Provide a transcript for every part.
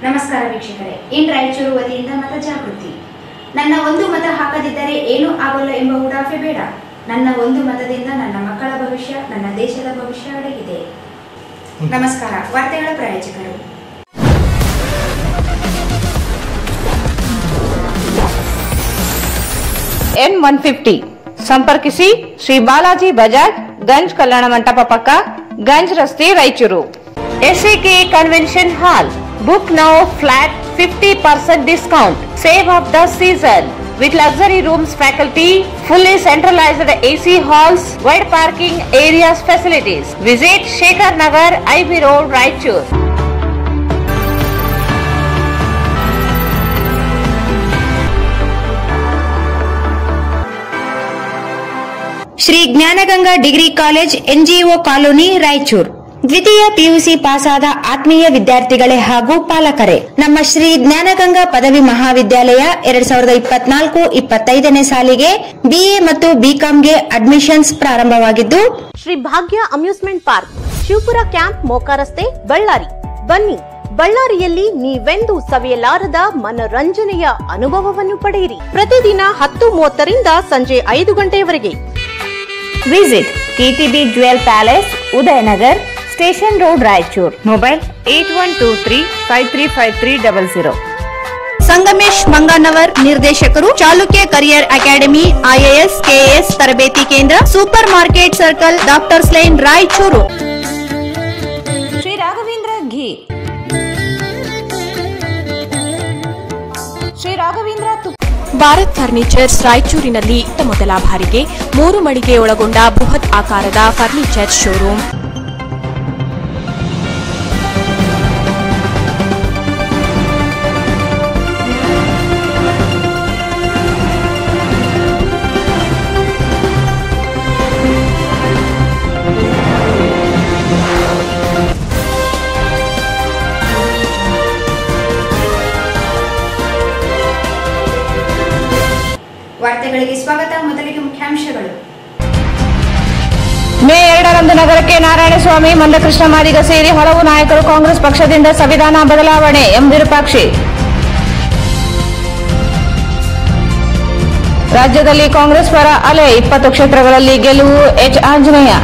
ನಮಸ್ಕಾರ ವೀಕ್ಷಕರೇ ಇನ್ ರಾಯಚೂರು ವತಿಯಿಂದ ಮತ ಜಾಗೃತಿ ನನ್ನ ಒಂದು ಮತ ಹಾಕದಿದ್ದರೆ ಏನೂ ಆಗೋಲ್ಲ ಎಂಬ ಉಡಾಫೆ ಬೇಡ ನನ್ನ ಒಂದು ಮತದಿಂದ ನನ್ನ ಮಕ್ಕಳ ಭವಿಷ್ಯ ನನ್ನ ದೇಶದ ಭವಿಷ್ಯ ಅಡಗಿದೆ ನಮಸ್ಕಾರ ವಾರ್ತೆಗಳ ಪ್ರಾಯೋಜಕರು ಎನ್ ಒನ್ ಫಿಫ್ಟಿ ಸಂಪರ್ಕಿಸಿ ಶ್ರೀ ಬಾಲಾಜಿ ಬಜಾಜ್ ಗಂಜ್ ಕಲ್ಯಾಣ ಮಂಟಪ ಪಕ್ಕ ಗಂಜ್ ರಸ್ತೆ Raichur SAK convention hall book now flat fifty percent discount save of the season with luxury rooms faculty, fully centralized AC halls, wide parking areas facilities. Visit Shekhar Nagar, IB Road, Raichur. Shri Jnanaganga degree college NGO colony Raichur ದ್ವಿತೀಯ PUC ಪಾಸಾದ ಆತ್ಮೀಯ ವಿದ್ಯಾರ್ಥಿಗಳೇ ಹಾಗೂ ಪಾಲಕರೇ ನಮ್ಮ ಶ್ರೀ ಜ್ಞಾನಗಂಗಾ ಪದವಿ ಮಹಾವಿದ್ಯಾಲಯ ಎರಡ್ ಸಾವಿರದ ಇಪ್ಪತ್ನಾಲ್ಕು ಇಪ್ಪತ್ತೈದನೇ ಸಾಲಿಗೆ ಬಿಎ ಮತ್ತು ಬಿಕಾಂಗೆ ಅಡ್ಮಿಷನ್ಸ್ ಪ್ರಾರಂಭವಾಗಿದ್ದು Shri Bhagya amusement park Shivapura camp Moka ರಸ್ತೆ ಬಳ್ಳಾರಿ ಬನ್ನಿ ಬಳ್ಳಾರಿಯಲ್ಲಿ ನೀವೆಂದೂ ಸವಿಯಲಾರದ ಮನರಂಜನೆಯ ಅನುಭವವನ್ನು ಪಡೆಯಿರಿ ಪ್ರತಿದಿನ ಹತ್ತು ಮೂವತ್ತರಿಂದ ಸಂಜೆ ಐದು ಗಂಟೆಯವರೆಗೆ visit KTB jewel palace Udayanagar station road Raichur mobile eight one two three five three five three double zero Sangamesh Manganavar ನಿರ್ದೇಶಕರು Chalukya career academy IAS KAS ತರಬೇತಿ ಕೇಂದ್ರ super market circle doctors line Raichur Shri Raghavendra ghee Shri Raghavendra ತುಪ್ಪ ಭಾರತ್ ಫರ್ನಿಚರ್ಸ್ ರಾಯಚೂರಿನಲ್ಲಿ ಇತ್ತ ಮೊದಲ ಬಾರಿಗೆ ಮೂರು ಮಳಿಗೆ ಒಳಗೊಂಡ ಬೃಹತ್ ಆಕಾರದ ಫರ್ನಿಚರ್ ಶೋರೂಮ್ ವಾರ್ತೆಗಳಿಗೆ ಸ್ವಾಗತ ಮೊದಲಿಗೆ ಮುಖ್ಯಾಂಶಗಳು ಮೇ ಎರಡರಂದು ನಗರಕ್ಕೆ ನಾರಾಯಣಸ್ವಾಮಿ ಮಂದಕೃಷ್ಣ ಮಾದಿಗ ಸೇರಿ ಹಲವು ನಾಯಕರು ಕಾಂಗ್ರೆಸ್ ಪಕ್ಷದಿಂದ ಸಂವಿಧಾನ ಬದಲಾವಣೆ ಎಂ ವಿರೂಪಾಕ್ಷಿ ರಾಜ್ಯದಲ್ಲಿ ಕಾಂಗ್ರೆಸ್ ಪರ ಅಲೆ ಇಪ್ಪತ್ತು ಕ್ಷೇತ್ರಗಳಲ್ಲಿ ಗೆಲುವು ಎಚ್ ಆಂಜನೇಯ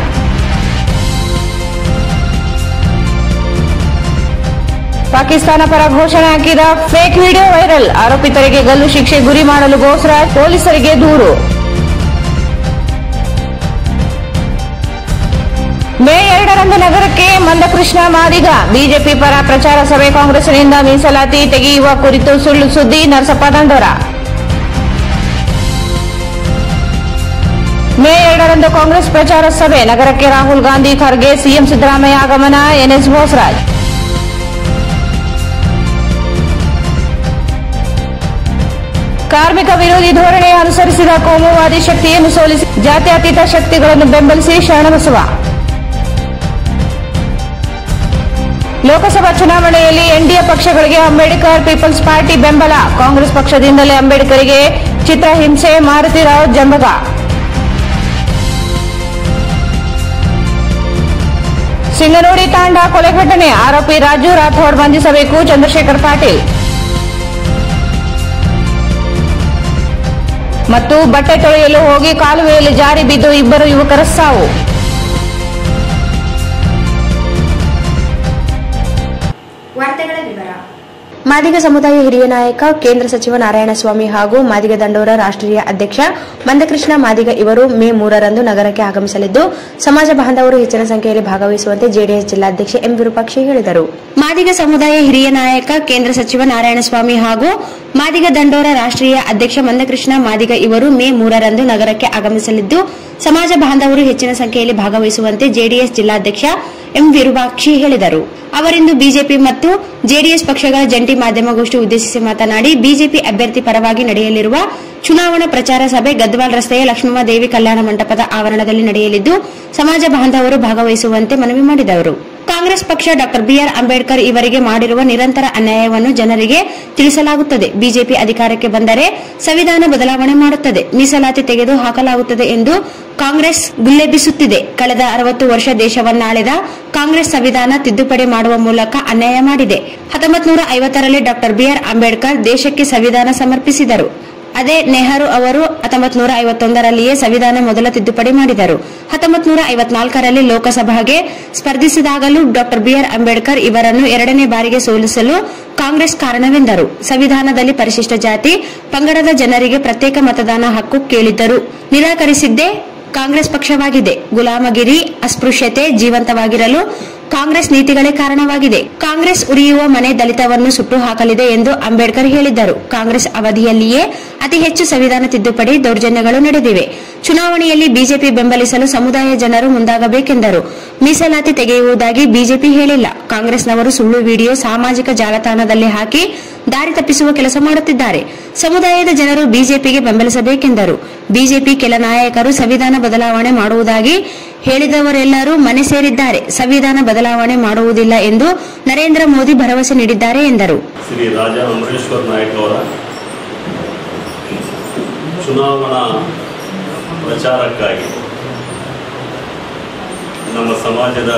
ಪಾಕಿಸ್ತಾನ ಪರ ಘೋಷಣೆ ಹಾಕಿದ ಫೇಕ್ ವಿಡಿಯೋ ವೈರಲ್ ಆರೋಪಿತರಿಗೆ ಗಲ್ಲು ಶಿಕ್ಷೆ ಗುರಿ ಮಾಡಲು ಬೋಸ್ರಾಜ್ ಪೊಲೀಸರಿಗೆ ದೂರು ಮೇ ಎರಡರಂದು ನಗರಕ್ಕೆ ಮಂದಕೃಷ್ಣ ಮಾದಿಗ ಬಿಜೆಪಿ ಪರ ಪ್ರಚಾರ ಸಭೆ ಕಾಂಗ್ರೆಸ್ನಿಂದ ಮೀಸಲಾತಿ ತೆಗೆಯುವ ಕುರಿತು ಸುಳ್ಳು ಸುದ್ದಿ ನರಸಪ್ಪ ದಂಡೋರ ಮೇ ಎರಡರಂದು ಕಾಂಗ್ರೆಸ್ ಪ್ರಚಾರ ಸಭೆ ನಗರಕ್ಕೆ ರಾಹುಲ್ ಗಾಂಧಿ ಖರ್ಗೆ ಸಿಎಂ ಸಿದ್ದರಾಮಯ್ಯ ಆಗಮನ ಎನ್ಎಸ್ ಬೋಸರಾಜ್ ಕಾರ್ಮಿಕ ವಿರೋಧಿ ಧೋರಣೆ ಅನುಸರಿಸಿದ ಕೋಮುವಾದಿ ಶಕ್ತಿಯನ್ನು ಸೋಲಿಸಿ ಜಾತ್ಯತೀತ ಶಕ್ತಿಗಳನ್ನು ಬೆಂಬಲಿಸಿ ಶರಣಬಸವ ಲೋಕಸಭಾ ಚುನಾವಣೆಯಲ್ಲಿ ಎನ್ಡಿಎ ಪಕ್ಷಗಳಿಗೆ ಅಂಬೇಡ್ಕರ್ ಪೀಪಲ್ಸ್ ಪಾರ್ಟಿ ಬೆಂಬಲ ಕಾಂಗ್ರೆಸ್ ಪಕ್ಷದಿಂದಲೇ ಅಂಬೇಡ್ಕರ್ಗೆ ಚಿತ್ರಹಿಂಸೆ ಮಾರುತಿರಾವ್ ಜಂಬಗ ಸಿಂಗನೂಡಿ ತಾಂಡ ಕೊಲೆ ಘಟನೆ ಆರೋಪಿ ರಾಜು ರಾಥೋಡ್ ಬಂಧಿಸಬೇಕು ಚಂದ್ರಶೇಖರ್ ಪಾಟೀಲ್ ಮತ್ತು ಬಟ್ಟೆ ತೊಳೆಯಲು ಹೋಗಿ ಕಾಲುವೆಯಲ್ಲಿ ಜಾರಿ ಬಿದ್ದು ಇಬ್ಬರು ಯುವಕರ ಸಾವು ವಾರ್ತೆಗಳ ವಿವರ ಮಾದಿಗ ಸಮುದಾಯ ಹಿರಿಯ ನಾಯಕ ಕೇಂದ್ರ ಸಚಿವ ನಾರಾಯಣಸ್ವಾಮಿ ಹಾಗೂ ಮಾದಿಗ ದಂಡೋರ ರಾಷ್ಟ್ರೀಯ ಅಧ್ಯಕ್ಷ ಮಂದಕೃಷ್ಣ ಮಾದಿಗ ಇವರು ಮೇ ಮೂರರಂದು ನಗರಕ್ಕೆ ಆಗಮಿಸಲಿದ್ದು ಸಮಾಜ ಬಾಂಧವರು ಹೆಚ್ಚಿನ ಸಂಖ್ಯೆಯಲ್ಲಿ ಭಾಗವಹಿಸುವಂತೆ ಜೆಡಿಎಸ್ ಜಿಲ್ಲಾಧ್ಯಕ್ಷ ಎಂ ವಿರೂಪಾಕ್ಷಿ ಹೇಳಿದರು ಮಾದಿಗ ಸಮುದಾಯ ಹಿರಿಯ ನಾಯಕ ಕೇಂದ್ರ ಸಚಿವ ನಾರಾಯಣಸ್ವಾಮಿ ಹಾಗೂ ಮಾದಿಗ ದಂಡೋರ ರಾಷ್ಟ್ರೀಯ ಅಧ್ಯಕ್ಷ ಮಂದಕೃಷ್ಣ ಮಾದಿಗ ಇವರು ಮೇ ಮೂರರಂದು ನಗರಕ್ಕೆ ಆಗಮಿಸಲಿದ್ದು ಸಮಾಜ ಬಾಂಧವರು ಹೆಚ್ಚಿನ ಸಂಖ್ಯೆಯಲ್ಲಿ ಭಾಗವಹಿಸುವಂತೆ ಜೆಡಿಎಸ್ ಜಿಲ್ಲಾಧ್ಯಕ್ಷ ಎಂ ವಿರೂಪಾಕ್ಷಿ ಹೇಳಿದರು ಅವರಿಂದು ಬಿಜೆಪಿ ಮತ್ತು ಜೆಡಿಎಸ್ ಪಕ್ಷಗಳ ಜಂಟಿ ಮಾಧ್ಯಮಗೋಷ್ಠಿ ಉದ್ದೇಶಿಸಿ ಮಾತನಾಡಿ ಬಿಜೆಪಿ ಅಭ್ಯರ್ಥಿ ಪರವಾಗಿ ನಡೆಯಲಿರುವ ಚುನಾವಣಾ ಪ್ರಚಾರ ಸಭೆ ಗದ್ವಾಲ್ ರಸ್ತೆಯ ಲಕ್ಷ್ಮಮ್ಮ ದೇವಿ ಕಲ್ಯಾಣ ಮಂಟಪದ ಆವರಣದಲ್ಲಿ ನಡೆಯಲಿದ್ದು ಸಮಾಜ ಬಾಂಧವರು ಭಾಗವಹಿಸುವಂತೆ ಮನವಿ ಮಾಡಿದವರು ಕಾಂಗ್ರೆಸ್ ಪಕ್ಷ ಡಾಕ್ಟರ್ ಬಿಆರ್ ಅಂಬೇಡ್ಕರ್ ಇವರಿಗೆ ಮಾಡಿರುವ ನಿರಂತರ ಅನ್ಯಾಯವನ್ನು ಜನರಿಗೆ ತಿಳಿಸಲಾಗುತ್ತದೆ ಬಿಜೆಪಿ ಅಧಿಕಾರಕ್ಕೆ ಬಂದರೆ ಸಂವಿಧಾನ ಬದಲಾವಣೆ ಮಾಡುತ್ತದೆ ಮೀಸಲಾತಿ ತೆಗೆದು ಹಾಕಲಾಗುತ್ತದೆ ಎಂದು ಕಾಂಗ್ರೆಸ್ ಗುಲ್ಲೆಬ್ಬಿಸುತ್ತಿದೆ ಕಳೆದ ಅರವತ್ತು ವರ್ಷ ದೇಶವನ್ನಾಳಿದ ಕಾಂಗ್ರೆಸ್ ಸಂವಿಧಾನ ತಿದ್ದುಪಡಿ ಮಾಡುವ ಮೂಲಕ ಅನ್ಯಾಯ ಮಾಡಿದೆ ಹತ್ತೊಂಬತ್ತು ನೂರ ಐವತ್ತರಲ್ಲಿ ಡಾಕ್ಟರ್ ಬಿಆರ್ ಅಂಬೇಡ್ಕರ್ ದೇಶಕ್ಕೆ ಸಂವಿಧಾನ ಸಮರ್ಪಿಸಿದರು ಅದೇ ನೆಹರು ಅವರು ಹತ್ತೊಂಬತ್ತು ನೂರ ಐವತ್ತೊಂದರಲ್ಲಿಯೇ ಸಂವಿಧಾನ ಮೊದಲ ತಿದ್ದುಪಡಿ ಮಾಡಿದರು ಹತ್ತೊಂಬತ್ತು ನೂರ ಐವತ್ನಾಲ್ಕರಲ್ಲಿ ಲೋಕಸಭೆಗೆ ಸ್ಪರ್ಧಿಸಿದಾಗಲೂ ಡಾಕ್ಟರ್ ಬಿಆರ್ ಅಂಬೇಡ್ಕರ್ ಇವರನ್ನು ಎರಡನೇ ಬಾರಿಗೆ ಸೋಲಿಸಲು ಕಾಂಗ್ರೆಸ್ ಕಾರಣವೆಂದರು ಸಂವಿಧಾನದಲ್ಲಿ ಪರಿಶಿಷ್ಟ ಜಾತಿ ಪಂಗಡದ ಜನರಿಗೆ ಪ್ರತ್ಯೇಕ ಮತದಾನ ಹಕ್ಕು ಕೇಳಿದ್ದರು ನಿರಾಕರಿಸಿದ್ದೇ ಕಾಂಗ್ರೆಸ್ ಪಕ್ಷವಾಗಿದೆ ಗುಲಾಮಗಿರಿ ಅಸ್ಪೃಶ್ಯತೆ ಜೀವಂತವಾಗಿರಲು ಕಾಂಗ್ರೆಸ್ ನೀತಿಗಳೇ ಕಾರಣವಾಗಿದೆ ಕಾಂಗ್ರೆಸ್ ಉರಿಯುವ ಮನೆ ದಲಿತವನ್ನು ಸುಟ್ಟು ಹಾಕಲಿದೆ ಎಂದು ಅಂಬೇಡ್ಕರ್ ಹೇಳಿದ್ದರು ಕಾಂಗ್ರೆಸ್ ಅವಧಿಯಲ್ಲಿಯೇ ಅತಿ ಹೆಚ್ಚು ಸಂವಿಧಾನ ತಿದ್ದುಪಡಿ ದೌರ್ಜನ್ಯಗಳು ನಡೆದಿವೆ ಚುನಾವಣೆಯಲ್ಲಿ ಬಿಜೆಪಿ ಬೆಂಬಲಿಸಲು ಸಮುದಾಯ ಜನರು ಮುಂದಾಗಬೇಕೆಂದರು ಮೀಸಲಾತಿ ತೆಗೆಯುವುದಾಗಿ ಬಿಜೆಪಿ ಹೇಳಿಲ್ಲ ಕಾಂಗ್ರೆಸ್ನವರು ಸುಳ್ಳು ವಿಡಿಯೋ ಸಾಮಾಜಿಕ ಜಾಲತಾಣದಲ್ಲಿ ಹಾಕಿ ದಾರಿ ತಪ್ಪಿಸುವ ಕೆಲಸ ಮಾಡುತ್ತಿದ್ದಾರೆ ಸಮುದಾಯದ ಜನರು ಬಿಜೆಪಿಗೆ ಬೆಂಬಲಿಸಬೇಕೆಂದರು ಬಿಜೆಪಿ ಕೆಲ ನಾಯಕರು ಸಂವಿಧಾನ ಬದಲಾವಣೆ ಮಾಡುವುದಾಗಿ ಹೇಳಿದವರೆಲ್ಲರೂ ಮನೆ ಸೇರಿದ್ದಾರೆ ಸಂವಿಧಾನ ಬದಲಾವಣೆ ಮಾಡುವುದಿಲ್ಲ ಎಂದು ನರೇಂದ್ರ ಮೋದಿ ಭರವಸೆ ನೀಡಿದ್ದಾರೆ ಎಂದರು ಶ್ರೀ ರಾಜ ಅಮರೇಶ್ವರ್ ನಾಯಕ್ ಅವರ ಚುನಾವಣಾ ಪ್ರಚಾರಕ್ಕಾಗಿ ನಮ್ಮ ಸಮಾಜದ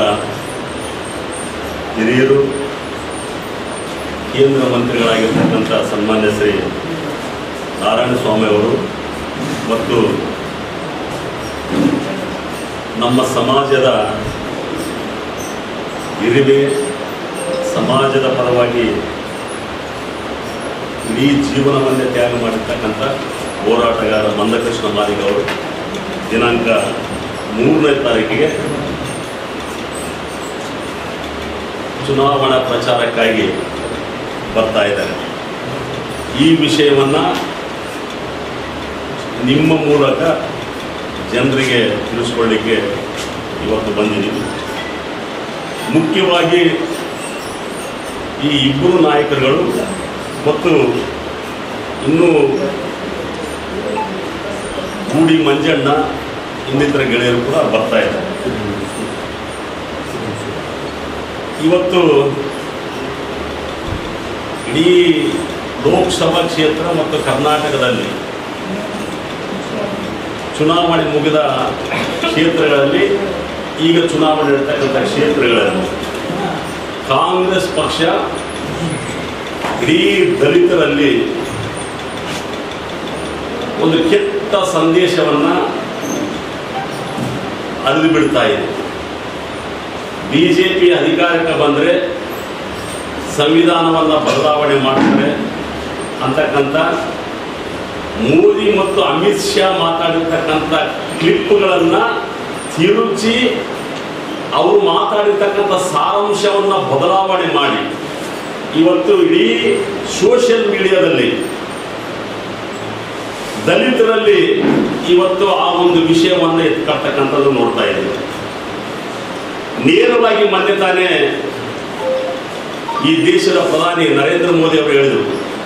ಹಿರಿಯರು ಕೇಂದ್ರ ಮಂತ್ರಿಗಳಾಗಿರ್ತಕ್ಕಂಥ ಸನ್ಮಾನ್ಯ ಶ್ರೀ ನಾರಾಯಣ ಸ್ವಾಮಿ ಅವರು ಮತ್ತು ನಮ್ಮ ಸಮಾಜದ ಹಿರಿಮೆ ಸಮಾಜದ ಪರವಾಗಿ ಇಡೀ ಜೀವನವನ್ನೇ ತ್ಯಾಗ ಮಾಡಿರ್ತಕ್ಕಂಥ ಹೋರಾಟಗಾರ ಮಂದಕೃಷ್ಣ ಮಾದಿಗ ಅವರು ದಿನಾಂಕ ಮೂರನೇ ತಾರೀಕಿಗೆ ಚುನಾವಣಾ ಪ್ರಚಾರಕ್ಕಾಗಿ ಬರ್ತಾ ಇದ್ದಾರೆ ಈ ವಿಷಯವನ್ನು ನಿಮ್ಮ ಮೂಲಕ ಜನರಿಗೆ ತಿಳಿಸ್ಕೊಳ್ಳಿಕ್ಕೆ ಇವತ್ತು ಬಂದಿದ್ದೀವಿ ಮುಖ್ಯವಾಗಿ ಈ ಇಬ್ಬರು ನಾಯಕರುಗಳು ಮತ್ತು ಇನ್ನೂ ಗೂಡಿ ಮಂಜಣ್ಣ ಇನ್ನಿತರ ಗೆಳೆಯರು ಕೂಡ ಬರ್ತಾ ಇದ್ದಾರೆ ಇವತ್ತು ಇಡೀ ಲೋಕಸಭಾ ಕ್ಷೇತ್ರ ಮತ್ತು ಕರ್ನಾಟಕದಲ್ಲಿ ಚುನಾವಣೆ ಮುಗಿದ ಕ್ಷೇತ್ರಗಳಲ್ಲಿ ಈಗ ಚುನಾವಣೆ ಇರ್ತಕ್ಕಂಥ ಕ್ಷೇತ್ರಗಳಲ್ಲಿ ಕಾಂಗ್ರೆಸ್ ಪಕ್ಷ ಇಡೀ ದಲಿತರಲ್ಲಿ ಒಂದು ಕೆಟ್ಟ ಸಂದೇಶವನ್ನ ಅರಿದು ಬಿಡ್ತಾ ಇದೆ ಬಿಜೆಪಿ ಅಧಿಕಾರಕ್ಕೆ ಬಂದರೆ ಸಂವಿಧಾನವನ್ನು ಬದಲಾವಣೆ ಮಾಡ್ತಾರೆ ಅಂತಕ್ಕಂಥ ಮೋದಿ ಮತ್ತು ಅಮಿತ್ ಶಾ ಮಾತಾಡಿರ್ತಕ್ಕಂಥ ಕ್ಲಿಪ್ಗಳನ್ನು ತಿರುಚಿ ಅವರು ಮಾತಾಡಿರ್ತಕ್ಕಂಥ ಸಾರಾಂಶವನ್ನು ಬದಲಾವಣೆ ಮಾಡಿ ಇವತ್ತು ಇಡೀ ಸೋಷಿಯಲ್ ಮೀಡಿಯಾದಲ್ಲಿ ದಲಿತರಲ್ಲಿ ಇವತ್ತು ಆ ಒಂದು ವಿಷಯವನ್ನು ಎತ್ಕೊಳ್ತಕ್ಕಂಥದ್ದು ನೋಡ್ತಾ ಇದ್ದೀವಿ ನೇರವಾಗಿ ಮೊನ್ನೆ ತಾನೇ ಈ ದೇಶದ ಪ್ರಧಾನಿ ನರೇಂದ್ರ ಮೋದಿ ಅವರು ಹೇಳಿದರು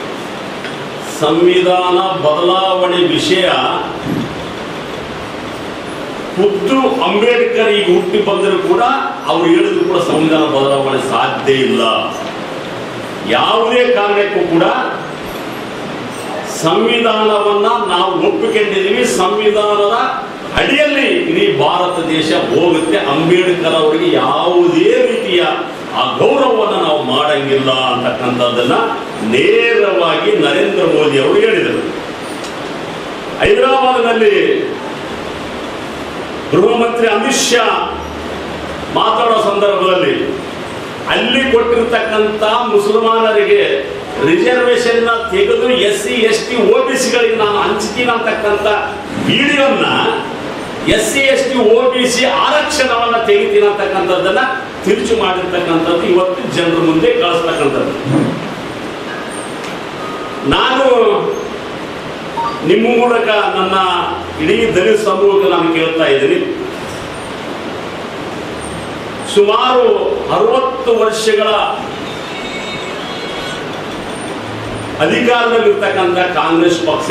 ಸಂವಿಧಾನ ಬದಲಾವಣೆ ವಿಷಯ ಖುದ್ದು ಅಂಬೇಡ್ಕರ್ ಈಗ ಹುಟ್ಟಿ ಬಂದರೂ ಕೂಡ ಅವ್ರು ಹೇಳಿದ್ರು ಕೂಡ ಸಂವಿಧಾನ ಬದಲಾವಣೆ ಸಾಧ್ಯ ಇಲ್ಲ ಯಾವುದೇ ಕಾರಣಕ್ಕೂ ಕೂಡ ಸಂವಿಧಾನವನ್ನ ನಾವು ಒಪ್ಪಿಕೊಂಡಿದ್ದೀವಿ ಸಂವಿಧಾನದ ಅಡಿಯಲ್ಲಿ ಇಡೀ ಭಾರತ ದೇಶ ಹೋಗುತ್ತೆ ಅಂಬೇಡ್ಕರ್ ಅವರಿಗೆ ಯಾವುದೇ ರೀತಿಯ ಆ ಗೌರವವನ್ನು ನಾವು ಮಾಡಂಗಿಲ್ಲ ಅಂತಕ್ಕಂಥದ್ದನ್ನ ನೇರವಾಗಿ ನರೇಂದ್ರ ಮೋದಿ ಅವರು ಹೇಳಿದರು ಹೈದರಾಬಾದ್ನಲ್ಲಿ ಗೃಹ ಮಂತ್ರಿ ಅಮಿತ್ ಶಾ ಮಾತಾಡೋ ಸಂದರ್ಭದಲ್ಲಿ ಅಲ್ಲಿ ಕೊಟ್ಟಿರ್ತಕ್ಕಂಥ ಮುಸಲ್ಮಾನರಿಗೆ ರಿಸರ್ವೇಶನ್ ತೆಗೆದು S C S T O B ಸಿಗಳಿಗೆ ನಾನು ಹಂಚ್ತೀನಿ ಅಂತಕ್ಕಂಥ ವಿಡಿಯೋನ S C S T O B C ಆರಕ್ಷಣವನ್ನ ತೆಗಿತೀನಿ ಅಂತಕ್ಕಂಥದ್ದನ್ನ ತಿರುಚು ಮಾಡಿರ್ತಕ್ಕಂಥದ್ದು ಇವತ್ತು ಜನರ ಮುಂದೆ ಕಳಿಸ್ತಕ್ಕಂಥದ್ದು ನಾನು ನಿಮ್ಮ ಮೂಲಕ ನನ್ನ ಇಡೀ ದಲಿತ ಸಮೂಹಕ್ಕೆ ನಾನು ಕೇಳ್ತಾ ಇದ್ದೀನಿ ಸುಮಾರು ಅರವತ್ತು ವರ್ಷಗಳ ಅಧಿಕಾರದಲ್ಲಿರ್ತಕ್ಕಂಥ ಕಾಂಗ್ರೆಸ್ ಪಕ್ಷ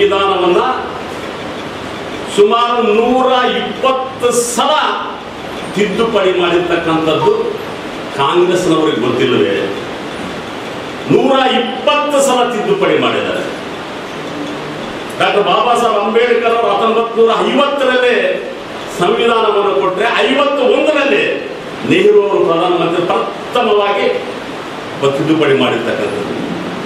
ಸಂವಿಧಾನವನ್ನ ಸುಮಾರು ನೂರ ಇಪ್ಪತ್ತು ಸಲ ತಿದ್ದುಪಡಿ ಮಾಡಿರ್ತಕ್ಕಂಥದ್ದು ಕಾಂಗ್ರೆಸ್ನವರಿಗೆ ಗೊತ್ತಿಲ್ಲವೇ ನೂರ ಇಪ್ಪತ್ತು ಸಲ ತಿದ್ದುಪಡಿ ಮಾಡಿದ್ದಾರೆ ಡಾಕ್ಟರ್ ಬಾಬಾ ಸಾಹೇಬ್ ಅಂಬೇಡ್ಕರ್ ಅವರು ಹತ್ತೊಂಬತ್ತು ನೂರ ಐವತ್ತರಲ್ಲೇ ಸಂವಿಧಾನವನ್ನು ಕೊಟ್ಟರೆ ಐವತ್ತು ಒಂದರಲ್ಲಿ ನೆಹರು ಅವರು ಪ್ರಧಾನಮಂತ್ರಿ ಪ್ರಥಮವಾಗಿ ತಿದ್ದುಪಡಿ ಮಾಡಿರ್ತಕ್ಕಂಥದ್ದು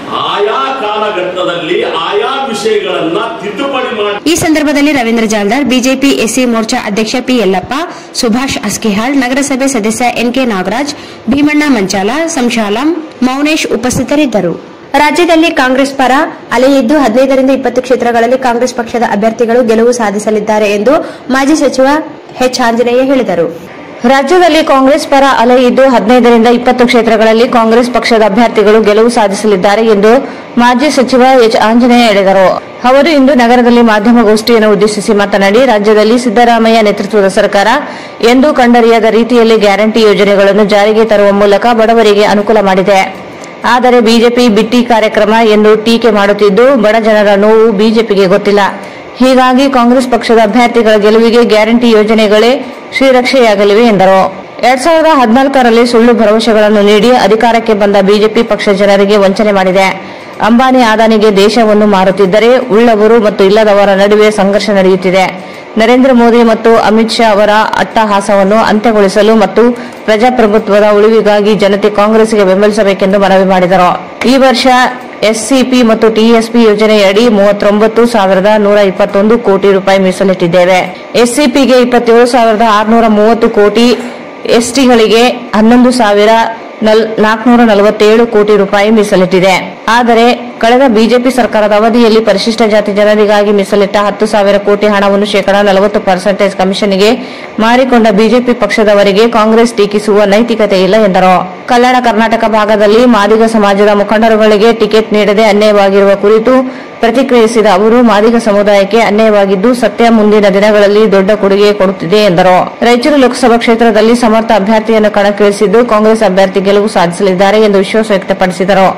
ಆಯಾ ಕಾಲಘಟ್ಟದಲ್ಲಿ ಆಯಾ ವಿಷಯಗಳನ್ನ ತಿದ್ದುಪಡಿ ಮಾಡಿ ಈ ಸಂದರ್ಭದಲ್ಲಿ ರವೀಂದ್ರ ಜಾಲ್ದಾರ್ ಬಿಜೆಪಿ ಎಸ್ಸಿ ಮೋರ್ಚಾ ಅಧ್ಯಕ್ಷ ಪಿ ಯಲ್ಲಪ್ಪ ಸುಭಾಷ್ ಅಸ್ಕಿಹಾಳ್ ನಗರಸಭೆ ಸದಸ್ಯ ಎನ್ಕೆ ನಾಗರಾಜ್ ಭೀಮಣ್ಣ ಮಂಚಾಲ ಸಂಶಾಲಂ ಮೌನೇಶ್ ಉಪಸ್ಥಿತರಿದ್ದರು ರಾಜ್ಯದಲ್ಲಿ ಕಾಂಗ್ರೆಸ್ ಪರ ಅಲೆಯಿದ್ದು ಹದಿನೈದರಿಂದ ಇಪ್ಪತ್ತು ಕ್ಷೇತ್ರಗಳಲ್ಲಿ ಕಾಂಗ್ರೆಸ್ ಪಕ್ಷದ ಅಭ್ಯರ್ಥಿಗಳು ಗೆಲುವು ಸಾಧಿಸಲಿದ್ದಾರೆ ಎಂದು ಮಾಜಿ ಸಚಿವ ಎಚ್ ಆಂಜನೇಯ ಹೇಳಿದರು ರಾಜ್ಯದಲ್ಲಿ ಕಾಂಗ್ರೆಸ್ ಪರ ಅಲೆ ಇದ್ದು ಹದಿನೈದರಿಂದ ಇಪ್ಪತ್ತು ಕ್ಷೇತ್ರಗಳಲ್ಲಿ ಕಾಂಗ್ರೆಸ್ ಪಕ್ಷದ ಅಭ್ಯರ್ಥಿಗಳು ಗೆಲುವು ಸಾಧಿಸಲಿದ್ದಾರೆ ಎಂದು ಮಾಜಿ ಸಚಿವ ಎಚ್ ಆಂಜನೇಯ ಹೇಳಿದರು ಅವರು ಇಂದು ನಗರದಲ್ಲಿ ಮಾಧ್ಯಮಗೋಷ್ಠಿಯನ್ನು ಉದ್ದೇಶಿಸಿ ಮಾತನಾಡಿ ರಾಜ್ಯದಲ್ಲಿ ಸಿದ್ದರಾಮಯ್ಯ ನೇತೃತ್ವದ ಸರ್ಕಾರ ಎಂದೂ ಕಂಡರಿಯದ ರೀತಿಯಲ್ಲಿ ಗ್ಯಾರಂಟಿ ಯೋಜನೆಗಳನ್ನು ಜಾರಿಗೆ ತರುವ ಮೂಲಕ ಬಡವರಿಗೆ ಅನುಕೂಲ ಮಾಡಿದೆ ಆದರೆ ಬಿಜೆಪಿ ಬಿಟ್ಟಿ ಕಾರ್ಯಕ್ರಮ ಎಂದು ಟೀಕೆ ಮಾಡುತ್ತಿದ್ದು ಬಡ ಜನರ ನೋವು ಬಿಜೆಪಿಗೆ ಗೊತ್ತಿಲ್ಲ ಹೀಗಾಗಿ ಕಾಂಗ್ರೆಸ್ ಪಕ್ಷದ ಅಭ್ಯರ್ಥಿಗಳ ಗೆಲುವಿಗೆ ಗ್ಯಾರಂಟಿ ಯೋಜನೆಗಳೇ ಶ್ರೀರಕ್ಷೆಯಾಗಲಿವೆ ಎಂದರು ಎರಡ್ ಸಾವಿರದ ಹದಿನಾಲ್ಕರಲ್ಲಿ ಸುಳ್ಳು ಭರವಸೆಗಳನ್ನು ನೀಡಿ ಅಧಿಕಾರಕ್ಕೆ ಬಂದ ಬಿಜೆಪಿ ಪಕ್ಷ ಜನರಿಗೆ ವಂಚನೆ ಮಾಡಿದೆ ಅಂಬಾನಿ ಆದಾನಿಗೆ ದೇಶವನ್ನು ಮಾರುತ್ತಿದ್ದರೆ ಉಳ್ಳವರು ಮತ್ತು ಇಲ್ಲದವರ ನಡುವೆ ಸಂಘರ್ಷ ನಡೆಯುತ್ತಿದೆ ನರೇಂದ್ರ ಮೋದಿ ಮತ್ತು ಅಮಿತ್ ಶಾ ಅವರ ಅಟ್ಟಹಾಸವನ್ನು ಅಂತ್ಯಗೊಳಿಸಲು ಮತ್ತು ಪ್ರಜಾಪ್ರಭುತ್ವದ ಉಳಿವಿಗಾಗಿ ಜನತೆ ಕಾಂಗ್ರೆಸ್ಗೆ ಬೆಂಬಲಿಸಬೇಕೆಂದು ಮನವಿ ಮಾಡಿದರು ಈ ವರ್ಷ ಎಸ್ಸಿಪಿ ಮತ್ತು ಟಿಎಸ್ಪಿ ಯೋಜನೆಯಡಿ ಮೂವತ್ತೊಂಬತ್ತು ಸಾವಿರದ ನೂರ ಇಪ್ಪತ್ತೊಂದು ಕೋಟಿ ರೂಪಾಯಿ ಮೀಸಲಿಟ್ಟಿದ್ದೇವೆ ಎಸ್ಸಿಪಿಗೆ ಇಪ್ಪತ್ತೇಳು ಸಾವಿರದ ಆರುನೂರ ಮೂವತ್ತು ಕೋಟಿ ಎಸ್ಟಿಗಳಿಗೆ ಹನ್ನೊಂದು ಸಾವಿರ ನಲ್ ನಾಲ್ಕುನೂರ ನಲವತ್ತೇಳು ಕೋಟಿ ರೂಪಾಯಿ ಮೀಸಲಿಟ್ಟಿದೆ ಆದರೆ ಕಳೆದ ಬಿಜೆಪಿ ಸರ್ಕಾರದ ಅವಧಿಯಲ್ಲಿ ಪರಿಶಿಷ್ಟ ಜಾತಿ ಜನರಿಗಾಗಿ ಮೀಸಲಿಟ್ಟ ಹತ್ತು ಸಾವಿರ ಕೋಟಿ ಹಣವನ್ನು ಶೇಕಡಾ ನಲವತ್ತು ಪರ್ಸೆಂಟೇಜ್ ಕಮಿಷನ್ಗೆ ಮಾರಿಕೊಂಡ ಬಿಜೆಪಿ ಪಕ್ಷದವರಿಗೆ ಕಾಂಗ್ರೆಸ್ ಟೀಕಿಸುವ ನೈತಿಕತೆ ಇಲ್ಲ ಎಂದರು ಕಲ್ಯಾಣ ಕರ್ನಾಟಕ ಭಾಗದಲ್ಲಿ ಮಾದಿಗ ಸಮಾಜದ ಮುಖಂಡರುಗಳಿಗೆ ಟಿಕೆಟ್ ನೀಡದೆ ಅನ್ಯಾಯವಾಗಿರುವ ಕುರಿತು ಪ್ರತಿಕ್ರಿಯಿಸಿದ ಅವರು ಮಾದಿಗ ಸಮುದಾಯಕ್ಕೆ ಅನ್ಯಾಯವಾಗಿದ್ದು ಸತ್ಯ ಮುಂದಿನ ದಿನಗಳಲ್ಲಿ ದೊಡ್ಡ ಕೊಡುಗೆ ಕೊಡುತ್ತಿದೆ ಎಂದರು ರಾಯಚೂರು ಲೋಕಸಭಾ ಕ್ಷೇತ್ರದಲ್ಲಿ ಸಮರ್ಥ ಅಭ್ಯರ್ಥಿಯನ್ನು ಕಣಕ್ಕಿಳಿಸಿದ್ದು ಕಾಂಗ್ರೆಸ್ ಅಭ್ಯರ್ಥಿ ಗೆಲುವು ಸಾಧಿಸಲಿದ್ದಾರೆ ಎಂದು ವಿಶ್ವಾಸ ವ್ಯಕ್ತಪಡಿಸಿದರು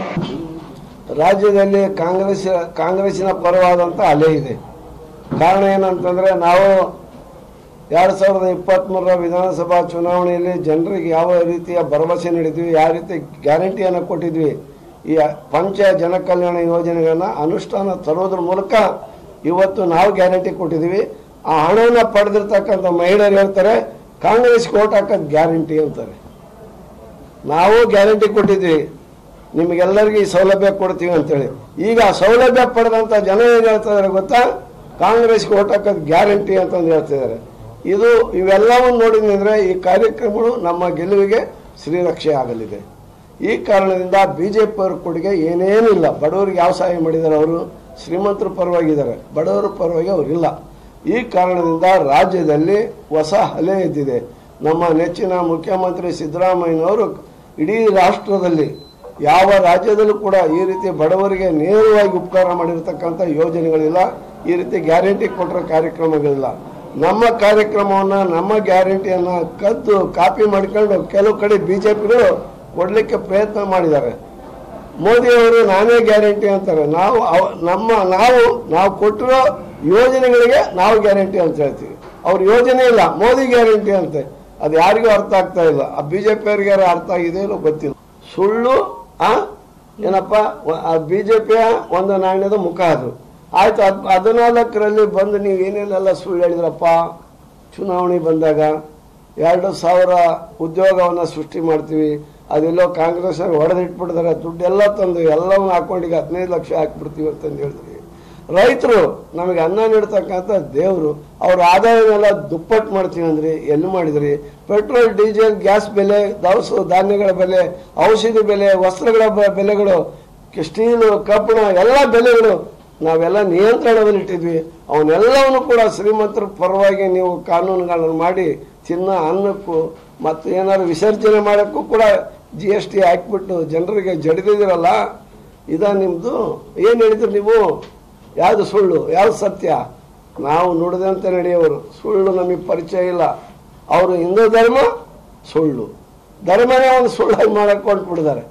ರಾಜ್ಯದಲ್ಲಿ ಕಾಂಗ್ರೆಸ್ ಕಾಂಗ್ರೆಸ್ಸಿನ ಪರವಾದಂಥ ಅಲೆ ಇದೆ ಕಾರಣ ಏನಂತಂದರೆ ನಾವು ಎರಡು ಸಾವಿರದ ಇಪ್ಪತ್ತ್ಮೂರರ ವಿಧಾನಸಭಾ ಚುನಾವಣೆಯಲ್ಲಿ ಜನರಿಗೆ ಯಾವ ರೀತಿಯ ಭರವಸೆ ನೀಡಿದ್ವಿ ಯಾವ ರೀತಿ ಗ್ಯಾರಂಟಿಯನ್ನು ಕೊಟ್ಟಿದ್ವಿ ಈ ಪಂಚ ಜನಕಲ್ಯಾಣ ಯೋಜನೆಗಳನ್ನು ಅನುಷ್ಠಾನ ತರೋದ್ರ ಮೂಲಕ ಇವತ್ತು ನಾವು ಗ್ಯಾರಂಟಿ ಕೊಟ್ಟಿದ್ದೀವಿ ಆ ಹಣವನ್ನು ಪಡೆದಿರ್ತಕ್ಕಂಥ ಮಹಿಳೆಯರು ಹೇಳ್ತಾರೆ ಕಾಂಗ್ರೆಸ್ಗೆ ಓಟ್ ಹಾಕೋದು ಗ್ಯಾರಂಟಿ ಅಂತಾರೆ ನಾವು ಗ್ಯಾರಂಟಿ ಕೊಟ್ಟಿದ್ವಿ ನಿಮಗೆಲ್ಲರಿಗೂ ಈ ಸೌಲಭ್ಯ ಕೊಡ್ತೀವಿ ಅಂತೇಳಿ ಈಗ ಆ ಸೌಲಭ್ಯ ಪಡೆದಂಥ ಜನ ಏನು ಹೇಳ್ತಿದ್ದಾರೆ ಗೊತ್ತಾ ಕಾಂಗ್ರೆಸ್ಗೆ ಓಟ್ ಹಾಕೋದು ಗ್ಯಾರಂಟಿ ಅಂತಂದು ಹೇಳ್ತಿದ್ದಾರೆ ಇದು ಇವೆಲ್ಲವನ್ನು ನೋಡಿದ್ರೆ ಈ ಕಾರ್ಯಕ್ರಮಗಳು ನಮ್ಮ ಗೆಲುವಿಗೆ ಶ್ರೀರಕ್ಷೆ ಆಗಲಿದೆ ಈ ಕಾರಣದಿಂದ ಬಿ ಜೆ ಅವ್ರ ಕೊಡುಗೆ ಏನೇನೂ ಇಲ್ಲ ಬಡವರಿಗೆ ಯಾವ ಸಹಾಯ ಮಾಡಿದ್ದಾರೆ ಅವರು ಶ್ರೀಮಂತರ ಪರವಾಗಿದ್ದಾರೆ ಬಡವರ ಪರವಾಗಿ ಅವರಿಲ್ಲ ಈ ಕಾರಣದಿಂದ ರಾಜ್ಯದಲ್ಲಿ ಹೊಸ ಅಲೆ ಎದ್ದಿದೆ ನಮ್ಮ ನೆಚ್ಚಿನ ಮುಖ್ಯಮಂತ್ರಿ ಸಿದ್ದರಾಮಯ್ಯನವರು ಇಡೀ ರಾಷ್ಟ್ರದಲ್ಲಿ ಯಾವ ರಾಜ್ಯದಲ್ಲೂ ಕೂಡ ಈ ರೀತಿ ಬಡವರಿಗೆ ನೇರವಾಗಿ ಉಪಕಾರ ಮಾಡಿರ್ತಕ್ಕಂಥ ಯೋಜನೆಗಳಿಲ್ಲ ಈ ರೀತಿ ಗ್ಯಾರಂಟಿ ಕೊಟ್ಟಿರೋ ಕಾರ್ಯಕ್ರಮಗಳಿಲ್ಲ ನಮ್ಮ ಕಾರ್ಯಕ್ರಮವನ್ನು ನಮ್ಮ ಗ್ಯಾರಂಟಿಯನ್ನು ಕದ್ದು ಕಾಪಿ ಮಾಡ್ಕೊಂಡು ಕೆಲವು ಕಡೆ ಬಿ ಜೆ ಪಿಗಳು ಕೊಡಲಿಕ್ಕೆ ಪ್ರಯತ್ನ ಮಾಡಿದ್ದಾರೆ ಮೋದಿಯವರು ನಾನೇ ಗ್ಯಾರಂಟಿ ಅಂತಾರೆ ನಾವು ಅವ- ನಮ್ಮ ನಾವು ನಾವು ಕೊಟ್ಟಿರೋ ಯೋಜನೆಗಳಿಗೆ ನಾವು ಗ್ಯಾರಂಟಿ ಅಂತ ಹೇಳ್ತೀವಿ ಅವ್ರ ಯೋಜನೆ ಇಲ್ಲ ಮೋದಿ ಗ್ಯಾರಂಟಿ ಅಂತೆ ಅದು ಯಾರಿಗೂ ಅರ್ಥ ಆಗ್ತಾ ಇಲ್ಲ ಆ ಬಿ ಜೆ ಪಿಯವರಿಗೆ ಅರ್ಥ ಆಗಿದೆ ಇಲ್ಲೋ ಗೊತ್ತಿಲ್ಲ ಸುಳ್ಳು ಆ ಏನಪ್ಪ ಬಿ ಜೆ ಪಿಯ ಒಂದು ನಾಣ್ಯದ ಮುಖ ಅದು ಆಯ್ತು ಹದ್ ಹದಿನಾಲ್ಕರಲ್ಲಿ ಬಂದು ನೀವು ಏನೇನೆಲ್ಲ ಸುಳ್ಳು ಹೇಳಿದ್ರಪ್ಪ ಚುನಾವಣೆ ಬಂದಾಗ ಎರಡು ಸಾವಿರ ಉದ್ಯೋಗವನ್ನು ಸೃಷ್ಟಿ ಮಾಡ್ತೀವಿ ಅದೆಲ್ಲೋ ಕಾಂಗ್ರೆಸ್ ಹೊಡೆದಿಟ್ಬಿಡ್ತಾರೆ ದುಡ್ಡೆಲ್ಲ ತಂದು ಎಲ್ಲವನ್ನು ಹಾಕೊಂಡಿಗೆ ಹದಿನೈದು ಲಕ್ಷ ಹಾಕ್ಬಿಡ್ತೀವಿ ಅಂತಂದು ಹೇಳಿದ್ರಿ ರೈತರು ನಮಗೆ ಅನ್ನ ನೀಡ್ತಕ್ಕಂಥ ದೇವರು ಅವ್ರ ಆದಾಯನೆಲ್ಲ ದುಪ್ಪಟ್ಟು ಮಾಡ್ತೀವಿ ಅಂದ್ರಿ ಎಲ್ಲಿ ಮಾಡಿದ್ರಿ ಪೆಟ್ರೋಲ್ ಡೀಸೆಲ್ ಗ್ಯಾಸ್ ಬೆಲೆ ದವಸ ಧಾನ್ಯಗಳ ಬೆಲೆ ಔಷಧಿ ಬೆಲೆ ವಸ್ತ್ರಗಳ ಬ- ಬೆಲೆಗಳು ಸ್ಟೀಲು ಕಬ್ಬಿಣ ಎಲ್ಲ ಬೆಲೆಗಳು ನಾವೆಲ್ಲ ನಿಯಂತ್ರಣದಲ್ಲಿ ಇಟ್ಟಿದ್ವಿ ಅವನ್ನೆಲ್ಲವನ್ನು ಕೂಡ ಶ್ರೀಮಂತರ ಪರವಾಗಿ ನೀವು ಕಾನೂನುಗಳನ್ನು ಮಾಡಿ ತಿನ್ನ ಅನ್ನಕ್ಕೂ ಮತ್ತು ಏನಾದ್ರು ವಿಸರ್ಜನೆ ಮಾಡೋಕ್ಕೂ ಕೂಡ ಜಿ ಎಸ್ ಟಿ ಹಾಕ್ಬಿಟ್ಟು ಜನರಿಗೆ ಜಡಿದಿದ್ದೀರಲ್ಲ ಇದ ನಿಮ್ಮದು ಏನು ಹೇಳಿದ್ರು ನೀವು ಯಾವುದು ಸುಳ್ಳು ಯಾವುದು ಸತ್ಯ ನಾವು ನುಡಿದಂತೆ ನಡೆಯೋರು ಸುಳ್ಳು ನಮಗೆ ಪರಿಚಯ ಇಲ್ಲ ಅವರು ಹಿಂದೂ ಧರ್ಮ ಸುಳ್ಳು ಧರ್ಮನೇ ಒಂದು ಸುಳ್ಳಾಗಿ ಮಾಡಕ್ಕೆ ಹೊಂಟ್ಬಿಟ್ಟಿದ್ದಾರೆ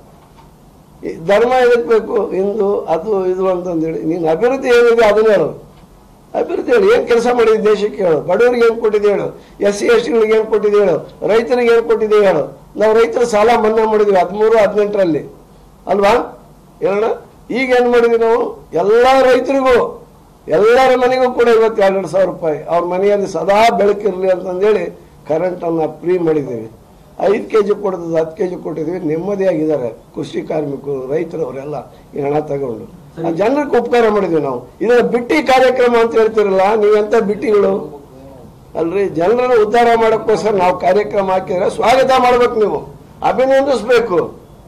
ಈ ಧರ್ಮ ಎದಕ್ಕೆ ಬೇಕು ಹಿಂದೂ ಅದು ಇದು ಅಂತಂದೇಳಿ ನೀನು ಅಭಿವೃದ್ಧಿ ಏನಿದೆ ಅದನ್ನೇ ಹೇಳು ಅಭಿವೃದ್ಧಿ ಹೇಳು ಏನು ಕೆಲಸ ಮಾಡಿದ ದೇಶಕ್ಕೆ ಹೇಳು ಬಡವರಿಗೆ ಏನು ಕೊಟ್ಟಿದೆ ಹೇಳು ಎಸ್ ಸಿ ಎಸ್ ಟಿಗಳಿಗೆ ಏನು ಕೊಟ್ಟಿದೆ ಹೇಳು ರೈತರಿಗೆ ಏನು ಕೊಟ್ಟಿದೆ ಹೇಳು ನಾವು ರೈತರ ಸಾಲ ಮನ್ನಾ ಮಾಡಿದ್ವಿ ಹದಿಮೂರು ಹದಿನೆಂಟರಲ್ಲಿ ಅಲ್ವಾ ಹೇಳೋಣ ಈಗ ಏನು ಮಾಡಿದ್ವಿ ನಾವು ಎಲ್ಲ ರೈತರಿಗೂ ಎಲ್ಲರ ಮನೆಗೂ ಕೂಡ ಇವತ್ತು ಎರಡು ಸಾವಿರ ರೂಪಾಯಿ ಅವ್ರ ಮನೆಯಲ್ಲಿ ಸದಾ ಬೆಳಕಿರಲಿ ಅಂತಂದೇಳಿ ಕರೆಂಟನ್ನು ಫ್ರೀ ಮಾಡಿದ್ದೀವಿ ಐದು ಕೆ ಜಿ ಕೊಡ್ತದೆ ಹತ್ತು ಕೆ ಜಿ ಕೊಟ್ಟಿದ್ವಿ ನೆಮ್ಮದಿಯಾಗಿದ್ದಾರೆ ಕೃಷಿ ಕಾರ್ಮಿಕರು ರೈತರು ಅವರೆಲ್ಲ ಈ ಹಣ ತಗೊಂಡು ಆ ಜನರಿಗೆ ಉಪಕಾರ ಮಾಡಿದ್ವಿ ನಾವು ಇದನ್ನ ಬಿಟ್ಟಿ ಕಾರ್ಯಕ್ರಮ ಅಂತ ಹೇಳ್ತಿರಲ್ಲ ನೀವೆಂತ ಬಿಟ್ಟಿಗಳು ಅಲ್ರಿ ಜನರನ್ನು ಉದ್ಧಾರ ಮಾಡೋಕ್ಕೋಸ್ಕರ ನಾವು ಕಾರ್ಯಕ್ರಮ ಹಾಕಿದ್ರೆ ಸ್ವಾಗತ ಮಾಡ್ಬೇಕು ನೀವು ಅಭಿನಂದಿಸ್ಬೇಕು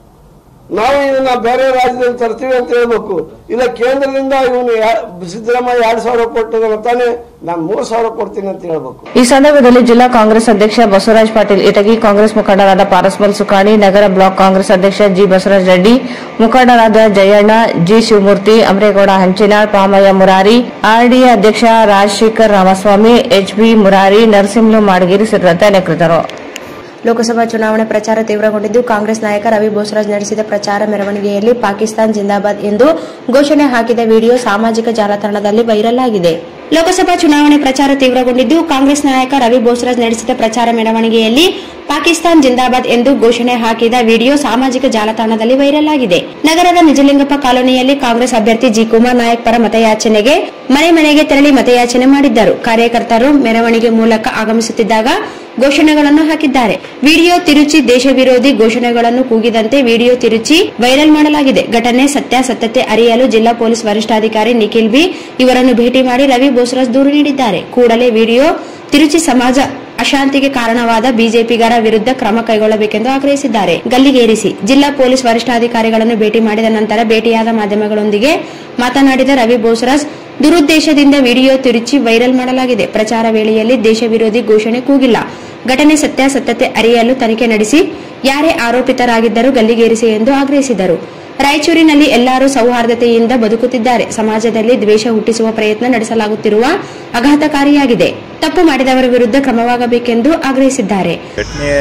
ನಾವು ಇದನ್ನ ಬೇರೆ ರಾಜ್ಯದಲ್ಲಿ ತರ್ತೀವಿ ಅಂತ ಹೇಳ್ಬೇಕು ಇಲ್ಲ ಕೇಂದ್ರದಿಂದ ಇವನು ಯಾ- ಸಿದ್ದರಾಮಯ್ಯ ಎರಡ್ ಸಾವಿರ ಕೊಟ್ಟದ ತಾನೇ ನಾನು ಮೂರ್ ಸಾವಿರ ಕೊಡ್ತೀನಿ ಅಂತ ಹೇಳ್ಬೇಕು ಈ ಸಂದರ್ಭದಲ್ಲಿ ಜಿಲ್ಲಾ ಕಾಂಗ್ರೆಸ್ ಅಧ್ಯಕ್ಷ ಬಸವರಾಜ್ ಪಾಟೀಲ್ ಇಟಗಿ ಕಾಂಗ್ರೆಸ್ ಮುಖಂಡರಾದ ಪಾರಸ್ಮಲ್ ಸುಕಾಣಿ ನಗರ ಬ್ಲಾಕ್ ಕಾಂಗ್ರೆಸ್ ಅಧ್ಯಕ್ಷ ಜಿ ಬಸವರಾಜ ರೆಡ್ಡಿ ಮುಖಂಡರಾದ ಜಯಣ್ಣ ಜಿ ಶಿವಮೂರ್ತಿ ಅಮರೇಗೌಡ ಹಂಚಿನಾಳ್ ಪಾಮಯ್ಯ ಮುರಾರಿ ಆರ್ಡಿಎ ಅಧ್ಯಕ್ಷ ರಾಜಶೇಖರ್ ರಾಮಸ್ವಾಮಿ ಎಚ್ಬಿ ಮುರಾರಿ ನರಸಿಂಹ ಮಾಡಗಿರಿ ಸೇರಿದಂತೆ ಅನೇಕರಿದ್ದರು ಲೋಕಸಭಾ ಚುನಾವಣೆ ಪ್ರಚಾರ ತೀವ್ರಗೊಂಡಿದ್ದು ಕಾಂಗ್ರೆಸ್ ನಾಯಕ ರವಿ ಬೋಸರಾಜ್ ನಡೆಸಿದ ಪ್ರಚಾರ ಮೆರವಣಿಗೆಯಲ್ಲಿ ಪಾಕಿಸ್ತಾನ್ ಜಿಂದಾಬಾದ್ ಎಂದು ಘೋಷಣೆ ಹಾಕಿದ ವಿಡಿಯೋ ಸಾಮಾಜಿಕ ಜಾಲತಾಣದಲ್ಲಿ ವೈರಲ್ ಆಗಿದೆ ಲೋಕಸಭಾ ಚುನಾವಣೆ ಪ್ರಚಾರ ತೀವ್ರಗೊಂಡಿದ್ದು ಕಾಂಗ್ರೆಸ್ ನಾಯಕ ರವಿ ಬೋಸರಾಜ್ ನಡೆಸಿದ ಪ್ರಚಾರ ಮೆರವಣಿಗೆಯಲ್ಲಿ ಪಾಕಿಸ್ತಾನ್ ಜಿಂದಾಬಾದ್ ಎಂದು ಘೋಷಣೆ ಹಾಕಿದ ವಿಡಿಯೋ ಸಾಮಾಜಿಕ ಜಾಲತಾಣದಲ್ಲಿ ವೈರಲ್ ಆಗಿದೆ ನಗರದ ನಿಜಲಿಂಗಪ್ಪ ಕಾಲೋನಿಯಲ್ಲಿ ಕಾಂಗ್ರೆಸ್ ಅಭ್ಯರ್ಥಿ ಜಿ ಕುಮಾರ್ ನಾಯಕ್ ಪರ ಮತಯಾಚನೆಗೆ ಮನೆ ಮನೆಗೆ ತೆರಳಿ ಮತಯಾಚನೆ ಮಾಡಿದ್ದರು ಕಾರ್ಯಕರ್ತರು ಮೆರವಣಿಗೆ ಮೂಲಕ ಆಗಮಿಸುತ್ತಿದ್ದಾಗ ಘೋಷಣೆಗಳನ್ನು ಹಾಕಿದ್ದಾರೆ ವಿಡಿಯೋ ತಿರುಚಿ ದೇಶ ವಿರೋಧಿ ಘೋಷಣೆಗಳನ್ನು ಕೂಗಿದಂತೆ ವಿಡಿಯೋ ತಿರುಚಿ ವೈರಲ್ ಮಾಡಲಾಗಿದೆ ಘಟನೆ ಸತ್ಯಾಸತ್ಯತೆ ಅರಿಯಲು ಜಿಲ್ಲಾ ಪೊಲೀಸ್ ವರಿಷ್ಠಾಧಿಕಾರಿ ನಿಖಿಲ್ ಬಿ ಇವರನ್ನು ಭೇಟಿ ಮಾಡಿ ರವಿ ಬೋಸರಾಜ್ ದೂರು ನೀಡಿದ್ದಾರೆ ಕೂಡಲೇ ವಿಡಿಯೋ ತಿರುಚಿ ಸಮಾಜ ಅಶಾಂತಿಗೆ ಕಾರಣವಾದ ಬಿಜೆಪಿಗರ ವಿರುದ್ಧ ಕ್ರಮ ಕೈಗೊಳ್ಳಬೇಕೆಂದು ಆಗ್ರಹಿಸಿದ್ದಾರೆ ಗಲ್ಲಿಗೇರಿಸಿ ಜಿಲ್ಲಾ ಪೊಲೀಸ್ ವರಿಷ್ಠಾಧಿಕಾರಿಗಳನ್ನು ಭೇಟಿ ಮಾಡಿದ ನಂತರ ಭೇಟಿಯಾದ ಮಾಧ್ಯಮಗಳೊಂದಿಗೆ ಮಾತನಾಡಿದ ರವಿ ಬೋಸರಾಜ್ ದುರುದ್ದೇಶದಿಂದ ವಿಡಿಯೋ ತಿರುಚಿ ವೈರಲ್ ಮಾಡಲಾಗಿದೆ ಪ್ರಚಾರ ವೇಳೆಯಲ್ಲಿ ದೇಶ ವಿರೋಧಿ ಘೋಷಣೆ ಕೂಗಿಲ್ಲ ಘಟನೆ ಸತ್ಯಾಸತ್ಯತೆ ಅರಿಯಲು ತನಿಖೆ ನಡೆಸಿ ಯಾರೇ ಆರೋಪಿತರಾಗಿದ್ದರೂ ಗಲ್ಲಿಗೇರಿಸಿ ಎಂದು ಆಗ್ರಹಿಸಿದರು ರಾಯಚೂರಿನಲ್ಲಿ ಎಲ್ಲರೂ ಸೌಹಾರ್ದತೆಯಿಂದ ಬದುಕುತ್ತಿದ್ದಾರೆ ಸಮಾಜದಲ್ಲಿ ದ್ವೇಷ ಹುಟ್ಟಿಸುವ ಪ್ರಯತ್ನ ನಡೆಸಲಾಗುತ್ತಿರುವ ಆಘಾತಕಾರಿಯಾಗಿದೆ ತಪ್ಪು ಮಾಡಿದವರ ವಿರುದ್ಧ ಕ್ರಮವಾಗಬೇಕೆಂದು ಆಗ್ರಹಿಸಿದ್ದಾರೆ ಘಟನೆ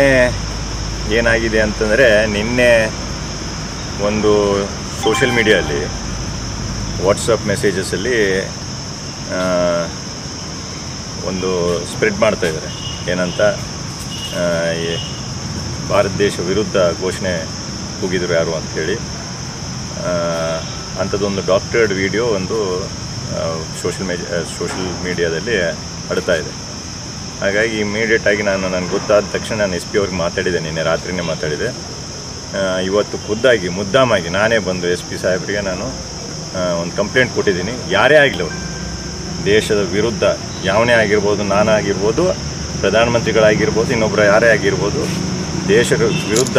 ಏನಾಗಿದೆ ಅಂತಂದರೆ ನಿನ್ನೆ ಒಂದು ಸೋಷಿಯಲ್ ಮೀಡಿಯಲ್ಲಿ ವಾಟ್ಸಪ್ ಮೆಸೇಜಸಲ್ಲಿ ಒಂದು ಸ್ಪ್ರೆಡ್ ಮಾಡ್ತಾ ಇದ್ದಾರೆ ಏನಂತ ಆ, ಈ ಭಾರತ ದೇಶ ವಿರುದ್ಧ ಘೋಷಣೆ ಕೂಗಿದ್ರು ಯಾರು ಅಂಥೇಳಿ ಅಂಥದ್ದೊಂದು ಡಾಕ್ಟರ್ಡ್ ವಿಡಿಯೋ ಒಂದು ಸೋಷಿಯಲ್ ಮೇಜ ಸೋಷಿಯಲ್ ಮೀಡಿಯಾದಲ್ಲಿ ಹಡ್ತಾ ಇದೆ ಹಾಗಾಗಿ ಇಮಿಡಿಯೇಟ್ ಆಗಿ ನಾನು ನನಗೆ ಗೊತ್ತಾದ ತಕ್ಷಣ ನಾನು ಎಸ್ ಪಿ ಅವ್ರಿಗೆ ಮಾತಾಡಿದೆ ನಿನ್ನೆ ರಾತ್ರಿನೇ ಮಾತಾಡಿದೆ ಆ, ಇವತ್ತು ಖುದ್ದಾಗಿ ಮುದ್ದಾಮಾಗಿ ನಾನೇ ಬಂದು ಎಸ್ ಪಿ ಸಾಹೇಬರಿಗೆ ನಾನು ಆ, ಒಂದು ಕಂಪ್ಲೇಂಟ್ ಕೊಟ್ಟಿದ್ದೀನಿ ಯಾರೇ ಆಗಲಿ ಅವರು ದೇಶದ ವಿರುದ್ಧ ಯಾವನೇ ಆಗಿರ್ಬೋದು ನಾನಾಗಿರ್ಬೋದು ಪ್ರಧಾನಮಂತ್ರಿಗಳಾಗಿರ್ಬೋದು ಇನ್ನೊಬ್ಬರು ಯಾರೇ ಆಗಿರ್ಬೋದು ದೇಶದ ವಿರುದ್ಧ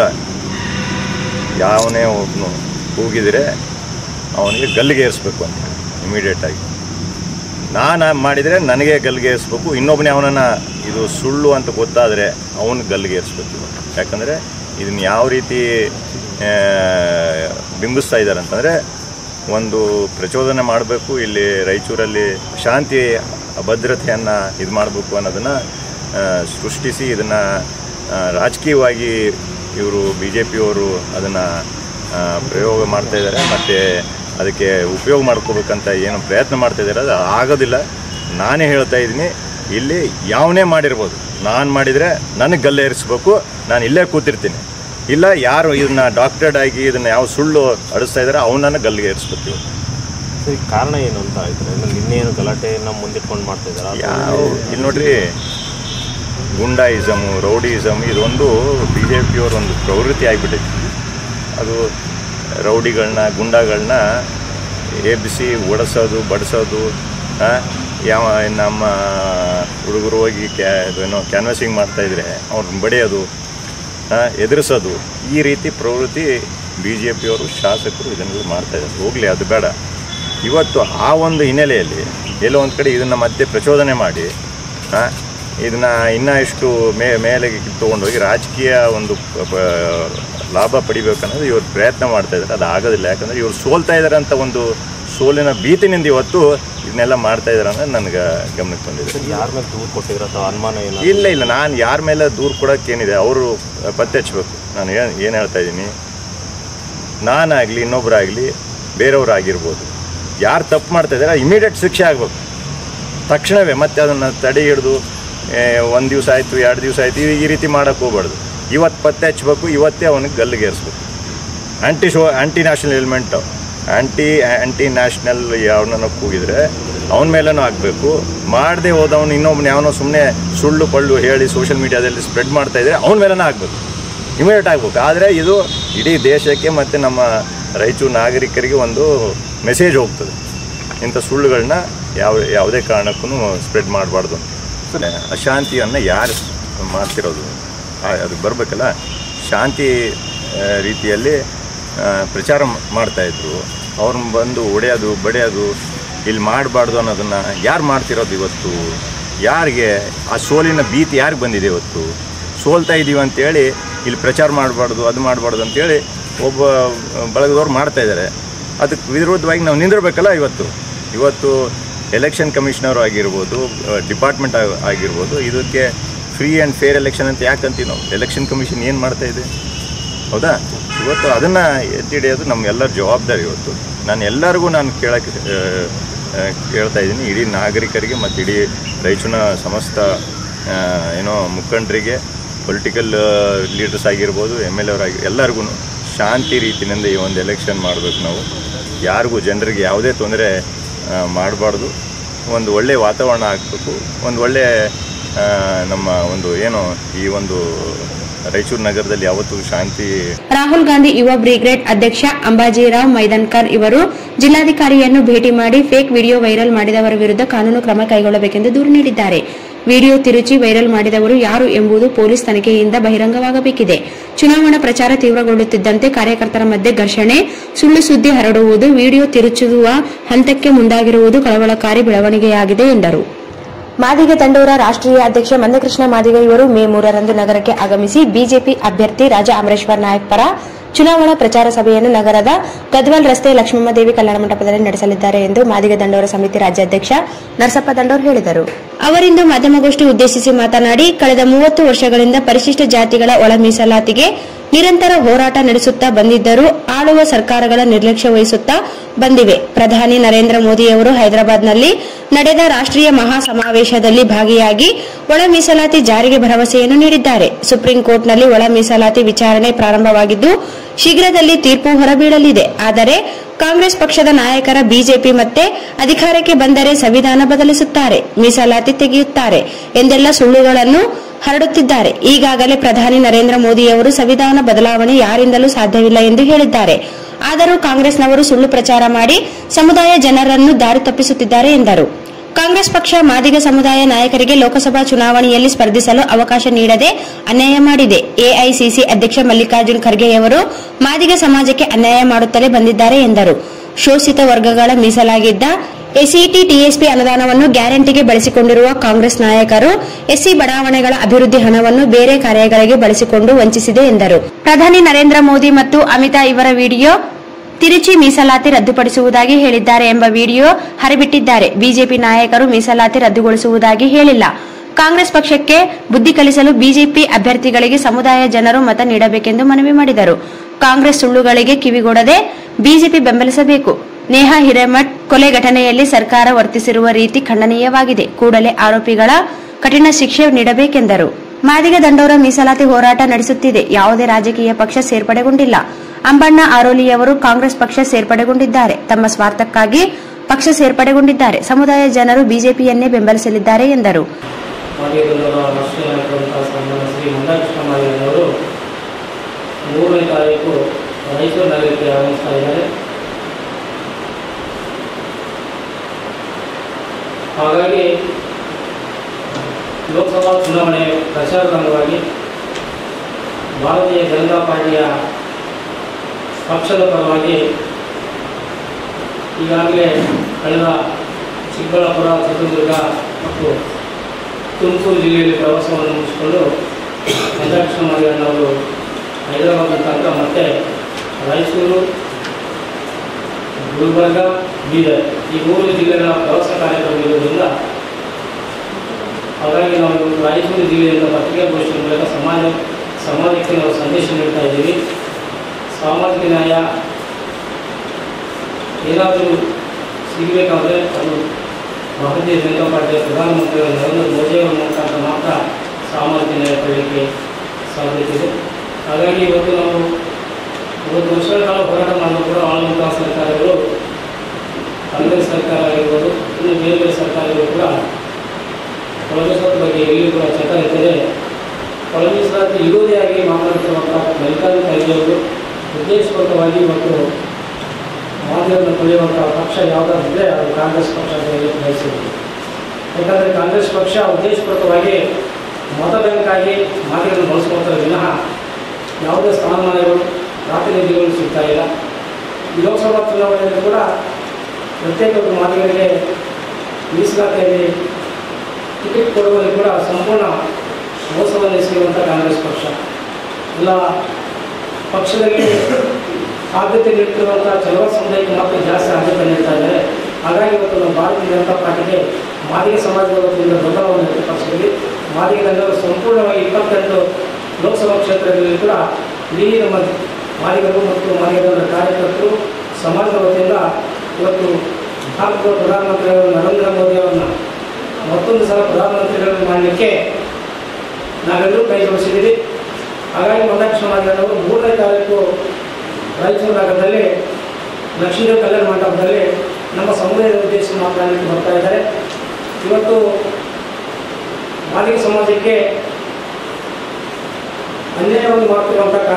ಯಾವನೇ ಒಬ್ಬನು ಕೂಗಿದರೆ ಅವನಿಗೆ ಗಲ್ಲಿಗೆ ಏರಿಸ್ಬೇಕು ಅಂತ ಇಮಿಡಿಯೇಟಾಗಿ ನಾನು ಮಾಡಿದರೆ ನನಗೆ ಗಲ್ಲಿಗೆ ಏರಿಸ್ಬೇಕು ಇನ್ನೊಬ್ಬನೇ ಅವನನ್ನು ಇದು ಸುಳ್ಳು ಅಂತ ಗೊತ್ತಾದರೆ ಅವನು ಗಲ್ಲಿಗೆ ಏರಿಸ್ಬೇಕು ಯಾಕಂದರೆ ಇದನ್ನು ಯಾವ ರೀತಿ ಆ, ಬಿಂಬಿಸ್ತಾ ಇದ್ದಾರೆ ಅಂತಂದರೆ ಒಂದು ಪ್ರಚೋದನೆ ಮಾಡಬೇಕು ಇಲ್ಲಿ ರಾಯಚೂರಲ್ಲಿ ಶಾಂತಿ ಅಭದ್ರತೆಯನ್ನು ಇದು ಮಾಡಬೇಕು ಅನ್ನೋದನ್ನು ಆ, ಸೃಷ್ಟಿಸಿ ಇದನ್ನು ರಾಜಕೀಯವಾಗಿ ಇವರು ಬಿ ಜೆ ಪಿಯವರು ಅದನ್ನು ಪ್ರಯೋಗ ಮಾಡ್ತಾ ಇದ್ದಾರೆ ಮತ್ತು ಅದಕ್ಕೆ ಉಪಯೋಗ ಮಾಡ್ಕೋಬೇಕಂತ ಏನು ಪ್ರಯತ್ನ ಮಾಡ್ತಾ ಇದ್ದಾರೆ ಅದು ಆಗೋದಿಲ್ಲ ನಾನೇ ಹೇಳ್ತಾ ಇದ್ದೀನಿ ಇಲ್ಲಿ ಯಾವನೇ ಮಾಡಿರ್ಬೋದು ನಾನು ಮಾಡಿದರೆ ನನಗೆ ಗಲ್ಲೆ ಏರಿಸ್ಬೇಕು ನಾನು ಇಲ್ಲೇ ಕೂತಿರ್ತೀನಿ ಇಲ್ಲ ಯಾರು ಇದನ್ನ ಡಾಕ್ಟರ್ಡ್ ಆಗಿ ಇದನ್ನ ಯಾವ ಸುಳ್ಳು ಅಡಿಸ್ತಾ ಇದ್ದಾರೆ ಅವನನ್ನು ಗಲ್ಲಿಗೆ ಏರಿಸ್ಬೇಕು ಇವತ್ತು. ಸರಿ ಕಾರಣ ಏನು ಅಂತ ಆಯ್ತು ನಿನ್ನೆ ಏನು ಗಲಾಟೆಯನ್ನು ಮುಂದಿಟ್ಕೊಂಡು ಮಾಡ್ತಾ ಇದ್ದಾರಾ ಯಾವ ಇಲ್ಲಿ ನೋಡ್ರಿ ಗುಂಡಾಯಿಸಮು ರೌಡಿಸಮ್ ಇದೊಂದು ಬಿ ಜೆ ಪಿಯವ್ರ ಒಂದು ಪ್ರವೃತ್ತಿ ಆಗಿಬಿಟ್ಟೈತಿ ಅದು ರೌಡಿಗಳನ್ನ ಗುಂಡಾಗಳನ್ನ ಎಬ್ಬಿಸಿ ಓಡಿಸೋದು ಬಡಿಸೋದು ಆ, ಯಾವ ನಮ್ಮ ಹುಡುಗರು ಹೋಗಿ ಕ್ಯಾ ಏನೋ ಕ್ಯಾನ್ವಸಿಂಗ್ ಮಾಡ್ತಾಯಿದ್ರೆ ಅವ್ರನ್ನ ಬಡಿಯೋದು ಆ, ಎದುರಿಸೋದು ಈ ರೀತಿ ಪ್ರವೃತ್ತಿ ಬಿ ಜೆ ಪಿಯವರು ಶಾಸಕರು ಇದನ್ನೆಲ್ಲ ಮಾಡ್ತಾಯಿದ್ದಾರೆ ಹೋಗಲಿ ಅದು ಬೇಡ ಇವತ್ತು ಆ ಒಂದು ಹಿನ್ನೆಲೆಯಲ್ಲಿ ಎಲ್ಲೋ ಒಂದು ಕಡೆ ಇದನ್ನು ಮತ್ತೆ ಪ್ರಚೋದನೆ ಮಾಡಿ ಆ, ಇದನ್ನ ಇನ್ನೂ ಇಷ್ಟು ಮೇ ಮೇಲೆ ತೊಗೊಂಡೋಗಿ ರಾಜಕೀಯ ಒಂದು ಪ- ಪ- ಲಾಭ ಪಡಿಬೇಕನ್ನೋದು ಇವ್ರು ಪ್ರಯತ್ನ ಮಾಡ್ತಾ ಇದ್ದಾರೆ ಅದು ಆಗೋದಿಲ್ಲ ಯಾಕಂದರೆ ಇವ್ರು ಸೋಲ್ತಾ ಇದ್ದಾರೆ ಅಂತ ಒಂದು ಸೋಲಿನ ಭೀತಿನಿಂದ ಇವತ್ತು ಇದನ್ನೆಲ್ಲ ಮಾಡ್ತಾ ಇದ್ದಾರೆ ಅನ್ನೋದು ನನಗೆ ಗಮನಕ್ಕೆ ಬಂದಿದೆ ಯಾರ ಮೇಲೆ ದೂರು ಕೊಟ್ಟಿದ್ರ ಅಥವಾ ಅನುಮಾನ ಏನು ಇಲ್ಲ ಇಲ್ಲ ನಾನು ಯಾರ ಮೇಲೆ ದೂರು ಕೊಡೋಕ್ಕೇನಿದೆ ಅವರು ಪತ್ತೆ ಹಚ್ಚಬೇಕು ನಾನು ಏನು ಏನು ಹೇಳ್ತಾ ಇದ್ದೀನಿ ನಾನಾಗಲಿ ಇನ್ನೊಬ್ಬರಾಗಲಿ ಬೇರೆಯವರಾಗಿರ್ಬೋದು ಯಾರು ತಪ್ಪು ಮಾಡ್ತಾ ಇದ್ದಾರೆ ಇಮಿಡಿಯೇಟ್ ಶಿಕ್ಷೆ ಆಗಬೇಕು ತಕ್ಷಣವೇ ಮತ್ತೆ ಅದನ್ನು ತಡೆ ಹಿಡಿದು ಒಂದು ದಿವಸ ಆಯಿತು ಎರಡು ದಿವಸ ಆಯಿತು ಈ ರೀತಿ ಮಾಡೋಕ್ಕೆ ಹೋಗ್ಬಾರ್ದು ಇವತ್ತು ಪತ್ತೆ ಹಚ್ಬೇಕು ಇವತ್ತೇ ಅವನಿಗೆ ಗಲ್ಲಿಗೇರಿಸ್ಬೇಕು ಆ್ಯಂಟಿ ಶೋ anti national element anti anti national ಯಾವನನ್ನ ಕೂಗಿದ್ರೆ ಅವನ ಮೇಲೇನೂ ಆಗಬೇಕು ಮಾಡದೆ ಹೋದವನು ಇನ್ನೊಬ್ಬನು ಯಾವನೋ ಸುಮ್ಮನೆ ಸುಳ್ಳು ಪಳ್ಳು ಹೇಳಿ ಸೋಷಿಯಲ್ ಮೀಡಿಯಾದಲ್ಲಿ ಸ್ಪ್ರೆಡ್ ಮಾಡ್ತಾ ಇದ್ರೆ ಅವನ ಮೇಲೇನೂ ಆಗಬೇಕು ಇಮಿಡಿಯೇಟ್ ಆಗಬೇಕು ಆದರೆ ಇದು ಇಡೀ ದೇಶಕ್ಕೆ ಮತ್ತು ನಮ್ಮ ರಾಯಚೂರು ನಾಗರಿಕರಿಗೆ ಒಂದು ಮೆಸೇಜ್ ಹೋಗ್ತದೆ ಇಂಥ ಸುಳ್ಳುಗಳನ್ನ ಯಾವ ಯಾವುದೇ ಕಾರಣಕ್ಕೂ ಸ್ಪ್ರೆಡ್ ಮಾಡಬಾರ್ದು ಅಶಾಂತಿಯನ್ನು ಯಾರು ಮಾಡ್ತಿರೋದು ಆ- ಅದು ಬರಬೇಕಲ್ಲ ಶಾಂತಿ ಆ, ರೀತಿಯಲ್ಲಿ ಆ, ಪ್ರಚಾರ ಮ- ಮಾಡ್ತಾಯಿದ್ರು ಅವ್ರನ್ನ ಬಂದು ಹೊಡೆಯೋದು ಬಡಿಯೋದು ಇಲ್ಲಿ ಮಾಡಬಾರ್ದು ಅನ್ನೋದನ್ನು ಯಾರು ಮಾಡ್ತಿರೋದು ಇವತ್ತು ಯಾರಿಗೆ ಆ ಸೋಲಿನ ಭೀತಿ ಯಾರಿಗೆ ಬಂದಿದೆ ಇವತ್ತು ಸೋಲ್ತಾ ಇದ್ದೀವಿ ಅಂತೇಳಿ ಇಲ್ಲಿ ಪ್ರಚಾರ ಮಾಡಬಾರ್ದು ಅದು ಮಾಡಬಾರ್ದು ಅಂತೇಳಿ ಒಬ್ಬ ಬಳಗದವ್ರು ಮಾಡ್ತಾ ಇದ್ದಾರೆ ಅದಕ್ಕೆ ವಿರೋಧವಾಗಿ ನಾವು ನಿಂದಿರಬೇಕಲ್ಲ ಇವತ್ತು ಇವತ್ತು ಎಲೆಕ್ಷನ್ ಕಮಿಷನರ್ ಆಗಿರ್ಬೋದು ಡಿಪಾರ್ಟ್ಮೆಂಟ್ ಆಗಿರ್ಬೋದು ಇದಕ್ಕೆ ಫ್ರೀ ಆ್ಯಂಡ್ ಫೇರ್ ಎಲೆಕ್ಷನ್ ಅಂತ ಯಾಕೆ ಅಂತೀವಿ ನಾವು ಎಲೆಕ್ಷನ್ ಕಮಿಷನ್ ಏನು ಮಾಡ್ತಾ ಇದೆ ಹೌದಾ ಇವತ್ತು ಅದನ್ನು ಎತ್ತಿ ಹಿಡಿಯೋದು ನಮ್ಮೆಲ್ಲರ ಜವಾಬ್ದಾರಿ ಇವತ್ತು ನಾನು ಎಲ್ಲರಿಗೂ ನಾನು ಕೇಳಕ್ಕೆ ಆ, ಆ, ಕೇಳ್ತಾ ಇದ್ದೀನಿ ಇಡೀ ನಾಗರಿಕರಿಗೆ ಮತ್ತು ಇಡೀ ರಾಯಚೂರಿನ ಸಮಸ್ತ ಆ, ಏನೋ ಮುಖಂಡರಿಗೆ ಪೊಲಿಟಿಕಲ್ ಲೀಡರ್ಸ್ ಆಗಿರ್ಬೋದು ಎಮ್ ಎಲ್ ಅವರಾಗಿ ಎಲ್ಲರಿಗೂ ಶಾಂತಿ ರೀತಿಯಿಂದ ಈ ಒಂದು ಎಲೆಕ್ಷನ್ ಮಾಡಬೇಕು ನಾವು ಯಾರಿಗೂ ಜನರಿಗೆ ಯಾವುದೇ ತೊಂದರೆ ಮಾಡಬಾರ್ದು ಒಂದು ಒಳ್ಳೆಯ ವಾತಾವರಣ ಆಗಬೇಕು ಒಂದು ಒಳ್ಳೆಯ ಆ, ನಮ್ಮ ಒಂದು ಏನು ಈ ಒಂದು ರಾಯಚೂರು ನಗರದಲ್ಲಿ ಯಾವತ್ತೂ ಶಾಂತಿ ರಾಹುಲ್ ಗಾಂಧಿ ಯುವ ಬ್ರಿಗೇಡ್ ಅಧ್ಯಕ್ಷ ಅಂಬಾಜಿರಾವ್ ಮೈದನ್ಕರ್ ಇವರು ಜಿಲ್ಲಾಧಿಕಾರಿಯನ್ನು ಭೇಟಿ ಮಾಡಿ ಫೇಕ್ ವಿಡಿಯೋ ವೈರಲ್ ಮಾಡಿದವರ ವಿರುದ್ಧ ಕಾನೂನು ಕ್ರಮ ಕೈಗೊಳ್ಳಬೇಕೆಂದು ದೂರು ನೀಡಿದ್ದಾರೆ ವಿಡಿಯೋ ತಿರುಚಿ ವೈರಲ್ ಮಾಡಿದವರು ಯಾರು ಎಂಬುದು ಪೊಲೀಸ್ ತನಿಖೆಯಿಂದ ಬಹಿರಂಗವಾಗಬೇಕಿದೆ ಚುನಾವಣಾ ಪ್ರಚಾರ ತೀವ್ರಗೊಳ್ಳುತ್ತಿದ್ದಂತೆ ಕಾರ್ಯಕರ್ತರ ಮಧ್ಯೆ ಘರ್ಷಣೆ ಸುಳ್ಳು ಸುದ್ದಿ ಹರಡುವುದು ವಿಡಿಯೋ ತಿರುಚುವ ಹಂತಕ್ಕೆ ಮುಂದಾಗಿರುವುದು ಕಳವಳಕಾರಿ ಬೆಳವಣಿಗೆಯಾಗಿದೆ ಎಂದರು ಮಾದಿಗ ತಂಡೂರ ರಾಷ್ಟ್ರೀಯ ಅಧ್ಯಕ್ಷ ಮಂದಕೃಷ್ಣ ಮಾದಿಗ ಇವರು ಮೇ ಮೂರರಂದು ನಗರಕ್ಕೆ ಆಗಮಿಸಿ ಬಿಜೆಪಿ ಅಭ್ಯರ್ಥಿ ರಾಜಾ ಅಮರೇಶ್ವರ್ ನಾಯಕ್ ಪರ ಚುನಾವಣಾ ಪ್ರಚಾರ ಸಭೆಯನ್ನು ನಗರದ ಗದ್ವಾಲ್ ರಸ್ತೆ ಲಕ್ಷ್ಮಮ್ಮದೇವಿ ಕಲ್ಯಾಣ ಮಂಟಪದಲ್ಲಿ ನಡೆಸಲಿದ್ದಾರೆ ಎಂದು ಮಾದಿಗ ದಂಡೋರ ಸಮಿತಿ ರಾಜ್ಯಾಧ್ಯಕ್ಷ ನರಸಪ್ಪ ದಂಡೋರ್ ಹೇಳಿದರು ಅವರಿಂದು ಮಾಧ್ಯಮಗೋಷ್ಠಿ ಉದ್ದೇಶಿಸಿ ಮಾತನಾಡಿ ಕಳೆದ ಮೂವತ್ತು ವರ್ಷಗಳಿಂದ ಪರಿಶಿಷ್ಟ ಜಾತಿಗಳ ಒಳ ಮೀಸಲಾತಿಗೆ ನಿರಂತರ ಹೋರಾಟ ನಡೆಸುತ್ತಾ ಬಂದಿದ್ದರೂ ಆಳುವ ಸರ್ಕಾರಗಳ ನಿರ್ಲಕ್ಷ್ಯ ವಹಿಸುತ್ತಾ ಬಂದಿವೆ ಪ್ರಧಾನಿ ನರೇಂದ್ರ ಮೋದಿಯವರು ಹೈದರಾಬಾದ್ನಲ್ಲಿ ನಡೆದ ರಾಷ್ಟ್ರೀಯ ಮಹಾ ಸಮಾವೇಶದಲ್ಲಿ ಭಾಗಿಯಾಗಿ ಒಳ ಮೀಸಲಾತಿ ಜಾರಿಗೆ ಭರವಸೆಯನ್ನು ನೀಡಿದ್ದಾರೆ ಸುಪ್ರೀಂ ಕೋರ್ಟ್ನಲ್ಲಿ ಒಳ ಮೀಸಲಾತಿ ವಿಚಾರಣೆ ಪ್ರಾರಂಭವಾಗಿದ್ದು ಶೀಘ್ರದಲ್ಲಿ ತೀರ್ಪು ಹೊರಬೀಳಲಿದೆ ಆದರೆ ಕಾಂಗ್ರೆಸ್ ಪಕ್ಷದ ನಾಯಕರ ಬಿಜೆಪಿ ಮತ್ತೆ ಅಧಿಕಾರಕ್ಕೆ ಬಂದರೆ ಸಂವಿಧಾನ ಬದಲಿಸುತ್ತಾರೆ ಮೀಸಲಾತಿ ತೆಗೆಯುತ್ತಾರೆ ಎಂದೆಲ್ಲ ಸುಳ್ಳುಗಳನ್ನು ಹರಡುತ್ತಿದ್ದಾರೆ ಈಗಾಗಲೇ ಪ್ರಧಾನಿ ನರೇಂದ್ರ ಮೋದಿಯವರು ಸಂವಿಧಾನ ಬದಲಾವಣೆ ಯಾರಿಂದಲೂ ಸಾಧ್ಯವಿಲ್ಲ ಎಂದು ಹೇಳಿದ್ದಾರೆ ಆದರೂ ಕಾಂಗ್ರೆಸ್ನವರು ಸುಳ್ಳು ಪ್ರಚಾರ ಮಾಡಿ ಸಮುದಾಯ ಜನರನ್ನು ದಾರಿ ತಪ್ಪಿಸುತ್ತಿದ್ದಾರೆ ಎಂದರು ಕಾಂಗ್ರೆಸ್ ಪಕ್ಷ ಮಾದಿಗ ಸಮುದಾಯ ನಾಯಕರಿಗೆ ಲೋಕಸಭಾ ಚುನಾವಣೆಯಲ್ಲಿ ಸ್ಪರ್ಧಿಸಲು ಅವಕಾಶ ನೀಡದೆ ಅನ್ಯಾಯ ಮಾಡಿದೆ ಎಐಸಿಸಿ ಅಧ್ಯಕ್ಷ ಮಲ್ಲಿಕಾರ್ಜುನ್ ಖರ್ಗೆಯವರು ಮಾದಿಗ ಸಮಾಜಕ್ಕೆ ಅನ್ಯಾಯ ಮಾಡುತ್ತಲೇ ಬಂದಿದ್ದಾರೆ ಎಂದರು ಶೋಷಿತ ವರ್ಗಗಳ ಮೀಸಲಾಗಿದ್ದ ಎಸ್ಇಟಿ ಟಿಎಸ್ಪಿ ಅನುದಾನವನ್ನು ಗ್ಯಾರಂಟಿಗೆ ಬಳಸಿಕೊಂಡಿರುವ ಕಾಂಗ್ರೆಸ್ ನಾಯಕರು ಎಸ್ಸಿ ಬಡಾವಣೆಗಳ ಅಭಿವೃದ್ಧಿ ಹಣವನ್ನು ಬೇರೆ ಕಾರ್ಯಗಳಿಗೆ ಬಳಸಿಕೊಂಡು ವಂಚಿಸಿದೆ ಎಂದರು ಪ್ರಧಾನಿ ನರೇಂದ್ರ ಮೋದಿ ಮತ್ತು ಅಮಿತಾ ಇವರ ವಿಡಿಯೋ ತಿರುಚಿ ಮೀಸಲಾತಿ ರದ್ದುಪಡಿಸುವುದಾಗಿ ಹೇಳಿದ್ದಾರೆ ಎಂಬ ವಿಡಿಯೋ ಹರಿಬಿಟ್ಟಿದ್ದಾರೆ ಬಿಜೆಪಿ ನಾಯಕರು ಮೀಸಲಾತಿ ರದ್ದುಗೊಳಿಸುವುದಾಗಿ ಹೇಳಿಲ್ಲ ಕಾಂಗ್ರೆಸ್ ಪಕ್ಷಕ್ಕೆ ಬುದ್ಧಿ ಕಲಿಸಲು ಬಿಜೆಪಿ ಅಭ್ಯರ್ಥಿಗಳಿಗೆ ಸಮುದಾಯ ಜನರು ಮತ ನೀಡಬೇಕೆಂದು ಮನವಿ ಮಾಡಿದರು ಕಾಂಗ್ರೆಸ್ ಸುಳ್ಳುಗಳಿಗೆ ಕಿವಿಗೊಡದೆ ಬಿಜೆಪಿ ಬೆಂಬಲಿಸಬೇಕು ನೇಹಾ ಹಿರೇಮಠ್ ಕೊಲೆ ಘಟನೆಯಲ್ಲಿ ಸರ್ಕಾರ ವರ್ತಿಸಿರುವ ರೀತಿ ಖಂಡನೀಯವಾಗಿದೆ ಕೂಡಲೇ ಆರೋಪಿಗಳ ಕಠಿಣ ಶಿಕ್ಷೆ ನೀಡಬೇಕೆಂದರು ಮಾದಿಗ ದಂಡೋರ ಮೀಸಲಾತಿ ಹೋರಾಟ ನಡೆಸುತ್ತಿದೆ ಯಾವುದೇ ರಾಜಕೀಯ ಪಕ್ಷ ಸೇರ್ಪಡೆಗೊಂಡಿಲ್ಲ ಅಂಬಣ್ಣ ಆರೋಲಿಯವರು ಕಾಂಗ್ರೆಸ್ ಪಕ್ಷ ಸೇರ್ಪಡೆಗೊಂಡಿದ್ದಾರೆ ತಮ್ಮ ಸ್ವಾರ್ಥಕ್ಕಾಗಿ ಪಕ್ಷ ಸೇರ್ಪಡೆಗೊಂಡಿದ್ದಾರೆ ಸಮುದಾಯ ಜನರು ಬಿಜೆಪಿಯನ್ನೇ ಬೆಂಬಲಿಸಲಿದ್ದಾರೆ ಎಂದರು ಮಾದಿಗರ ರಾಷ್ಟ್ರೀಯ ನಾಯಕರಂತಹ ಸನ್ಮಾನ್ಯ ಶ್ರೀ ಮಂದಾಕೃಷ್ಣ ಮಾದಿಗರವರು ಮೂರನೇ ತಾರೀಕು ಮೈಸೂರು ನಗರಕ್ಕೆ ಆಗಮಿಸ್ತಾ ಇದ್ದಾರೆ ಹಾಗಾಗಿ ಲೋಕಸಭಾ ಚುನಾವಣೆ ಪ್ರಚಾರದ ಅಂಗವಾಗಿ ಭಾರತೀಯ ಜನತಾ ಪಾರ್ಟಿಯ ಪಕ್ಷದ ಪರವಾಗಿ ಈಗಾಗಲೇ ಕಳೆದ ಚಿಕ್ಕಬಳ್ಳಾಪುರ ಚಿತ್ರದುರ್ಗ ಮತ್ತು ತುಮಕೂರು ಜಿಲ್ಲೆಯಲ್ಲಿ ಪ್ರವಾಸವನ್ನು ಮುಗಿಸಿಕೊಂಡು ಮಂದಾಕೃಷ್ಣ ಮಾದಿಗಣ್ಣವರು ಹೈದರಾಬಾದ್ ಮುಖಾಂತರ ಮತ್ತೆ ರಾಯಚೂರು ಗುಲ್ಬರ್ಗ ಬೀದರ್ ಈ ಮೂರು ಜಿಲ್ಲೆಗಳ ಪ್ರವಾಸ ಕಾರ್ಯಕ್ರಮ ಇರುವುದರಿಂದ ಹಾಗಾಗಿ ನಾವು ಇವತ್ತು ರಾಯಚೂರು ಜಿಲ್ಲೆಯಿಂದ ಪತ್ರಿಕಾಗೋಷ್ಠಿ ಮೂಲಕ ಸಮಾಜ ಸಮಾಜಕ್ಕೆ ನಾವು ಸಂದೇಶ ನೀಡ್ತಾ ಇದ್ದೀವಿ ಸಾಮಾಜಿಕ ನ್ಯಾಯ ಏನಾದರೂ ಸಿಗಬೇಕಾದ್ರೆ ಅದು ಭಾರತೀಯ ಜನತಾ ಪಾರ್ಟಿಯ ಪ್ರಧಾನಮಂತ್ರಿಗಳು ನರೇಂದ್ರ ಮೋದಿಯವರ ಮುಖಾಂತರ ಮಾತ್ರ ಸಾಮಾಜಿಕ ನ್ಯಾಯ ಪಡೆಯಲಿಕ್ಕೆ ಸಾಧ್ಯತೆ ಇದೆ ಹಾಗಾಗಿ ಇವತ್ತು ನಾವು ಇವತ್ತು ವರ್ಷಗಳ ಕಾಲ ಹೋರಾಟ ಮಾಡಿದ್ರು ಕೂಡ ಆಳುವಂತಹ ಸರ್ಕಾರಗಳು ಕಾಂಗ್ರೆಸ್ ಸರ್ಕಾರ ಆಗಿರ್ಬೋದು ಇನ್ನು ಬೇರೆ ಬೇರೆ ಸರ್ಕಾರಗಳು ಕೂಡ ಒಳಮೀಸಲಾತಿ ಬಗ್ಗೆ ಎಲ್ಲಿ ಕೂಡ ಚಟ ಇರ್ತದೆ ಒಳಮೀಸಲಾತಿ ವಿರೋಧಿಯಾಗಿ ಮಾತನಾಡ್ತಿರುವಂಥ ಮಲ್ಲಿಕಾರ್ಜುನ ಖರ್ಗೆ ಅವರು ಉದ್ದೇಶಪೂರ್ವಕವಾಗಿ ಮತ್ತು ಮಾಧ್ಯಮವನ್ನು ತುಳಿಯುವಂಥ ಪಕ್ಷ ಯಾವುದಾದ್ರೆ ಅದು ಕಾಂಗ್ರೆಸ್ ಪಕ್ಷ ಅಂತ ಹೇಳಿ ಬಯಸಿದೆ ಯಾಕಂದರೆ ಕಾಂಗ್ರೆಸ್ ಪಕ್ಷ ಉದ್ದೇಶಪೂರ್ವಕವಾಗಿ ಮತ ಬ್ಯಾಂಕಾಗಿ ಮಾತಿಗಳನ್ನು ಬಳಸ್ಕೊಳ್ತಾರೆ ವಿನಃ ಯಾವುದೇ ಸ್ಥಾನಮಾನಗಳು ಪ್ರಾತಿನಿಧ್ಯಗಳು ಸಿಗ್ತಾ ಇಲ್ಲ ಈ ಲೋಕಸಭಾ ಚುನಾವಣೆಯಲ್ಲಿ ಕೂಡ ಪ್ರತ್ಯೇಕ ಮಾತಿಗಳಿಗೆ ಮೀಸಲಾತಿಯಲ್ಲಿ ಟಿಕೆಟ್ ಕೊಡುವಲ್ಲಿ ಕೂಡ ಸಂಪೂರ್ಣ ಮೋಸವನ್ನು ಎಸಗಿರುವಂಥ ಕಾಂಗ್ರೆಸ್ ಪಕ್ಷ ಎಲ್ಲ ಪಕ್ಷದಲ್ಲಿ ಆದ್ಯತೆ ನೀಡ್ತಿರುವಂಥ ಚಲವ ಸಮುದಾಯಕ್ಕೆ ಮಾತ್ರ ಜಾಸ್ತಿ ಆದ್ಯತೆ ನೀಡ್ತಾ ಇದ್ದಾರೆ ಹಾಗಾಗಿ ಇವತ್ತು ನಮ್ಮ ಭಾರತೀಯ ಜನತಾ ಪಾರ್ಟಿಗೆ ಮಾದಿಗ ಸಮಾಜದ ವತಿಯಿಂದ ಬೆಂಬಲವನ್ನು ವ್ಯಕ್ತಪಡಿಸಿದ್ವಿ ಮಾದಿಗರೆಲ್ಲರೂ ಸಂಪೂರ್ಣವಾಗಿ ಇಪ್ಪತ್ತೆಂಟು ಲೋಕಸಭಾ ಕ್ಷೇತ್ರಗಳಲ್ಲಿ ಕೂಡ ಇಡೀ ನಮ್ಮ ಮಾದಿಗರು ಮತ್ತು ಮಾದಿಗರ ಕಾರ್ಯಕರ್ತರು ಸಮಾಜದ ವತಿಯಿಂದ ಇವತ್ತು ಭಾರತದ ಪ್ರಧಾನಮಂತ್ರಿಗಳು ನರೇಂದ್ರ ಮೋದಿ ಅವರನ್ನ ಮತ್ತೊಂದು ಸಲ ಪ್ರಧಾನಮಂತ್ರಿಗಳನ್ನು ಮಾಡಲಿಕ್ಕೆ ನಾವೆಲ್ಲರೂ ಕೈ ಜೋಡಿಸಿದ್ದೀವಿ ಹಾಗಾಗಿ ಮಂದಾಕೃಷ್ಣ ಮಾದಿಗರವರು ಮೂರನೇ ತಾರೀಕು ರಾಯಚೂರು ನಗರದಲ್ಲಿ ಲಕ್ಷ್ಮೀದೇವಿ ಕಲ್ಯಾಣ ಮಂಟಪದಲ್ಲಿ ನಮ್ಮ ಸಮುದಾಯದ ಉದ್ದೇಶ ಮಾತನಾಡಲಿಕ್ಕೆ ಬರ್ತಾ ಇದ್ದಾರೆ ಇವತ್ತು ಮಾದಿಗ ಸಮಾಜಕ್ಕೆ ಅನ್ಯಾಯವನ್ನು ಮಾಡ್ತಿರುವಂಥ ಕಾ-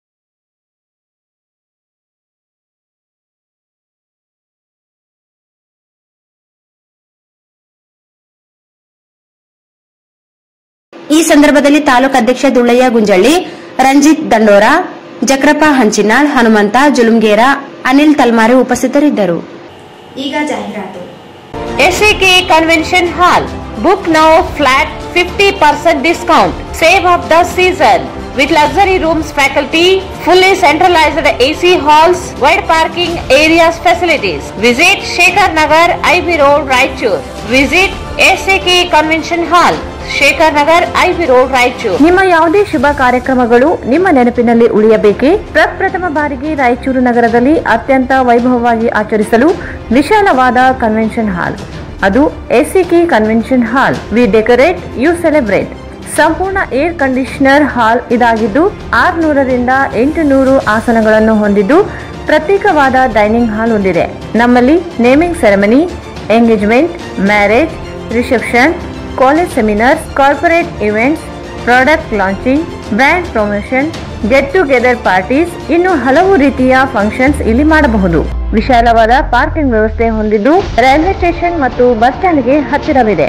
ಈ ಸಂದರ್ಭದಲ್ಲಿ ತಾಲೂಕು ಅಧ್ಯಕ್ಷ ದುಳ್ಳಯ್ಯ ಗುಂಜಳ್ಳಿ ರಂಜಿತ್ ದಂಡೋರ ಜಕ್ರಪ್ಪ ಹಂಚಿನಾಳ್ ಹನುಮಂತ ಜುಲುಮ್ಗೇರ ಅನಿಲ್ ತಲ್ಮಾರೆ ಉಪಸ್ಥಿತರಿದ್ದರು ಈಗ ಜಾಹೀರಾತು SAK Convention Hall. Book now flat 50% discount. Save up the season. With luxury rooms faculty, fully centralized AC halls, wide parking areas facilities. Visit Shekhar Nagar, IB Road, Raichur. Visit SAK Convention Hall, Shekhar Nagar, IB Road, Raichur. ನಿಮ್ಮ ಯಾವುದೇ ಶುಭ ಕಾರ್ಯಕ್ರಮಗಳು ನಿಮ್ಮ ನೆನಪಿನಲ್ಲಿ ಉಳಿಯಬೇಕೇ ಪ್ರಪ್ರಥಮ ಬಾರಿಗೆ ರಾಯಚೂರು ನಗರದಲ್ಲಿ ಅತ್ಯಂತ ವೈಭವವಾಗಿ ಆಚರಿಸಲು ವಿಶಾಲವಾದ ಕನ್ವೆನ್ಷನ್ ಹಾಲ್ ಅದು ACK convention hall we decorate you celebrate ಸಂಪೂರ್ಣ ಏರ್ ಕಂಡೀಷನರ್ ಹಾಲ್ ಇದಾಗಿದ್ದು ಆರ್ನೂರರಿಂದ ಎಂಟು ನೂರು ಆಸನಗಳನ್ನು ಹೊಂದಿದ್ದು ಪ್ರತ್ಯೇಕವಾದ ಡೈನಿಂಗ್ ಹಾಲ್ ಹೊಂದಿದೆ ನಮ್ಮಲ್ಲಿ naming ceremony engagement marriage reception college seminars corporate events product launching brand promotion get together parties ಇನ್ನು ಹಲವು ರೀತಿಯ ಫಂಕ್ಷನ್ಸ್ ಇಲ್ಲಿ ಮಾಡಬಹುದು ವಿಶಾಲವಾದ ಪಾರ್ಕಿಂಗ್ ವ್ಯವಸ್ಥೆ ಹೊಂದಿದ್ದು ರೈಲ್ವೆ ಸ್ಟೇಷನ್ ಮತ್ತು ಬಸ್ ಸ್ಟ್ಯಾಂಡ್ಗೆ ಹತ್ತಿರವಿದೆ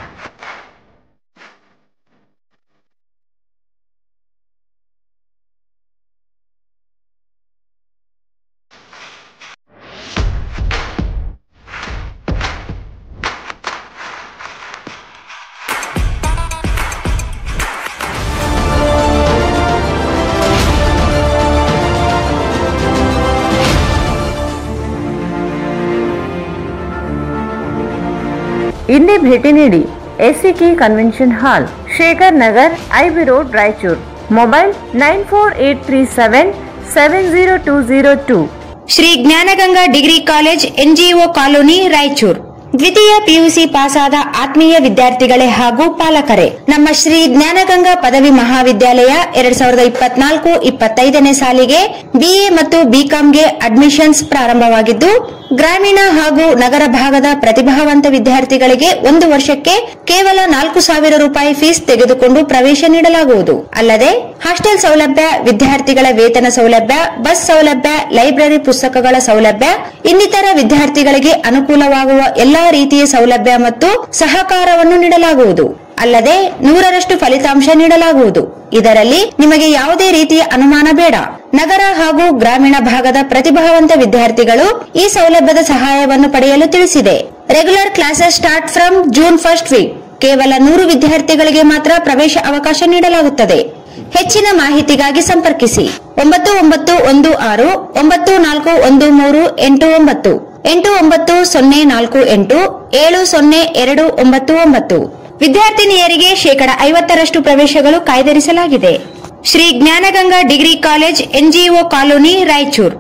ಇಲ್ಲಿ ಭೇಟಿ ನೀಡಿ ACK convention hall Shekar Nagar IB road Raichur mobile nine four eight three seven seven zero two zero two Shri Jnanaganga degree college NGO colony Raichur ದ್ವಿತೀಯ ಪಿಯುಸಿ ಪಾಸಾದ ಆತ್ಮೀಯ ವಿದ್ಯಾರ್ಥಿಗಳೇ ಹಾಗೂ ಪಾಲಕರೇ ನಮ್ಮ ಶ್ರೀ ಜ್ಞಾನಗಂಗಾ ಪದವಿ ಮಹಾವಿದ್ಯಾಲಯ ಎರಡ್ ಸಾವಿರದ ಇಪ್ಪತ್ನಾಲ್ಕು ಇಪ್ಪತ್ತೈದನೇ ಸಾಲಿಗೆ ಬಿಎ ಮತ್ತು ಬಿಕಾಂಗೆ ಅಡ್ಮಿಷನ್ಸ್ ಪ್ರಾರಂಭವಾಗಿದ್ದು ಗ್ರಾಮೀಣ ಹಾಗೂ ನಗರ ಭಾಗದ ಪ್ರತಿಭಾವಂತ ವಿದ್ಯಾರ್ಥಿಗಳಿಗೆ ಒಂದು ವರ್ಷಕ್ಕೆ ಕೇವಲ ನಾಲ್ಕು ಸಾವಿರ ರೂಪಾಯಿ ಫೀಸ್ ತೆಗೆದುಕೊಂಡು ಪ್ರವೇಶ ನೀಡಲಾಗುವುದು ಅಲ್ಲದೆ ಹಾಸ್ಟೆಲ್ ಸೌಲಭ್ಯ ವಿದ್ಯಾರ್ಥಿಗಳ ವೇತನ ಸೌಲಭ್ಯ ಬಸ್ ಸೌಲಭ್ಯ ಲೈಬ್ರರಿ ಪುಸ್ತಕಗಳ ಸೌಲಭ್ಯ ಇನ್ನಿತರ ವಿದ್ಯಾರ್ಥಿಗಳಿಗೆ ಅನುಕೂಲವಾಗುವ ಎಲ್ಲಾ ರೀತಿಯ ಸೌಲಭ್ಯ ಮತ್ತು ಸಹಕಾರವನ್ನು ನೀಡಲಾಗುವುದು ಅಲ್ಲದೆ ನೂರರಷ್ಟು ಫಲಿತಾಂಶ ನೀಡಲಾಗುವುದು ಇದರಲ್ಲಿ ನಿಮಗೆ ಯಾವುದೇ ರೀತಿಯ ಅನುಮಾನ ಬೇಡ ನಗರ ಹಾಗೂ ಗ್ರಾಮೀಣ ಭಾಗದ ಪ್ರತಿಭಾವಂತ ವಿದ್ಯಾರ್ಥಿಗಳು ಈ ಸೌಲಭ್ಯದ ಸಹಾಯವನ್ನು ಪಡೆಯಲು ತಿಳಿಸಿದೆ regular classes start from June first week ಕೇವಲ ನೂರು ವಿದ್ಯಾರ್ಥಿಗಳಿಗೆ ಮಾತ್ರ ಪ್ರವೇಶ ಅವಕಾಶ ನೀಡಲಾಗುತ್ತದೆ ಹೆಚ್ಚಿನ ಮಾಹಿತಿಗಾಗಿ ಸಂಪರ್ಕಿಸಿ ಒಂಬತ್ತು ಒಂಬತ್ತು ಒಂದು ಆರು ಒಂಬತ್ತು ನಾಲ್ಕು ಒಂದು ಮೂರು ಎಂಟು ಒಂಬತ್ತು ಎಂಟು ಒಂಬತ್ತು ಸೊನ್ನೆ ನಾಲ್ಕು ಎಂಟು ಏಳು ಸೊನ್ನೆ ಎರಡು ಒಂಬತ್ತು ಒಂಬತ್ತು ವಿದ್ಯಾರ್ಥಿನಿಯರಿಗೆ ಶೇಕಡ ಐವತ್ತರಷ್ಟು ಪ್ರವೇಶಗಳು ಕಾಯ್ದಿರಿಸಲಾಗಿದೆ Shri Jnanaganga degree college NGO colony Raichur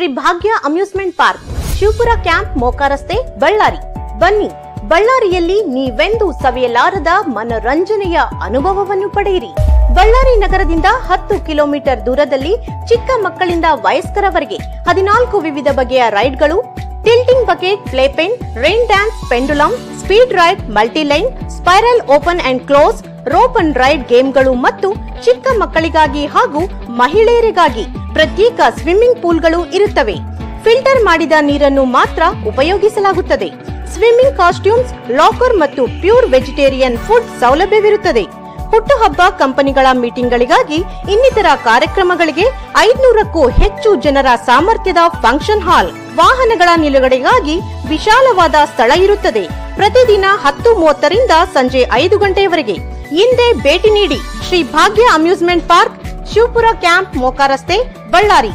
Shri Bhagya amusement park Shivapura camp Moka ರಸ್ತೆ ಬಳ್ಳಾರಿ ಬನ್ನಿ ಬಳ್ಳಾರಿಯಲ್ಲಿ ನೀವೆಂದೂ ಸವಿಯಲಾರದ ಮನರಂಜನೆಯ ಅನುಭವವನ್ನು ಪಡೆಯಿರಿ ಬಳ್ಳಾರಿ ನಗರದಿಂದ ಹತ್ತು ಕಿಲೋಮೀಟರ್ ದೂರದಲ್ಲಿ ಚಿಕ್ಕ ಮಕ್ಕಳಿಂದ ವಯಸ್ಕರವರೆಗೆ ಹದಿನಾಲ್ಕು ವಿವಿಧ ಬಗೆಯ ರೈಡ್ಗಳು tilting bucket play pen rain dance pendulum speed ride multiline spiral open and close rope and ride ಗೇಮ್ಗಳು ಮತ್ತು ಚಿಕ್ಕ ಮಕ್ಕಳಿಗಾಗಿ ಹಾಗೂ ಮಹಿಳೆಯರಿಗಾಗಿ ಪ್ರತ್ಯೇಕ ಸ್ವಿಮ್ಮಿಂಗ್ ಪೂಲ್ಗಳು ಇರುತ್ತವೆ ಫಿಲ್ಟರ್ ಮಾಡಿದ ನೀರನ್ನು ಮಾತ್ರ ಉಪಯೋಗಿಸಲಾಗುತ್ತದೆ ಸ್ವಿಮ್ಮಿಂಗ್ ಕಾಸ್ಟ್ಯೂಮ್ಸ್ ಲಾಕರ್ ಮತ್ತು ಪ್ಯೂರ್ ವೆಜಿಟೇರಿಯನ್ ಫುಡ್ ಸೌಲಭ್ಯವಿರುತ್ತದೆ ಹುಟ್ಟುಹಬ್ಬ ಕಂಪನಿಗಳ ಮೀಟಿಂಗ್ಗಳಿಗಾಗಿ ಇನ್ನಿತರ ಕಾರ್ಯಕ್ರಮಗಳಿಗೆ ಐದ್ನೂರಕ್ಕೂ ಹೆಚ್ಚು ಜನರ ಸಾಮರ್ಥ್ಯದ ಫಂಕ್ಷನ್ ಹಾಲ್ ವಾಹನಗಳ ನಿಲುಗಡೆಗಾಗಿ ವಿಶಾಲವಾದ ಸ್ಥಳ ಇರುತ್ತದೆ ಪ್ರತಿದಿನ ಹತ್ತು ಮೂವತ್ತರಿಂದ ಸಂಜೆ ಐದು ಗಂಟೆಯವರೆಗೆ ಹಿಂದೆ ಭೇಟಿ ನೀಡಿ Shri Bhagya amusement park Shivapura camp Moka ರಸ್ತೆ Ballari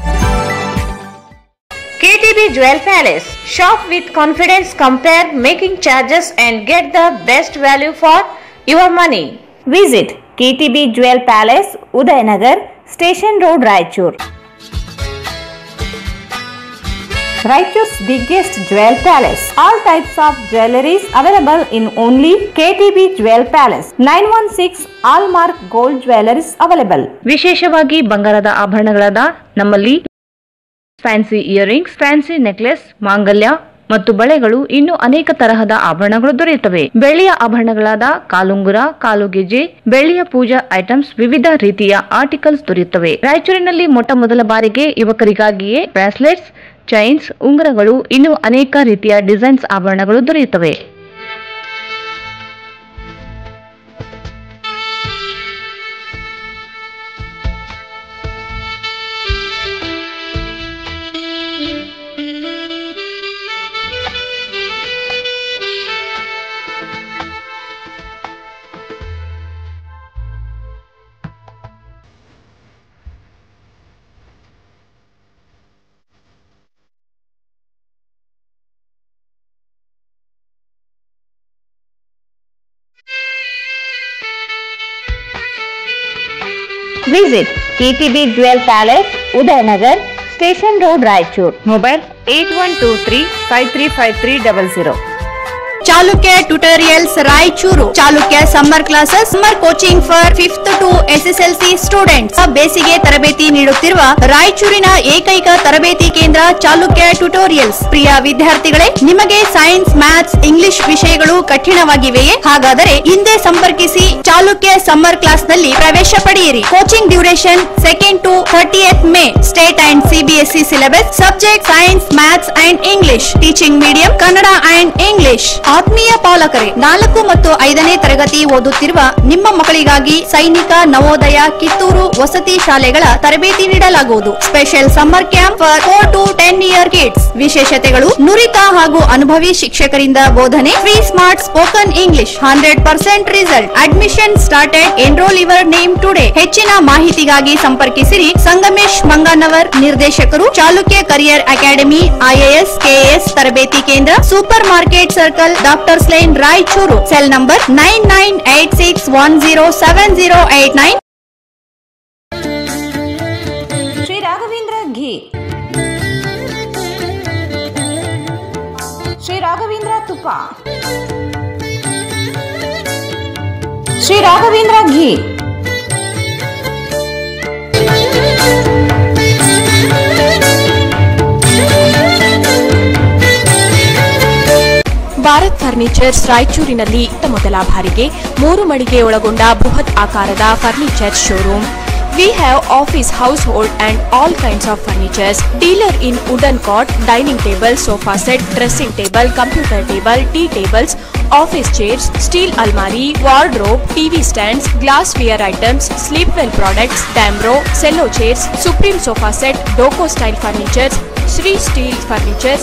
KTB Jewel Palace. Shop with confidence, compare making charges and get the best value for your money. Visit KTB Jewel Palace, Udayanagar, Station Road, Raichur. Raichur's biggest jewel palace. All types of jewelries available in only KTB Jewel Palace. 916 Allmark Gold Jewelries available. ವಿಶೇಷವಾಗಿ ಬಂಗಾರದ ಆಭರಣಗಳಾದ ನಮ್ಮಲ್ಲಿ fancy earrings fancy necklace ಮಾಂಗಲ್ಯ ಮತ್ತು ಬಳೆಗಳು ಇನ್ನೂ ಅನೇಕ ತರಹದ ಆಭರಣಗಳು ದೊರೆಯುತ್ತವೆ ಬೆಳ್ಳಿಯ ಆಭರಣಗಳಾದ ಕಾಲುಂಗುರ ಕಾಲುಗೆಜೆ ಬೆಳ್ಳಿಯ ಪೂಜಾ ಐಟಮ್ಸ್ ವಿವಿಧ ರೀತಿಯ ಆರ್ಟಿಕಲ್ಸ್ ದೊರೆಯುತ್ತವೆ ರಾಯಚೂರಿನಲ್ಲಿ ಮೊಟ್ಟ ಮೊದಲ ಬಾರಿಗೆ ಯುವಕರಿಗಾಗಿಯೇ ಬ್ರಾಸ್ಲೆಟ್ಸ್ ಚೈನ್ಸ್ ಉಂಗುರಗಳು ಇನ್ನೂ ಅನೇಕ ರೀತಿಯ ಡಿಸೈನ್ಸ್ ಆಭರಣಗಳು ದೊರೆಯುತ್ತವೆ Visit KTB Jewel Palace, Udayanagar, Station Road, Raichur. Mobile 8123 535300. Chalukya tutorials Raichur Chalukya summer classes summer coaching for fifth to SSLC students ಬೇಸಿಗೆ ತರಬೇತಿ ನೀಡುತ್ತಿರುವ ರಾಯಚೂರಿನ ಏಕೈಕ ತರಬೇತಿ ಕೇಂದ್ರ ಚಾಲುಕ್ಯ ಟ್ಯುಟೋರಿಯಲ್ಸ್ ಪ್ರಿಯ ವಿದ್ಯಾರ್ಥಿಗಳೇ ನಿಮಗೆ ಸೈನ್ಸ್ ಮ್ಯಾಥ್ಸ್ ಇಂಗ್ಲಿಷ್ ವಿಷಯಗಳು ಕಠಿಣವಾಗಿವೆಯೇ ಹಾಗಾದರೆ ಹಿಂದೆ ಸಂಪರ್ಕಿಸಿ ಚಾಲುಕ್ಯ ಸಮ್ಮರ್ ಕ್ಲಾಸ್ ನಲ್ಲಿ ಪ್ರವೇಶ ಪಡೆಯಿರಿ coaching duration second to thirtieth May state and CBSE syllabus subject science maths and English teaching medium Kannada and English ಆತ್ಮೀಯ ಪಾಲಕರೇ ನಾಲ್ಕು ಮತ್ತು ಐದನೇ ತರಗತಿ ಓದುತ್ತಿರುವ ನಿಮ್ಮ ಮಕ್ಕಳಿಗಾಗಿ ಸೈನಿಕ ನವೋದಯ ಕಿತ್ತೂರು ವಸತಿ ಶಾಲೆಗಳ ತರಬೇತಿ ನೀಡಲಾಗುವುದು special summer camp for four to ten year kids ವಿಶೇಷತೆಗಳು ನುರಿತ ಹಾಗೂ ಅನುಭವಿ ಶಿಕ್ಷಕರಿಂದ ಬೋಧನೆ free smart spoken English hundred percent result admission started enrol your name today ಹೆಚ್ಚಿನ ಮಾಹಿತಿಗಾಗಿ ಸಂಪರ್ಕಿಸಿರಿ ಸಂಗಮೇಶ್ ಮಂಗನವರ್ ನಿರ್ದೇಶಕರು Chalukya career academy IAS KAS ತರಬೇತಿ ಕೇಂದ್ರ super market circle doctors line Raichur cell number nine nine eight six one zero seven zero eight nine Shri Raghavendra ghee Shri Raghavendra ತುಪ್ಪ Shri Raghavendra ghee Bharat furnitures ರಾಯಚೂರಿನಲ್ಲಿ ಇತ್ತ ಮೊದಲ ಬಾರಿಗೆ ಮೂರು ಮಳಿಗೆ ಒಳಗೊಂಡ ಬೃಹತ್ ಆಕಾರದ furniture showroom we have office household and all kinds of furnitures dealer in wooden cot dining table sofa set dressing table computer table tea tables office chairs steel ಅಲ್ಮಾರಿ wardrobe TV stands glassware items Sleepwell products Damro Cello chairs Supreme sofa set ಡೋಕೋ style furnitures Shri steel furnitures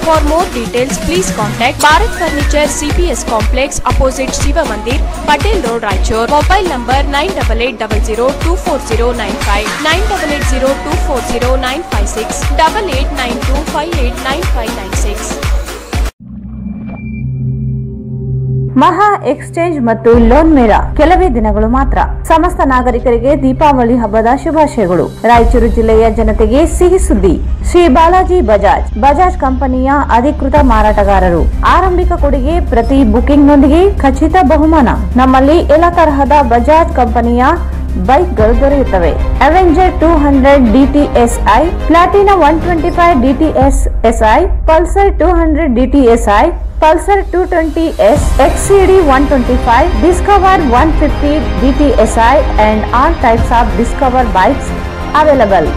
For more details, please contact Bharat Furniture CPS Complex opposite Shiva Mandir, Patel Road, Raichur. Mobile number 9880240959, 9880240956, 8892589596. ಮಹಾ exchange ಮತ್ತು loan ಮೇಳ ಕೆಲವೇ ದಿನಗಳು ಮಾತ್ರ ಸಮಸ್ತ ನಾಗರಿಕರಿಗೆ ದೀಪಾವಳಿ ಹಬ್ಬದ ಶುಭಾಶಯಗಳು ರಾಯಚೂರು ಜಿಲ್ಲೆಯ ಜನತೆಗೆ ಸಿಹಿ ಸುದ್ದಿ ಶ್ರೀ ಬಾಲಾಜಿ ಬಜಾಜ್ ಬಜಾಜ್ ಕಂಪನಿಯ ಅಧಿಕೃತ ಮಾರಾಟಗಾರರು ಆರಂಭಿಕ ಕೊಡುಗೆ ಪ್ರತಿ ಬುಕಿಂಗ್ನೊಂದಿಗೆ ಖಚಿತ ಬಹುಮಾನ ನಮ್ಮಲ್ಲಿ ಎಲ್ಲ ತರಹದ ಬಜಾಜ್ ಕಂಪನಿಯ ಬೈಕ್ಗಳು ದೊರೆಯುತ್ತವೆ Avenger two hundred DTSi Platina one twenty five DTS SI Pulsar two hundred DTSi Pulsar two twenty S XCD one twenty five Discover one fifty DTSi and all types of Discover bikes available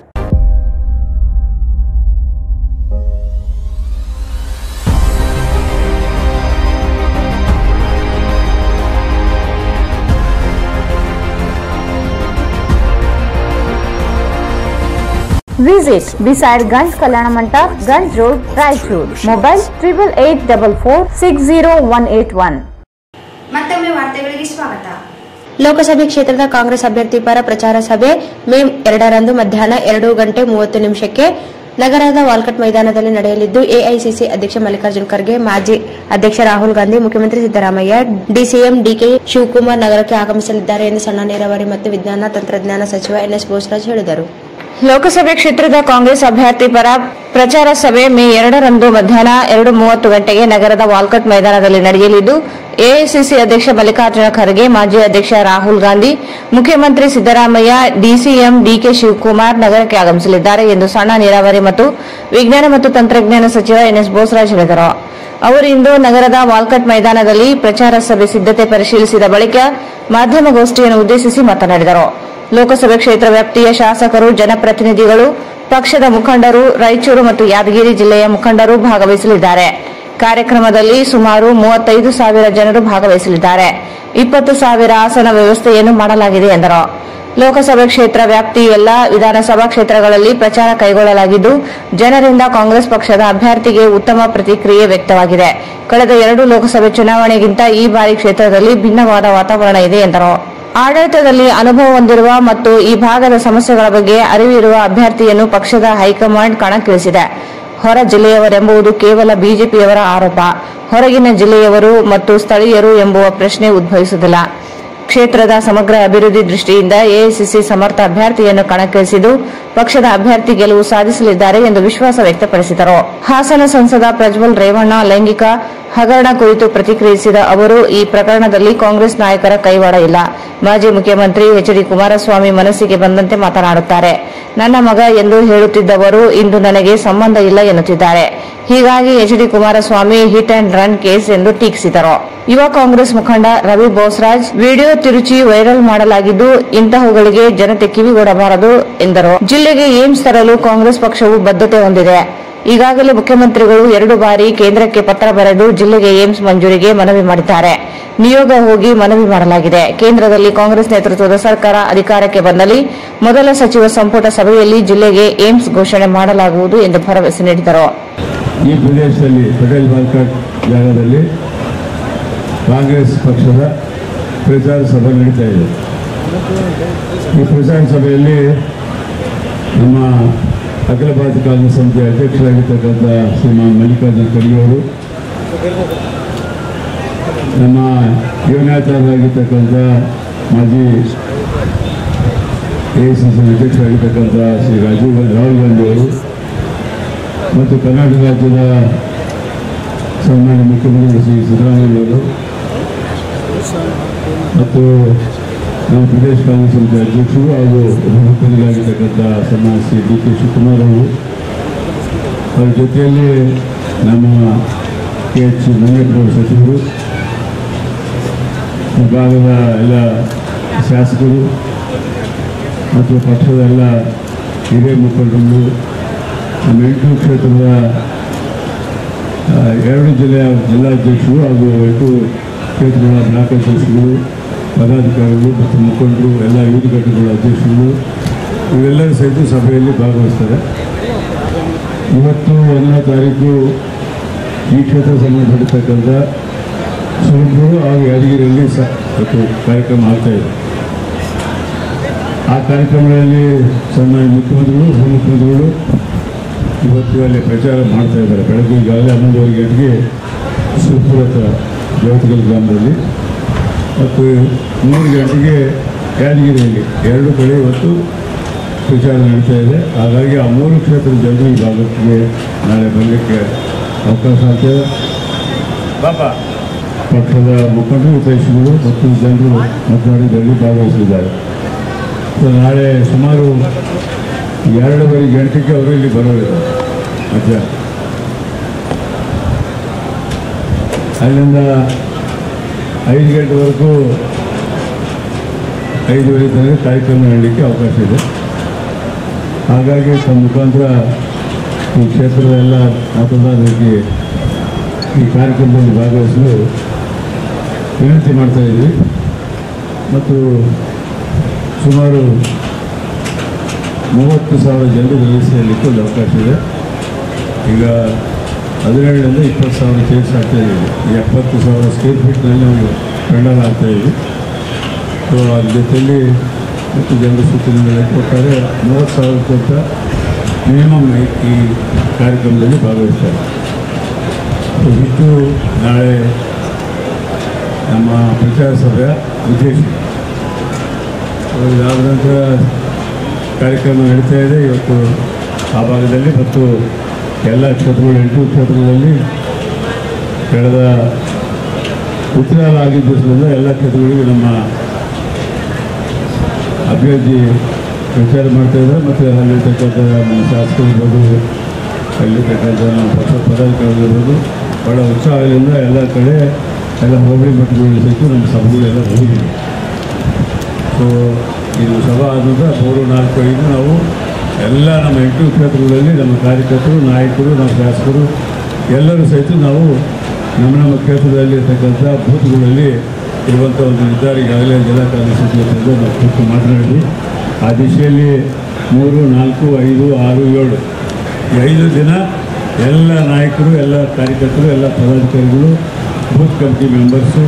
Visit beside Ganj Kalyana Mandap, Ganj Road, Raichur. Mobile triple eight double four six zero one eight one. ಮತ್ತೊಮ್ಮೆ ವಾರ್ತೆಗಳಿಗೆ ಸ್ವಾಗತ ಲೋಕಸಭೆ ಕ್ಷೇತ್ರದ ಕಾಂಗ್ರೆಸ್ ಅಭ್ಯರ್ಥಿ ಪರ ಪ್ರಚಾರ ಸಭೆ ಮೇ ಎರಡರಂದು ಮಧ್ಯಾಹ್ನ ಎರಡು ಗಂಟೆ ಮೂವತ್ತು ನಿಮಿಷಕ್ಕೆ ನಗರದ ವಾಲ್ಕಟ್ ಮೈದಾನದಲ್ಲಿ ನಡೆಯಲಿದ್ದು ಎಐಸಿಸಿ ಅಧ್ಯಕ್ಷ ಮಲ್ಲಿಕಾರ್ಜುನ್ ಖರ್ಗೆ ಮಾಜಿ ಅಧ್ಯಕ್ಷ ರಾಹುಲ್ ಗಾಂಧಿ ಮುಖ್ಯಮಂತ್ರಿ ಸಿದ್ದರಾಮಯ್ಯ ಡಿಸಿಎಂ ಡಿಕೆ ಶಿವಕುಮಾರ್ ನಗರಕ್ಕೆ ಆಗಮಿಸಲಿದ್ದಾರೆ ಎಂದು ಸಣ್ಣ ನೀರಾವರಿ ಮತ್ತು ವಿಜ್ಞಾನ ತಂತ್ರಜ್ಞಾನ ಸಚಿವ ಎನ್ಎಸ್ ಬೋಸರಾಜ್ ಹೇಳಿದರು ಲೋಕಸಭೆ ಕ್ಷೇತ್ರದ ಕಾಂಗ್ರೆಸ್ ಅಭ್ಯರ್ಥಿ ಪರ ಪ್ರಚಾರ ಸಭೆ ಮೇ ಎರಡರಂದು ಮಧ್ಯಾಹ್ನ ಎರಡು ಮೂವತ್ತು ಗಂಟೆಗೆ ನಗರದ ವಾಲ್ಕಟ್ ಮೈದಾನದಲ್ಲಿ ನಡೆಯಲಿದ್ದು ಎಐಸಿಸಿ ಅಧ್ಯಕ್ಷ ಮಲ್ಲಿಕಾರ್ಜುನ ಖರ್ಗೆ ಮಾಜಿ ಅಧ್ಯಕ್ಷ ರಾಹುಲ್ ಗಾಂಧಿ ಮುಖ್ಯಮಂತ್ರಿ ಸಿದ್ದರಾಮಯ್ಯ ಡಿಸಿಎಂ ಡಿಕೆ ಶಿವಕುಮಾರ್ ನಗರಕ್ಕೆ ಆಗಮಿಸಲಿದ್ದಾರೆ ಎಂದು ಸಣ್ಣ ನೀರಾವರಿ ಮತ್ತು ವಿಜ್ಞಾನ ಮತ್ತು ತಂತ್ರಜ್ಞಾನ ಸಚಿವ ಎನ್ಎಸ್ ಬೋಸರಾಜ್ ಹೇಳಿದರು ಅವರು ಇಂದು ನಗರದ ವಾಲ್ಕಟ್ ಮೈದಾನದಲ್ಲಿ ಪ್ರಚಾರ ಸಭೆ ಸಿದ್ದತೆ ಪರಿಶೀಲಿಸಿದ ಬಳಿಕ ಮಾಧ್ಯಮಗೋಷ್ಠಿಯನ್ನು ಉದ್ದೇಶಿಸಿ ಮಾತನಾಡಿದರು ಲೋಕಸಭೆ ಕ್ಷೇತ್ರ ವ್ಯಾಪ್ತಿಯ ಶಾಸಕರು ಜನಪ್ರತಿನಿಧಿಗಳು ಪಕ್ಷದ ಮುಖಂಡರು ರಾಯಚೂರು ಮತ್ತು ಯಾದಗಿರಿ ಜಿಲ್ಲೆಯ ಮುಖಂಡರು ಭಾಗವಹಿಸಲಿದ್ದಾರೆ ಕಾರ್ಯಕ್ರಮದಲ್ಲಿ ಸುಮಾರು ಮೂವತ್ತೈದು ಸಾವಿರ ಜನರು ಭಾಗವಹಿಸಲಿದ್ದಾರೆ ಇಪ್ಪತ್ತು ಸಾವಿರ ಆಸನ ವ್ಯವಸ್ಥೆಯನ್ನು ಮಾಡಲಾಗಿದೆ ಎಂದರು ಲೋಕಸಭೆ ಕ್ಷೇತ್ರ ವ್ಯಾಪ್ತಿ ಎಲ್ಲಾ ವಿಧಾನಸಭಾ ಕ್ಷೇತ್ರಗಳಲ್ಲಿ ಪ್ರಚಾರ ಕೈಗೊಳ್ಳಲಾಗಿದ್ದು ಜನರಿಂದ ಕಾಂಗ್ರೆಸ್ ಪಕ್ಷದ ಅಭ್ಯರ್ಥಿಗೆ ಉತ್ತಮ ಪ್ರತಿಕ್ರಿಯೆ ವ್ಯಕ್ತವಾಗಿದೆ ಕಳೆದ ಎರಡು ಲೋಕಸಭೆ ಚುನಾವಣೆಗಿಂತ ಈ ಬಾರಿ ಕ್ಷೇತ್ರದಲ್ಲಿ ಭಿನ್ನವಾದ ವಾತಾವರಣ ಇದೆ ಎಂದರು ಆಡಳಿತದಲ್ಲಿ ಅನುಭವ ಹೊಂದಿರುವ ಮತ್ತು ಈ ಭಾಗದ ಸಮಸ್ಯೆಗಳ ಬಗ್ಗೆ ಅರಿವಿರುವ ಅಭ್ಯರ್ಥಿಯನ್ನು ಪಕ್ಷದ ಹೈಕಮಾಂಡ್ ಕಣಕ್ಕಿಳಿಸಿದೆ ಹೊರ ಜಿಲ್ಲೆಯವರೆಂಬುದು ಕೇವಲ ಬಿಜೆಪಿಯವರ ಆರೋಪ ಹೊರಗಿನ ಜಿಲ್ಲೆಯವರು ಮತ್ತು ಸ್ಥಳೀಯರು ಎಂಬುವ ಪ್ರಶ್ನೆ ಉದ್ಭವಿಸುವುದಿಲ್ಲ ಕ್ಷೇತ್ರದ ಸಮಗ್ರ ಅಭಿವೃದ್ಧಿ ದೃಷ್ಟಿಯಿಂದ ಎಐಸಿಸಿ ಸಮರ್ಥ ಅಭ್ಯರ್ಥಿಯನ್ನು ಕಣಕ್ಕಿಳಿಸಿದ್ದು ಪಕ್ಷದ ಅಭ್ಯರ್ಥಿ ಗೆಲುವು ಸಾಧಿಸಲಿದ್ದಾರೆ ಎಂದು ವಿಶ್ವಾಸ ವ್ಯಕ್ತಪಡಿಸಿದರು ಹಾಸನ ಸಂಸದ ಪ್ರಜ್ವಲ್ ರೇವಣ್ಣ ಲೈಂಗಿಕ ಹಗರಣ ಕುರಿತು ಪ್ರತಿಕ್ರಿಯಿಸಿದ ಅವರು ಈ ಪ್ರಕರಣದಲ್ಲಿ ಕಾಂಗ್ರೆಸ್ ನಾಯಕರ ಕೈವಾಡ ಇಲ್ಲ ಮಾಜಿ ಮುಖ್ಯಮಂತ್ರಿ ಎಚ್ ಡಿ ಕುಮಾರಸ್ವಾಮಿ ಮನಸ್ಸಿಗೆ ಬಂದಂತೆ ಮಾತನಾಡುತ್ತಾರೆ ನನ್ನ ಮಗ ಎಂದು ಹೇಳುತ್ತಿದ್ದವರು ಇಂದು ನನಗೆ ಸಂಬಂಧ ಇಲ್ಲ ಎನ್ನುತ್ತಿದ್ದಾರೆ ಹೀಗಾಗಿ H D Kumaraswamy hit and run case ಎಂದು ಟೀಕಿಸಿದರು ಯುವ ಕಾಂಗ್ರೆಸ್ ಮುಖಂಡ ರವಿ ಬೋಸ್ರಾಜ್ ವಿಡಿಯೋ ತಿರುಚಿ ವೈರಲ್ ಮಾಡಲಾಗಿದ್ದು ಇಂತಹವುಗಳಿಗೆ ಜನತೆ ಕಿವಿಗೊಡಬಾರದು ಎಂದರು ಜಿಲ್ಲೆಗೆ ಏಮ್ಸ್ ತರಲು ಕಾಂಗ್ರೆಸ್ ಪಕ್ಷವು ಬದ್ಧತೆ ಹೊಂದಿದೆ ಈಗಾಗಲೇ ಮುಖ್ಯಮಂತ್ರಿಗಳು ಎರಡು ಬಾರಿ ಕೇಂದ್ರಕ್ಕೆ ಪತ್ರ ಬರೆದು ಜಿಲ್ಲೆಗೆ ಏಮ್ಸ್ ಮಂಜೂರಿಗೆ ಮನವಿ ಮಾಡಿದ್ದಾರೆ ನಿಯೋಗ ಹೋಗಿ ಮನವಿ ಮಾಡಲಾಗಿದೆ ಕೇಂದ್ರದಲ್ಲಿ ಕಾಂಗ್ರೆಸ್ ನೇತೃತ್ವದ ಸರ್ಕಾರ ಅಧಿಕಾರಕ್ಕೆ ಬಂದಲ್ಲಿ ಮೊದಲ ಸಚಿವ ಸಂಪುಟ ಸಭೆಯಲ್ಲಿ ಜಿಲ್ಲೆಗೆ ಏಮ್ಸ್ ಘೋಷಣೆ ಮಾಡಲಾಗುವುದು ಎಂದು ಭರವಸೆ ನೀಡಿದರು ಈ ಪ್ರದೇಶದಲ್ಲಿ ಪಟೇಲ್ ಮಾರ್ಕೆಟ್ ಜಾಗದಲ್ಲಿ ಕಾಂಗ್ರೆಸ್ ಪಕ್ಷದ ಪ್ರಚಾರ ಸಭೆ ನಡೀತಾ ಇದೆ ಈ ಪ್ರಚಾರ ಸಭೆಯಲ್ಲಿ ನಮ್ಮ ಅಖಿಲ ಭಾರತ ಕಾಂಗ್ರೆಸ್ ಸಮಿತಿ ಅಧ್ಯಕ್ಷರಾಗಿರ್ತಕ್ಕಂಥ ಶ್ರೀಮಾನ್ ಮಲ್ಲಿಕಾರ್ಜುನ ಖರ್ಗೆ ಅವರು ನಮ್ಮ ಯುವನೇತಾರರಾಗಿರ್ತಕ್ಕಂಥ ಮಾಜಿ ಎ ಸಿ ಸಿ ಅಧ್ಯಕ್ಷರಾಗಿರ್ತಕ್ಕಂಥ ಶ್ರೀ ರಾಜೀವ್ ಗಾಂಧಿ ರಾಹುಲ್ ಗಾಂಧಿ ಅವರು ಮತ್ತು ಕರ್ನಾಟಕ ರಾಜ್ಯದ ಸನ್ಮಾನ್ಯ ಮುಖ್ಯಮಂತ್ರಿ ಶ್ರೀ ಸಿದ್ದರಾಮಯ್ಯ ಅವರು ಮತ್ತು ನಮ್ಮ ಪ್ರದೇಶ ಕಾಂಗ್ರೆಸ್ ಸಮಿತಿ ಅಧ್ಯಕ್ಷರು ಹಾಗೂ ಉಪಮುಖ್ಯಮಂತ್ರಿಯಾಗಿರ್ತಕ್ಕಂಥ ಸನ್ಮಾನ್ಯ ಶ್ರೀ ಡಿ ಕೆ ಶಿವಕುಮಾರ್ ಅವರು ಅವರ ಜೊತೆಯಲ್ಲಿ ನಮ್ಮ ಕೆ ಎಚ್ ಮುನಿಯಪ್ಪನವರು ಸಚಿವರು ಈ ಭಾಗದ ಎಲ್ಲ ಶಾಸಕರು ಮತ್ತು ಪಕ್ಷದ ಎಲ್ಲ ಹಿರಿಯ ಮುಖಂಡರು ನಮ್ಮ ಎಂಟು ಕ್ಷೇತ್ರದ ಆ, ಎರಡು ಜಿಲ್ಲೆಯ ಜಿಲ್ಲಾಧ್ಯಕ್ಷರು ಹಾಗೂ ಎಂಟು ಕ್ಷೇತ್ರಗಳ ಬ್ಲಾಕ್ ಅಧ್ಯಕ್ಷರುಗಳು ಪದಾಧಿಕಾರಿಗಳು ಮತ್ತು ಮುಖಂಡರು ಎಲ್ಲ ಯೂತ್ ಘಟಕಗಳ ಅಧ್ಯಕ್ಷರುಗಳು ಇವೆಲ್ಲರೂ ಸಹಿತ ಸಭೆಯಲ್ಲಿ ಭಾಗವಹಿಸ್ತಾರೆ ಇವತ್ತು ಒಂದನೇ ತಾರೀಕು ಈ ಕ್ಷೇತ್ರ ಸಂಬಂಧಪಟ್ಟಿರ್ತಕ್ಕಂಥ ಸುರಪುರ ಹಾಗೂ ಯಾದಗಿರಿಯಲ್ಲಿ ಸ ಇವತ್ತು ಕಾರ್ಯಕ್ರಮ ಆಗ್ತಾ ಇದೆ ಆ ಕಾರ್ಯಕ್ರಮಗಳಲ್ಲಿ ಸನ್ಮಾನ್ಯ ಮುಖ್ಯಮಂತ್ರಿಗಳು ಉಪಮುಖ್ಯಮಂತ್ರಿಗಳು ಇವತ್ತು ಅಲ್ಲಿ ಪ್ರಚಾರ ಮಾಡ್ತಾ ಇದ್ದಾರೆ ಬೆಳಗ್ಗೆ ಈಗಾಗಲೇ ಹನ್ನೊಂದುವರೆ ಗಂಟೆಗೆ ಸುರಪುರ ಹತ್ರ ದೇವತಗಲ್ ಗ್ರಾಮದಲ್ಲಿ ಮತ್ತು ಮೂರು ಗಂಟೆಗೆ ಯಾದಗಿರಿಯಲ್ಲಿ ಎರಡು ಕಡೆ ಇವತ್ತು ಪ್ರಚಾರ ನಡೀತಾ ಇದೆ ಹಾಗಾಗಿ ಆ ಮೂರು ಕ್ಷೇತ್ರದ ಜನರು ಈ ಭಾಗಕ್ಕೆ ನಾಳೆ ಬರಲಿಕ್ಕೆ ಅವಕಾಶ ಆಗ್ತದೆ ಬಾಬಾ ಪಕ್ಷದ ಮುಖಂಡರು ಹಿತೈಷಿಗಳು ಮತ್ತು ಜನರು ಮತದಾರರಲ್ಲಿ ಭಾಗವಹಿಸಿದ್ದಾರೆ ಸೊ ನಾಳೆ ಸುಮಾರು ಎರಡೂವರೆ ಗಂಟೆಗೆ ಅವರು ಇಲ್ಲಿ ಬರೋರಿದ್ದಾರೆ ಮಧ್ಯಾಹ್ನ ಅಲ್ಲಿಂದ ಐದು ಗಂಟೆವರೆಗೂ ಐದುವರೆ ತನಕ ಕಾರ್ಯಕ್ರಮ ನಡೀಲಿಕ್ಕೆ ಅವಕಾಶ ಇದೆ ಹಾಗಾಗಿ ತಮ್ಮ ಮುಖಾಂತರ ಈ ಕ್ಷೇತ್ರದ ಎಲ್ಲ ಮತದಾರರಿಗೆ ಈ ಕಾರ್ಯಕ್ರಮದಲ್ಲಿ ಭಾಗವಹಿಸಲು ವಿನಂತಿ ಮಾಡ್ತಾ ಇದ್ವಿ ಮತ್ತು ಸುಮಾರು ಮೂವತ್ತು ಸಾವಿರ ಜನರು ರಿಜಿಸ್ಟ್ರೇಷನ್ಲಿಕ್ಕೆ ಒಂದು ಅವಕಾಶ ಇದೆ ಈಗ ಹದಿನೇಳರಿಂದ ಇಪ್ಪತ್ತು ಸಾವಿರ ಚೇರ್ಸ್ ಆಗ್ತಾ ಇದ್ದೀವಿ ಈ ಎಪ್ಪತ್ತು ಸಾವಿರ ಸ್ಕ್ವೇರ್ ಫೀಟ್ನಲ್ಲಿ ನಾವು ಪೆಂಡಲ್ ಆಗ್ತಾ ಇದ್ವಿ ಸೊ ಅದ್ರ ಜೊತೆಯಲ್ಲಿ ಮತ್ತು ಜನರ ಸೂಚನೆಗಳು ಕೊಟ್ಟಾರೆ ಮೂವತ್ತು ಸಾವಿರಕ್ಕಿಂತ ಮಿನಿಮಮ್ ಈ ಕಾರ್ಯಕ್ರಮದಲ್ಲಿ ಭಾಗವಹಿಸ್ತಾರೆ ಸೊ ಇಷ್ಟು ನಾಳೆ ನಮ್ಮ ಪ್ರಚಾರ ಸಭೆಯ ಉದ್ದೇಶ ಸೊ ಇದಾದ ನಂತರ ಕಾರ್ಯಕ್ರಮ ನಡೀತಾ ಇದೆ ಇವತ್ತು ಆ ಭಾಗದಲ್ಲಿ ಮತ್ತು ಎಲ್ಲ ಕ್ಷೇತ್ರಗಳು ಎಂಟು ಕ್ಷೇತ್ರಗಳಲ್ಲಿ ಕಳೆದ ಉತ್ತರಾಲ ಆಗಿದ್ದ ದಿವಸದಿಂದ ಎಲ್ಲ ಕ್ಷೇತ್ರಗಳಿಗೂ ನಮ್ಮ ಅಭ್ಯರ್ಥಿ ಪ್ರಚಾರ ಮಾಡ್ತಾ ಇದ್ದಾರೆ ಮತ್ತು ಅಲ್ಲಿರ್ತಕ್ಕಂಥ ನಮ್ಮ ಶಾಸಕರು ಇರ್ಬೋದು ಅಲ್ಲಿರ್ತಕ್ಕಂಥ ನಮ್ಮ ಪಕ್ಷ ಪದಾಧಿಕಾರಿಗಳು ಭಾಳ ಉತ್ಸಾಹದಿಂದ ಎಲ್ಲ ಕಡೆ ಎಲ್ಲ ಹೋಬಳಿ ಮಟ್ಟಗಳಲ್ಲಿ ಸಹಿತ ನಮ್ಮ ಸಭೆಗಳೆಲ್ಲ ಹೋಗಿದ್ದೀವಿ ಸೊ ಇದು ಸಭಾ ಆದ ನಂತರ ಮೂರು ನಾಲ್ಕು ಐದು ನಾವು ಎಲ್ಲ ನಮ್ಮ ಎಂಟು ಕ್ಷೇತ್ರಗಳಲ್ಲಿ ನಮ್ಮ ಕಾರ್ಯಕರ್ತರು ನಾಯಕರು ನಮ್ಮ ಶಾಸಕರು ಎಲ್ಲರೂ ಸಹಿತ ನಾವು ನಮ್ಮ ನಮ್ಮ ಕ್ಷೇತ್ರದಲ್ಲಿ ಇರ್ತಕ್ಕಂಥ ಬೂತ್ಗಳಲ್ಲಿ ಇರುವಂಥ ಒಂದು ನಿರ್ಧಾರ ಈಗಾಗಲೇ ಜಿಲ್ಲಾ ಕಾಂಗ್ರೆಸ್ ಸಚಿವರಿಂದ ನಾವು ಕೂತು ಮಾತನಾಡಿದ್ವಿ ಆ ದಿಶೆಯಲ್ಲಿ ಮೂರು ನಾಲ್ಕು ಐದು ಆರು ಏಳು ಈ ಐದು ದಿನ ಎಲ್ಲ ನಾಯಕರು ಎಲ್ಲ ಕಾರ್ಯಕರ್ತರು ಎಲ್ಲ ಪದಾಧಿಕಾರಿಗಳು booth committee members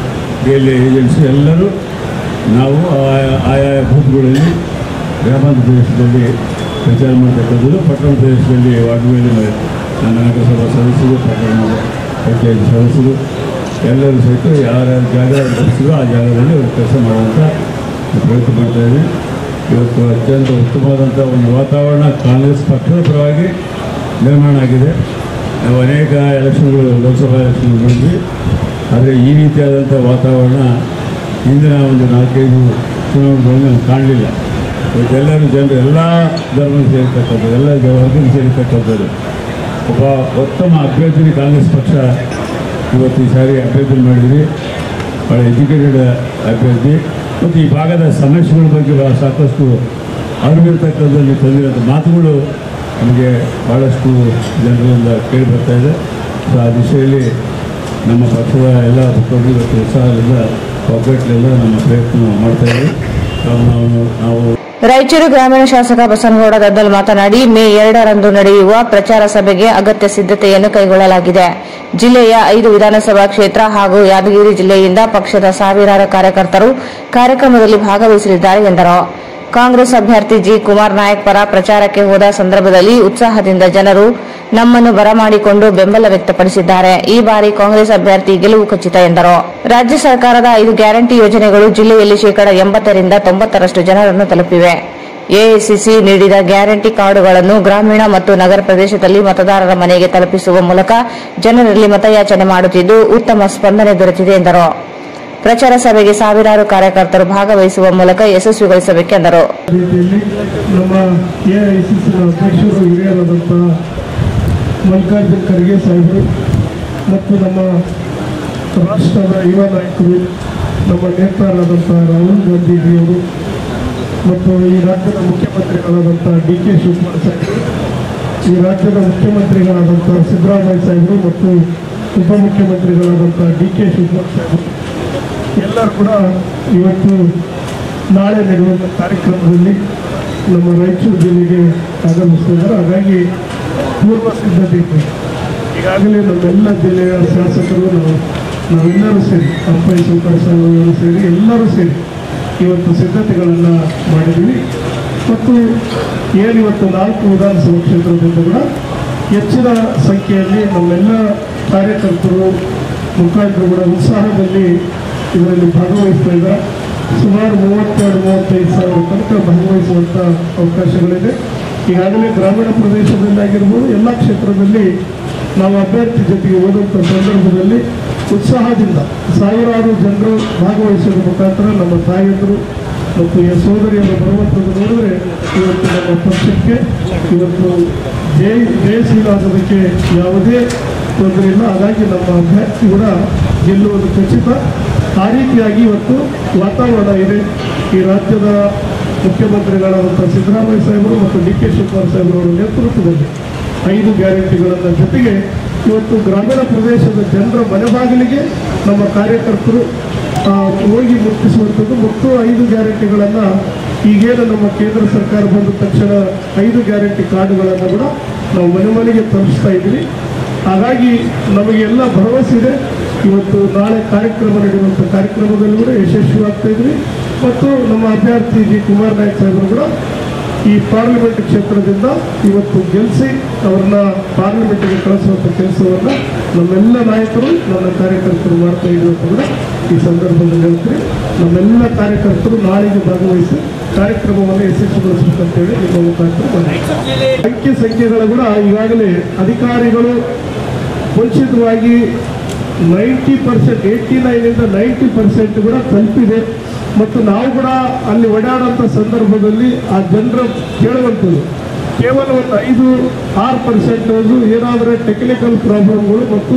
D agency ಎಲ್ಲರೂ ನಾವು ಆಯಾ ಆಯಾ ಬೂತ್ಗಳಲ್ಲಿ ಗ್ರಾಮಾಂತರ ಪ್ರದೇಶದಲ್ಲಿ ಪ್ರಚಾರ ಮಾಡ್ತಕ್ಕಂಥದ್ದು ಪಟ್ಟಣ ಪ್ರದೇಶದಲ್ಲಿ ವಾರ್ಡ್ಗಳಲ್ಲಿ ನಮ್ಮ ನಗರಸಭಾ ಸದಸ್ಯರು ಪಟ್ಟಣ ಪಂಚಾಯತ್ ಸದಸ್ಯರು ಎಲ್ಲರೂ ಸಹಿತ ಯಾರ ಜಾಗ ಬಯಸಿದ್ರು ಆ ಜಾಗದಲ್ಲಿ ಅವರು ಕೆಲಸ ಮಾಡುವಂಥ ಪ್ರಯತ್ನ ಮಾಡ್ತಾಯಿದ್ವಿ ಇವತ್ತು ಅತ್ಯಂತ ಉತ್ತಮವಾದಂಥ ಒಂದು ವಾತಾವರಣ ಕಾಂಗ್ರೆಸ್ ಪಕ್ಷದ ಪರವಾಗಿ ನಿರ್ಮಾಣ ಆಗಿದೆ ನಾವು ಅನೇಕ ಎಲೆಕ್ಷನ್ಗಳು ಲೋಕಸಭಾ ಎಲೆಕ್ಷನ್ ನೋಡಿದ್ವಿ ಆದರೆ ಈ ರೀತಿಯಾದಂಥ ವಾತಾವರಣ ಹಿಂದಿನ ಒಂದು ನಾಲ್ಕೈದು ಚುನಾವಣೆಗಳಲ್ಲಿ ನಾವು ಕಾಣಲಿಲ್ಲ ಇವತ್ತೆಲ್ಲರೂ ಜನರು ಎಲ್ಲ ಧರ್ಮ ಸೇರಿರ್ತಕ್ಕಂಥದ್ದು ಎಲ್ಲ ವರ್ಗಕ್ಕೆ ಸೇರಿರ್ತಕ್ಕಂಥದ್ದು ಒಬ್ಬ ಉತ್ತಮ ಅಭ್ಯರ್ಥಿ ಕಾಂಗ್ರೆಸ್ ಪಕ್ಷ ಇವತ್ತು ಈ ಸಾರಿ ಅಭ್ಯರ್ಥಿ ಮಾಡಿದ್ರಿ ಭಾಳ ಎಜುಕೇಟೆಡ್ ಅಭ್ಯರ್ಥಿ ಮತ್ತು ಈ ಭಾಗದ ಸಮಸ್ಯೆಗಳ ಬಗ್ಗೆ ಭಾಳ ಸಾಕಷ್ಟು ಅರಿವಿರ್ತಕ್ಕಂಥದ್ದು ತಂದಿರೋಂಥ ಮಾತುಗಳು ನಮಗೆ ಭಾಳಷ್ಟು ಜನರಿಂದ ಕೇಳಿ ಬರ್ತಾ ಇದೆ ಸೊ ಆ ದಿಶೆಯಲ್ಲಿ ನಮ್ಮ ಪಕ್ಷದ ಎಲ್ಲ ಮುಖಂಡರು ಇವತ್ತು ಉತ್ಸಾಹದಿಂದ ಒಗ್ಗಟ್ಟಿನಿಂದ ನಮ್ಮ ಪ್ರಯತ್ನ ಮಾಡ್ತಾ ಇದ್ದೀವಿ ನಾವು ನಾವು ನಾವು ರಾಯಚೂರು ಗ್ರಾಮೀಣ ಶಾಸಕ ಬಸನಗೌಡ ದದ್ದಲ್ ಮಾತನಾಡಿ ಮೇ ಎರಡರಂದು ನಡೆಯುವ ಪ್ರಚಾರ ಸಭೆಗೆ ಅಗತ್ಯ ಸಿದ್ಧತೆಯನ್ನು ಕೈಗೊಳ್ಳಲಾಗಿದೆ ಜಿಲ್ಲೆಯ ಐದು ವಿಧಾನಸಭಾ ಕ್ಷೇತ್ರ ಹಾಗೂ ಯಾದಗಿರಿ ಜಿಲ್ಲೆಯಿಂದ ಪಕ್ಷದ ಸಾವಿರಾರು ಕಾರ್ಯಕರ್ತರು ಕಾರ್ಯಕ್ರಮದಲ್ಲಿ ಭಾಗವಹಿಸಲಿದ್ದಾರೆ ಎಂದರು ಕಾಂಗ್ರೆಸ್ ಅಭ್ಯರ್ಥಿ ಜಿ ಕುಮಾರ್ ನಾಯಕ್ ಪರ ಪ್ರಚಾರಕ್ಕೆ ಹೋದ ಸಂದರ್ಭದಲ್ಲಿ ಉತ್ಸಾಹದಿಂದ ಜನರು ನಮ್ಮನ್ನು ಬರಮಾಡಿಕೊಂಡು ಬೆಂಬಲ ವ್ಯಕ್ತಪಡಿಸಿದ್ದಾರೆ ಈ ಬಾರಿ ಕಾಂಗ್ರೆಸ್ ಅಭ್ಯರ್ಥಿ ಗೆಲುವು ಖಚಿತ ಎಂದರು ರಾಜ್ಯ ಸರ್ಕಾರದ ಐದು ಗ್ಯಾರಂಟಿ ಯೋಜನೆಗಳು ಜಿಲ್ಲೆಯಲ್ಲಿ ಶೇಕಡ ಎಂಬತ್ತರಿಂದ ತೊಂಬತ್ತರಷ್ಟು ಜನರನ್ನು ತಲುಪಿವೆ ಎಐಸಿಸಿ ನೀಡಿದ ಗ್ಯಾರಂಟಿ ಕಾರ್ಡುಗಳನ್ನು ಗ್ರಾಮೀಣ ಮತ್ತು ನಗರ ಪ್ರದೇಶದಲ್ಲಿ ಮತದಾರರ ಮನೆಗೆ ತಲುಪಿಸುವ ಮೂಲಕ ಜನರಲ್ಲಿ ಮತಯಾಚನೆ ಮಾಡುತ್ತಿದ್ದು ಉತ್ತಮ ಸ್ಪಂದನೆ ದೊರೆತಿದೆ ಎಂದರು ಪ್ರಚಾರ ಸಭೆಗೆ ಸಾವಿರಾರು ಕಾರ್ಯಕರ್ತರು ಭಾಗವಹಿಸುವ ಮೂಲಕ ಯಶಸ್ವಿಗೊಳಿಸಬೇಕೆಂದರು ರೀತಿಯಲ್ಲಿ ನಮ್ಮ ಎ ಐ ಸಿ ಸಿನ ಅಧ್ಯಕ್ಷರು ಹಿರಿಯರಾದಂಥ ಮಲ್ಲಿಕಾರ್ಜುನ್ ಖರ್ಗೆ ಸಾಹೇಬರು ಮತ್ತು ನಮ್ಮ ರಾಷ್ಟ್ರದ ಯುವ ನಾಯಕರು ನಮ್ಮ ನೇತಾರರಾದಂಥ ರಾಹುಲ್ ಗಾಂಧೀಜಿಯವರು ಮತ್ತು ಈ ರಾಜ್ಯದ ಮುಖ್ಯಮಂತ್ರಿಗಳಾದಂಥ ಡಿ ಕೆ ಶಿವಕುಮಾರ್ ಸಾಹೇಬರು ಈ ರಾಜ್ಯದ ಮುಖ್ಯಮಂತ್ರಿಗಳಾದಂಥ ಸಿದ್ದರಾಮಯ್ಯ ಸಾಹೇಬರು ಮತ್ತು ಉಪಮುಖ್ಯಮಂತ್ರಿಗಳಾದಂಥ ಡಿ ಕೆ ಶಿವಕುಮಾರ್ ಸಾಹೇಬರು ಎಲ್ಲರೂ ಕೂಡ ಇವತ್ತು ನಾಳೆ ನಡೆಯುವಂಥ ಕಾರ್ಯಕ್ರಮದಲ್ಲಿ ನಮ್ಮ ರಾಯಚೂರು ಜಿಲ್ಲೆಗೆ ಆಗಮಿಸ್ತಿದ್ದಾರೆ ಹಾಗಾಗಿ ಪೂರ್ವ ಸಿದ್ಧತೆ ಇದೆ ಈಗಾಗಲೇ ನಮ್ಮೆಲ್ಲ ಜಿಲ್ಲೆಯ ಶಾಸಕರು ನಾವು ನಾವೆಲ್ಲರೂ ಸೇರಿ ಕಂಪನಿ ಸೂಪರ್ ಸೇರಿ ಎಲ್ಲರೂ ಸೇರಿ ಇವತ್ತು ಸಿದ್ಧತೆಗಳನ್ನು ಮಾಡಿದ್ದೀವಿ ಮತ್ತು ಏನಿವತ್ತು ನಾಲ್ಕು ವಿಧಾನಸಭಾ ಕ್ಷೇತ್ರದಿಂದ ಕೂಡ ಹೆಚ್ಚಿನ ಸಂಖ್ಯೆಯಲ್ಲಿ ನಮ್ಮೆಲ್ಲ ಕಾರ್ಯಕರ್ತರು ಮುಖಂಡರು ಕೂಡ ಉತ್ಸಾಹದಲ್ಲಿ ಇದರಲ್ಲಿ ಭಾಗವಹಿಸ್ತಾ ಇದ್ದಾರೆ ಸುಮಾರು ಮೂವತ್ತೆರಡು ಮೂವತ್ತೈದು ಸಾವಿರ ತನಕ ಭಾಗವಹಿಸುವಂಥ ಅವಕಾಶಗಳಿದೆ ಈಗಾಗಲೇ ಗ್ರಾಮೀಣ ಪ್ರದೇಶದಲ್ಲಿ ಆಗಿರ್ಬೋದು ಎಲ್ಲ ಕ್ಷೇತ್ರದಲ್ಲಿ ನಾವು ಅಭ್ಯರ್ಥಿ ಜೊತೆಗೆ ಓದುವಂಥ ಸಂದರ್ಭದಲ್ಲಿ ಉತ್ಸಾಹದಿಂದ ಸಾವಿರಾರು ಜನರು ಭಾಗವಹಿಸೋದ್ರ ಮುಖಾಂತರ ನಮ್ಮ ತಾಯಂದರು ಮತ್ತು ಈ ಸೋದರಿಯರು ಬರುವಂಥದ್ದು ನೋಡಿದ್ರೆ ಇವತ್ತು ನಮ್ಮ ಪಕ್ಷಕ್ಕೆ ಇವತ್ತು ಜಯ ಜಯಶೀಲಾಗೋದಕ್ಕೆ ಯಾವುದೇ ತೊಂದರೆ ಇಲ್ಲ ಹಾಗಾಗಿ ನಮ್ಮ ಅಭ್ಯರ್ಥಿ ಕೂಡ ಗೆಲ್ಲುವುದು ಖಚಿತ ಆ ರೀತಿಯಾಗಿ ಇವತ್ತು ವಾತಾವರಣ ಇದೆ ಈ ರಾಜ್ಯದ ಮುಖ್ಯಮಂತ್ರಿಗಳಾದಂಥ ಸಿದ್ದರಾಮಯ್ಯ ಸಾಹೇಬರು ಮತ್ತು ಡಿ ಕೆ ಶಿವಕುಮಾರ್ ಸಾಹೇಬರವರ ನೇತೃತ್ವದಲ್ಲಿ ಐದು ಗ್ಯಾರಂಟಿಗಳನ್ನು ಜೊತೆಗೆ ಇವತ್ತು ಗ್ರಾಮೀಣ ಪ್ರದೇಶದ ಜನರ ಮನೆ ಬಾಗಿಲಿಗೆ ನಮ್ಮ ಕಾರ್ಯಕರ್ತರು ಆ, ಹೋಗಿ ಮುಟ್ಟಿಸುವಂಥದ್ದು ಮತ್ತು ಐದು ಗ್ಯಾರಂಟಿಗಳನ್ನು ಈಗೇನು ನಮ್ಮ ಕೇಂದ್ರ ಸರ್ಕಾರ ಬಂದ ತಕ್ಷಣ ಐದು ಗ್ಯಾರಂಟಿ ಕಾರ್ಡುಗಳನ್ನು ಕೂಡ ನಾವು ಮನೆ ಮನೆಗೆ ತಲುಪಿಸ್ತಾ ಇದ್ದೀವಿ ಹಾಗಾಗಿ ನಮಗೆಲ್ಲ ಭರವಸೆ ಇದೆ ಇವತ್ತು ನಾಳೆ ಕಾರ್ಯಕ್ರಮ ನಡೆಯುವಂಥ ಕಾರ್ಯಕ್ರಮದಲ್ಲಿ ಕೂಡ ಯಶಸ್ವಿಯಾಗ್ತಾ ಇದ್ವಿ ಮತ್ತು ನಮ್ಮ ಅಭ್ಯರ್ಥಿ ಜಿ ಕುಮಾರ್ ನಾಯಕ್ ಸಾಹೇಬರು ಕೂಡ ಈ ಪಾರ್ಲಿಮೆಂಟ್ ಕ್ಷೇತ್ರದಿಂದ ಇವತ್ತು ಗೆಲ್ಲಿಸಿ ಅವ್ರನ್ನ ಪಾರ್ಲಿಮೆಂಟ್ಗೆ ಕಳಿಸುವಂಥ ಕೆಲಸವನ್ನು ನಮ್ಮೆಲ್ಲ ನಾಯಕರು ನನ್ನ ಕಾರ್ಯಕರ್ತರು ಮಾಡ್ತಾ ಇದ್ದೀವಿ ಅಂತ ಕೂಡ ಈ ಸಂದರ್ಭದಲ್ಲಿ ಹೇಳ್ತೀನಿ ನಮ್ಮೆಲ್ಲ ಕಾರ್ಯಕರ್ತರು ನಾಳೆಗೆ ಭಾಗವಹಿಸಿ ಕಾರ್ಯಕ್ರಮವನ್ನು ಯಶಸ್ವಿಗೊಳಿಸಬೇಕಂತೇಳಿ ನಿಮ್ಮ ಮುಖಾಂತರ ಮನವಿ. ಅಂಕಿ ಸಂಖ್ಯೆಗಳು ಕೂಡ ಈಗಾಗಲೇ ಅಧಿಕಾರಿಗಳು ಮುಂಚಿತವಾಗಿ ನೈಂಟಿ ಪರ್ಸೆಂಟ್ ಏಯ್ಟಿ ನೈನಿಂದ ನೈಂಟಿ ಪರ್ಸೆಂಟ್ ಕೂಡ ತಲುಪಿದೆ ಮತ್ತು ನಾವು ಕೂಡ ಅಲ್ಲಿ ಓಡಾಡೋಂಥ ಸಂದರ್ಭದಲ್ಲಿ ಆ ಜನರ ಕೇಳುವಂಥದ್ದು ಕೇವಲ ಒಂದು ಐದು ಆರು ಪರ್ಸೆಂಟ್ ಏನಾದರೂ ಟೆಕ್ನಿಕಲ್ ಪ್ರಾಬ್ಲಮ್ಗಳು ಮತ್ತು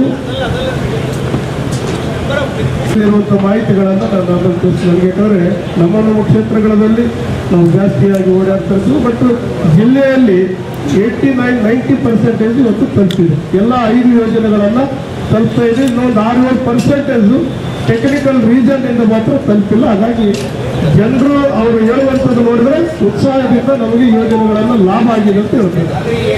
ಇರುವಂಥ ಮಾಹಿತಿಗಳನ್ನು ನಾನು ಅದನ್ನು ತಿಳಿಸಿ ನನಗೆ ಯಾಕಂದರೆ ನಮ್ಮ ನಮ್ಮ ಕ್ಷೇತ್ರಗಳಲ್ಲಿ ನಾವು ಜಾಸ್ತಿಯಾಗಿ ಓಡಾಡ್ತಾ ಇದ್ವಿ ಬಟ್ ಜಿಲ್ಲೆಯಲ್ಲಿ ಏಯ್ಟಿ ನೈನ್ ನೈಂಟಿ ಪರ್ಸೆಂಟೇಜ್ ಇವತ್ತು ತಲುಪಿದೆ ಎಲ್ಲ ಐದು ಯೋಜನೆಗಳನ್ನು ತಲುಪ್ತಾ ಇದೆ ಇನ್ನೊಂದು ಆರು ಏಳು ಪರ್ಸೆಂಟೇಜು ಟೆಕ್ನಿಕಲ್ ರೀಸನ್ ಇಂದ ಮಾತ್ರ ತಲುಪಿಲ್ಲ ಹಾಗಾಗಿ ಜನರು ಅವರು ಹೇಳುವಂಥದ್ದು ನೋಡಿದ್ರೆ ಉತ್ಸಾಹದಿಂದ ನಮಗೆ ಈ ಯೋಜನೆಗಳನ್ನು ಲಾಭ ಆಗಿದೆ ಅಂತ ಹೇಳ್ತಾರೆ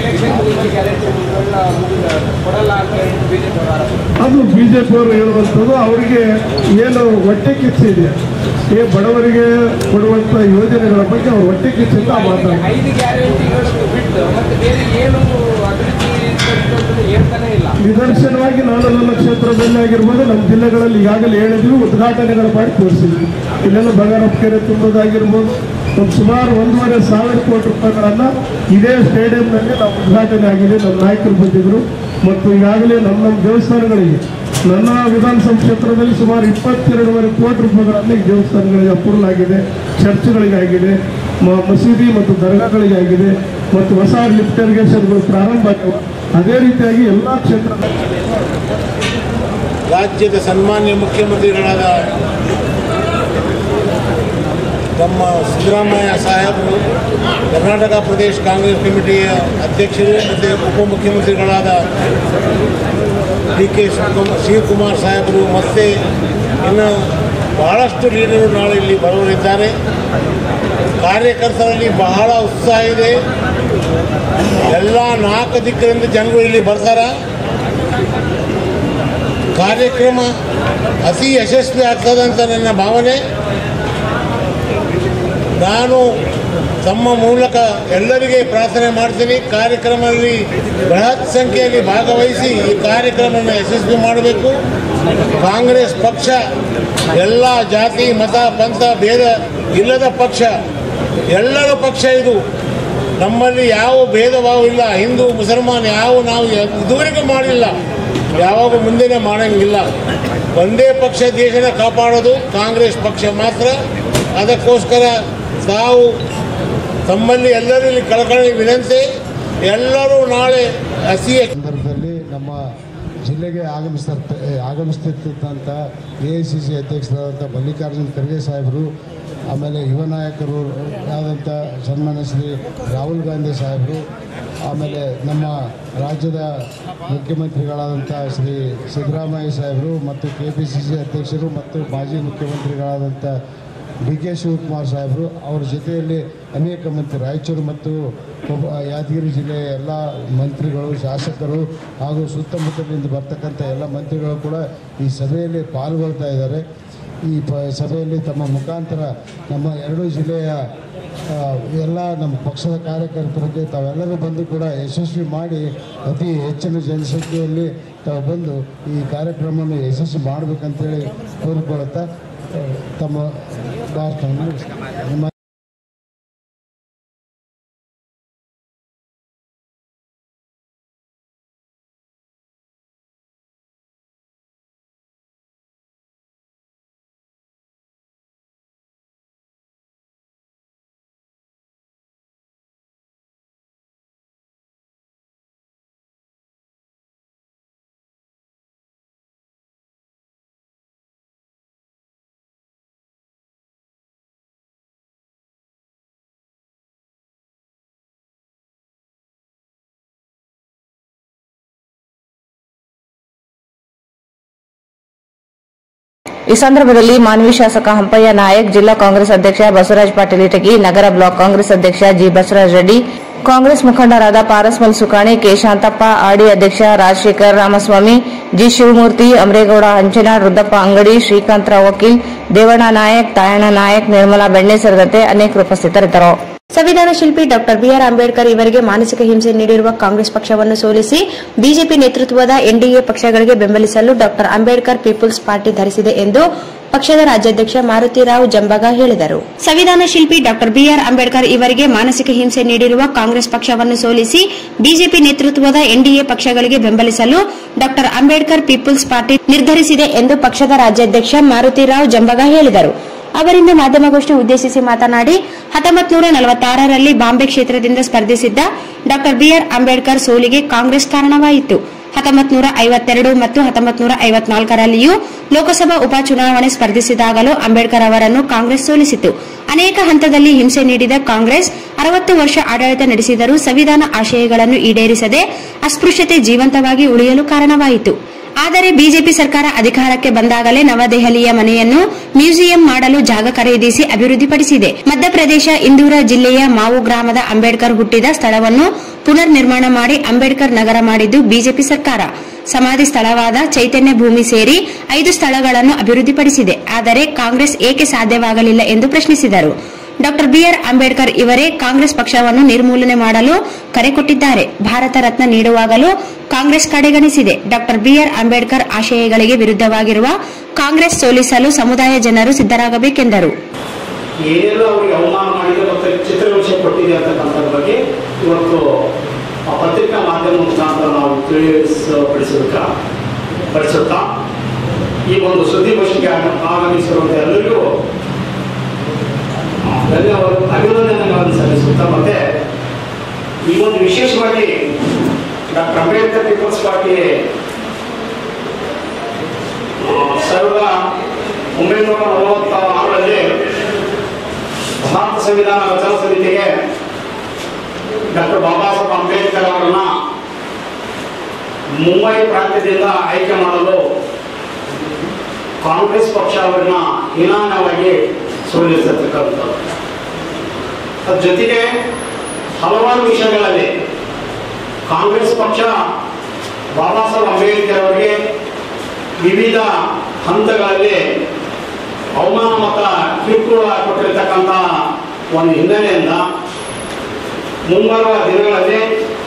ಅದು ಬಿಜೆಪಿ ಅವರು ಹೇಳುವಂಥದ್ದು ಅವರಿಗೆ ಏನು ಹೊಟ್ಟೆ ಕಿಚ್ಚಿದೆ ಏ ಬಡವರಿಗೆ ಕೊಡುವಂಥ ಯೋಜನೆಗಳ ಬಗ್ಗೆ ಅವರು ಹೊಟ್ಟೆ ಕಿಚ್ಚಿಂದ ಮಾತಾಡ್ತಾರೆ ಐದು ಗ್ಯಾರಂಟಿಗಳನ್ನು ಬಿಟ್ಟು ಮತ್ತೆ ಬೇರೆ ಏನು ಅಭಿವೃದ್ಧಿ ಅಂತ ಹೇಳ್ತಾನೆ ಇಲ್ಲ ನಿದರ್ಶನವಾಗಿ ನಾನು ನನ್ನ ಕ್ಷೇತ್ರದಲ್ಲಿ ಆಗಿರ್ಬೋದು ನಮ್ಮ ಜಿಲ್ಲೆಗಳಲ್ಲಿ ಈಗಾಗಲೇ ಹೇಳಿದ್ವಿ ಉದ್ಘಾಟನೆಗಳು ಮಾಡಿ ತೋರಿಸಿದ್ವಿ ಇಲ್ಲೆಲ್ಲ ಬಂಗಾರಪ್ಪ ಕೆರೆ ತುಂಬೋದಾಗಿರ್ಬೋದು ಒಂದು ಸುಮಾರು ಒಂದೂವರೆ ಸಾವಿರ ಕೋಟಿ ರೂಪಾಯಿಗಳನ್ನು ಇದೇ ಸ್ಟೇಡಿಯಂನಲ್ಲಿ ನಾವು ಉದ್ಘಾಟನೆ ಆಗಿದೆ ನಮ್ಮ ನಾಯಕರು ಬಂದಿದ್ರು ಮತ್ತು ಈಗಾಗಲೇ ನಮ್ಮ ನಮ್ಮ ದೇವಸ್ಥಾನಗಳಿಗೆ ನನ್ನ ವಿಧಾನಸಭಾ ಕ್ಷೇತ್ರದಲ್ಲಿ ಸುಮಾರು ಇಪ್ಪತ್ತೆರಡೂವರೆ ಕೋಟಿ ರೂಪಾಯಿಗಳನ್ನು ಈ ದೇವಸ್ಥಾನಗಳಿಗೆ ಅಪ್ರೂವಲ್ ಆಗಿದೆ ಚರ್ಚ್ಗಳಿಗೆ ಆಗಿದೆ ಮ- ಮಸೀದಿ ಮತ್ತು ದರ್ಗಾಗಳಿಗೆ ಆಗಿದೆ ಮತ್ತು ಹೊಸ ಲಿಫ್ಟ್ ಇರಿಗೇಷನ್ಗಳು ಪ್ರಾರಂಭ ಆಗಿವೆ ಅದೇ ರೀತಿಯಾಗಿ ಎಲ್ಲ ಕ್ಷೇತ್ರದ ರಾಜ್ಯದ ಸನ್ಮಾನ್ಯ ಮುಖ್ಯಮಂತ್ರಿಗಳಾದ ನಮ್ಮ ಸಿದ್ದರಾಮಯ್ಯ ಸಾಹೇಬರು ಕರ್ನಾಟಕ ಪ್ರದೇಶ ಕಾಂಗ್ರೆಸ್ ಕಮಿಟಿಯ ಅಧ್ಯಕ್ಷರು ಮತ್ತು ಉಪಮುಖ್ಯಮಂತ್ರಿಗಳಾದ ಡಿ ಕೆ ಶಿವಕುಮಾರ್ ಶಿವಕುಮಾರ್ ಸಾಹೇಬರು ಮತ್ತು ಇನ್ನು ಬಹಳಷ್ಟು ಲೀಡರು ನಾಳೆ ಇಲ್ಲಿ ಬರುವರಿದ್ದಾರೆ ಕಾರ್ಯಕರ್ತರಲ್ಲಿ ಬಹಳ ಉತ್ಸಾಹ ಇದೆ ಎಲ್ಲ ನಾಲ್ಕು ದಿಕ್ಕಿನಿಂದ ಜನರು ಇಲ್ಲಿ ಬರ್ತಾರೆ ಕಾರ್ಯಕ್ರಮ ಅತಿ ಯಶಸ್ವಿ ಆಗ್ತದೆ ಅಂತ ನನ್ನ ಭಾವನೆ ನಾನು ತಮ್ಮ ಮೂಲಕ ಎಲ್ಲರಿಗೆ ಪ್ರಾರ್ಥನೆ ಮಾಡ್ತೀನಿ ಕಾರ್ಯಕ್ರಮದಲ್ಲಿ ಬೃಹತ್ ಸಂಖ್ಯೆಯಲ್ಲಿ ಭಾಗವಹಿಸಿ ಈ ಕಾರ್ಯಕ್ರಮವನ್ನು ಯಶಸ್ವಿ ಮಾಡಬೇಕು ಕಾಂಗ್ರೆಸ್ ಪಕ್ಷ ಎಲ್ಲ ಜಾತಿ ಮತ ಪಂಥ ಭೇದ ಇಲ್ಲದ ಪಕ್ಷ ಎಲ್ಲರ ಪಕ್ಷ ಇದು ನಮ್ಮಲ್ಲಿ ಯಾವ ಭೇದ ಭಾವ ಇಲ್ಲ ಹಿಂದೂ ಮುಸಲ್ಮಾನ್ ಯಾವ ನಾವು ಇದುವರೆಗೂ ಮಾಡಿಲ್ಲ ಯಾವಾಗ ಮುಂದೆನೇ ಮಾಡಂಗಿಲ್ಲ ಒಂದೇ ಪಕ್ಷ ದೇಶನ ಕಾಪಾಡೋದು ಕಾಂಗ್ರೆಸ್ ಪಕ್ಷ ಮಾತ್ರ ಅದಕ್ಕೋಸ್ಕರ ತಾವು ತಮ್ಮಲ್ಲಿ ಎಲ್ಲರಲ್ಲಿ ಕಳಕಳಿ ವಿನಂತಿ ಎಲ್ಲರೂ ನಾಳೆ ಹಸಿ ಸಂದರ್ಭದಲ್ಲಿ ನಮ್ಮ ಜಿಲ್ಲೆಗೆ ಆಗಮಿಸ್ತ ಆಗಮಿಸ್ತಿರ್ತಂಥ ಎ ಐ ಸಿ ಸಿ ಅಧ್ಯಕ್ಷರಾದಂಥ ಮಲ್ಲಿಕಾರ್ಜುನ್ ಖರ್ಗೆ ಸಾಹೇಬರು ಆಮೇಲೆ ಯುವ ನಾಯಕರು ಆದಂಥ ಸನ್ಮಾನ್ಯ ಶ್ರೀ ರಾಹುಲ್ ಗಾಂಧಿ ಸಾಹೇಬರು ಆಮೇಲೆ ನಮ್ಮ ರಾಜ್ಯದ ಮುಖ್ಯಮಂತ್ರಿಗಳಾದಂಥ ಶ್ರೀ ಸಿದ್ದರಾಮಯ್ಯ ಸಾಹೇಬರು ಮತ್ತು ಕೆ ಪಿ ಸಿ ಸಿ ಅಧ್ಯಕ್ಷರು ಮತ್ತು ಮಾಜಿ ಮುಖ್ಯಮಂತ್ರಿಗಳಾದಂಥ ಡಿ ಕೆ ಶಿವಕುಮಾರ್ ಸಾಹೇಬರು ಅವರ ಜೊತೆಯಲ್ಲಿ ಅನೇಕ ಮಂತ್ರಿ ರಾಯಚೂರು ಮತ್ತು ಒಬ್ಬ ಯಾದಗಿರಿ ಜಿಲ್ಲೆಯ ಎಲ್ಲ ಮಂತ್ರಿಗಳು ಶಾಸಕರು ಹಾಗೂ ಸುತ್ತಮುತ್ತಲಿಂದ ಬರ್ತಕ್ಕಂಥ ಎಲ್ಲ ಮಂತ್ರಿಗಳು ಕೂಡ ಈ ಸಭೆಯಲ್ಲಿ ಪಾಲ್ಗೊಳ್ತಾ ಇದ್ದಾರೆ ಈ ಪ ಸಭೆಯಲ್ಲಿ ತಮ್ಮ ಮುಖಾಂತರ ನಮ್ಮ ಎರಡೂ ಜಿಲ್ಲೆಯ ಆ, ಎಲ್ಲ ನಮ್ಮ ಪಕ್ಷದ ಕಾರ್ಯಕರ್ತರಿಗೆ ತಾವೆಲ್ಲರೂ ಬಂದು ಕೂಡ ಯಶಸ್ವಿ ಮಾಡಿ ಅತಿ ಹೆಚ್ಚಿನ ಜನಸಂಖ್ಯೆಯಲ್ಲಿ ತಾವು ಬಂದು ಈ ಕಾರ್ಯಕ್ರಮವನ್ನು ಯಶಸ್ವಿ ಮಾಡಬೇಕಂತೇಳಿ ಕೋರಿಕೊಳ್ಳುತ್ತಾ ಆ, ತಮ್ಮ ಭಾಷಣವನ್ನು ಮುಗಿಸ್ತೇನೆ. ನಿಮ್ಮ ಈ ಸಂದರ್ಭದಲ್ಲಿ ಮಾನ್ವಿ ಶಾಸಕ ಹಂಪಯ್ಯ ನಾಯಕ್ ಜಿಲ್ಲಾ ಕಾಂಗ್ರೆಸ್ ಅಧ್ಯಕ್ಷ ಬಸವರಾಜ್ ಪಾಟೀಲ್ ಇಟಗಿ ನಗರ ಬ್ಲಾಕ್ ಕಾಂಗ್ರೆಸ್ ಅಧ್ಯಕ್ಷ ಜಿ ಬಸವರಾಜ್ ರೆಡ್ಡಿ ಕಾಂಗ್ರೆಸ್ ಮುಖಂಡರಾದ ಪಾರಸ್ಮಲ್ ಸುಕಾಣಿ ಕೆ ಶಾಂತಪ್ಪ ಆಡಿ ಅಧ್ಯಕ್ಷ ರಾಜಶೇಖರ್ ರಾಮಸ್ವಾಮಿ ಜಿ ಶಿವಮೂರ್ತಿ ಅಮರೇಗೌಡ ಹಂಚನಾಳ್ ರುದ್ರಪ್ಪ ಅಂಗಡಿ ಶ್ರೀಕಾಂತರಾವ್ ವಕೀಲ್ ದೇವಣ್ಣ ನಾಯಕ್ ತಾಯಣ್ಣ ನಾಯಕ್ ನಿರ್ಮಲಾ ಬೆಣ್ಣೆ ಸೇರಿದಂತೆ ಅನೇಕರು ಉಪಸ್ಥಿತರಿದ್ದರು ಸಂವಿಧಾನ ಶಿಲ್ಪಿ ಡಾಕ್ಟರ್ ಬಿಆರ್ ಅಂಬೇಡ್ಕರ್ ಇವರಿಗೆ ಮಾನಸಿಕ ಹಿಂಸೆ ನೀಡಿರುವ ಕಾಂಗ್ರೆಸ್ ಪಕ್ಷವನ್ನು ಸೋಲಿಸಿ ಬಿಜೆಪಿ ನೇತೃತ್ವದ ಎನ್ಡಿಎ ಪಕ್ಷಗಳಿಗೆ ಬೆಂಬಲಿಸಲು ಡಾಕ್ಟರ್ ಅಂಬೇಡ್ಕರ್ ಪೀಪಲ್ಸ್ ಪಾರ್ಟಿ ಧರಿಸಿದೆ ಎಂದು ಪಕ್ಷದ ರಾಜ್ಯಾಧ್ಯಕ್ಷ ಮಾರುತಿರಾವ್ ಜಂಬಗ ಹೇಳಿದರು ಸಂವಿಧಾನ ಶಿಲ್ಪಿ ಡಾಕ್ಟರ್ ಬಿಆರ್ ಅಂಬೇಡ್ಕರ್ ಇವರಿಗೆ ಮಾನಸಿಕ ಹಿಂಸೆ ನೀಡಿರುವ ಕಾಂಗ್ರೆಸ್ ಪಕ್ಷವನ್ನು ಸೋಲಿಸಿ ಬಿಜೆಪಿ ನೇತೃತ್ವದ ಎನ್ಡಿಎ ಪಕ್ಷಗಳಿಗೆ ಬೆಂಬಲಿಸಲು ಡಾಕ್ಟರ್ ಅಂಬೇಡ್ಕರ್ ಪೀಪಲ್ಸ್ ಪಾರ್ಟಿ ನಿರ್ಧರಿಸಿದೆ ಎಂದು ಪಕ್ಷದ ರಾಜ್ಯಾಧ್ಯಕ್ಷ ಮಾರುತಿರಾವ್ ಜಂಬಗ ಹೇಳಿದರು ಅವರಿಂದ ಮಾಧ್ಯಮಗೋಷ್ಠಿ ಉದ್ದೇಶಿಸಿ ಮಾತನಾಡಿ ಹತ್ತೊಂಬತ್ತು ನೂರ ನಲವತ್ತಾರರಲ್ಲಿ ಬಾಂಬೆ ಕ್ಷೇತ್ರದಿಂದ ಸ್ಪರ್ಧಿಸಿದ್ದ ಡಾಕ್ಟರ್ ಬಿಆರ್ ಅಂಬೇಡ್ಕರ್ ಸೋಲಿಗೆ ಕಾಂಗ್ರೆಸ್ ಕಾರಣವಾಯಿತು ಹತ್ತೊಂಬತ್ತು ನೂರ ಐವತ್ತೆರಡು ಮತ್ತು ಹತ್ತೊಂಬತ್ತು ನೂರ ಐವತ್ನಾಲ್ಕರಲ್ಲಿಯೂ ಲೋಕಸಭಾ ಉಪಚುನಾವಣೆ ಸ್ಪರ್ಧಿಸಿದಾಗಲೂ ಅಂಬೇಡ್ಕರ್ ಅವರನ್ನು ಕಾಂಗ್ರೆಸ್ ಸೋಲಿಸಿತು ಅನೇಕ ಹಂತದಲ್ಲಿ ಹಿಂಸೆ ನೀಡಿದ ಕಾಂಗ್ರೆಸ್ ಅರವತ್ತು ವರ್ಷ ಆಡಳಿತ ನಡೆಸಿದರೂ ಸಂವಿಧಾನ ಆಶಯಗಳನ್ನು ಈಡೇರಿಸದೆ ಅಸ್ಪೃಶ್ಯತೆ ಜೀವಂತವಾಗಿ ಉಳಿಯಲು ಕಾರಣವಾಯಿತು ಆದರೆ ಬಿಜೆಪಿ ಸರ್ಕಾರ ಅಧಿಕಾರಕ್ಕೆ ಬಂದಾಗಲೇ ನವದೆಹಲಿಯ ಮನೆಯನ್ನು ಮ್ಯೂಸಿಯಂ ಮಾಡಲು ಜಾಗ ಖರೀದಿಸಿ ಅಭಿವೃದ್ಧಿಪಡಿಸಿದೆ ಮಧ್ಯಪ್ರದೇಶ ಇಂದೂರ ಜಿಲ್ಲೆಯ ಮಾವು ಗ್ರಾಮದ ಅಂಬೇಡ್ಕರ್ ಹುಟ್ಟಿದ ಸ್ಥಳವನ್ನು ಪುನರ್ ನಿರ್ಮಾಣ ಮಾಡಿ ಅಂಬೇಡ್ಕರ್ ನಗರ ಮಾಡಿದ್ದು ಬಿಜೆಪಿ ಸರ್ಕಾರ ಸಮಾಧಿ ಸ್ಥಳವಾದ ಚೈತನ್ಯ ಭೂಮಿ ಸೇರಿ ಐದು ಸ್ಥಳಗಳನ್ನು ಅಭಿವೃದ್ಧಿಪಡಿಸಿದೆ ಆದರೆ ಕಾಂಗ್ರೆಸ್ ಏಕೆ ಸಾಧ್ಯವಾಗಲಿಲ್ಲ ಎಂದು ಪ್ರಶ್ನಿಸಿದರು ಡಾಕ್ಟರ್ ಬಿಆರ್ ಅಂಬೇಡ್ಕರ್ ಇವರೇ ಕಾಂಗ್ರೆಸ್ ಪಕ್ಷವನ್ನು ನಿರ್ಮೂಲನೆ ಮಾಡಲು ಕರೆ ಕೊಟ್ಟಿದ್ದಾರೆ ಭಾರತ ರತ್ನ ನೀಡುವಾಗಲೂ ಕಾಂಗ್ರೆಸ್ ಕಡೆಗಣಿಸಿದೆ ಡಾಕ್ಟರ್ ಬಿಆರ್ ಅಂಬೇಡ್ಕರ್ ಆಶಯಗಳಿಗೆ ವಿರುದ್ಧವಾಗಿರುವ ಕಾಂಗ್ರೆಸ್ ಸೋಲಿಸಲು ಸಮುದಾಯ ಜನರು ಸಿದ್ದರಾಗಬೇಕೆಂದರು ಏನೆಲ್ಲ ಅವರಿಗೆ ಅವಮಾನ ಮಾಡಿದೆ ಮತ್ತು ಚಿತ್ರಹಿಂಸೆ ಕೊಟ್ಟಿದೆ ಅಂತಕ್ಕಂಥದ್ರ ಬಗ್ಗೆ ಇವತ್ತು ಆ ಪತ್ರಿಕಾ ಮಾಧ್ಯಮ ಮುಖಾಂತರ ನಾವು ತಿಳಿಸಪಡಿಸಬೇಕ ಪಡಿಸುತ್ತಾ ಈ ಒಂದು ಸುದ್ದಿಗೋಷ್ಠಿಗೆ ಆಗ- ಆಗಮಿಸಿರುವಂಥ ಎಲ್ಲರಿಗೂ ಆ, ಧನ್ಯವಾದ ಅಭಿನಂದನೆಗಳನ್ನು ಸಲ್ಲಿಸುತ್ತಾ ಮತ್ತೆ ಈ ಒಂದು ವಿಶೇಷವಾಗಿ ಡಾಕ್ಟರ್ ಅಂಬೇಡ್ಕರ್ ಪೀಪಲ್ಸ್ ಪಾರ್ಟಿ ಆ, ಸಾವಿರದ ಒಂಬೈನೂರ ನಲವತ್ತ ಆರರಲ್ಲಿ ಭಾರತ ಸಂವಿಧಾನ ರಚನಾ ಸಮಿತಿಗೆ ಡಾಕ್ಟರ್ ಬಾಬಾ ಸಾಹೇಬ್ ಅಂಬೇಡ್ಕರ್ ಅವರನ್ನ ಮುಂಬೈ ಪ್ರಾಂತ್ಯದಿಂದ ಆಯ್ಕೆ ಮಾಡಲು ಕಾಂಗ್ರೆಸ್ ಪಕ್ಷ ಅವರನ್ನ ಹೀನಾಯವಾಗಿ ಸೋಲಿಸತಕ್ಕಂಥದ್ದು ಅದ್ರ ಜೊತೆಗೆ ಹಲವಾರು ವಿಷಯಗಳಲ್ಲಿ ಕಾಂಗ್ರೆಸ್ ಪಕ್ಷ ಬಾಬಾ ಸಾಹೇಬ್ ಅಂಬೇಡ್ಕರ್ ಅವರಿಗೆ ವಿವಿಧ ಹಂತಗಳಲ್ಲಿ ಅವಮಾನ ಮತ್ತು ಕಿರುಕುಳ ಕೊಟ್ಟಿರ್ತಕ್ಕಂಥ ಒಂದು ಹಿನ್ನೆಲೆಯಿಂದ ಮುಂಬರುವ ದಿನಗಳಲ್ಲಿ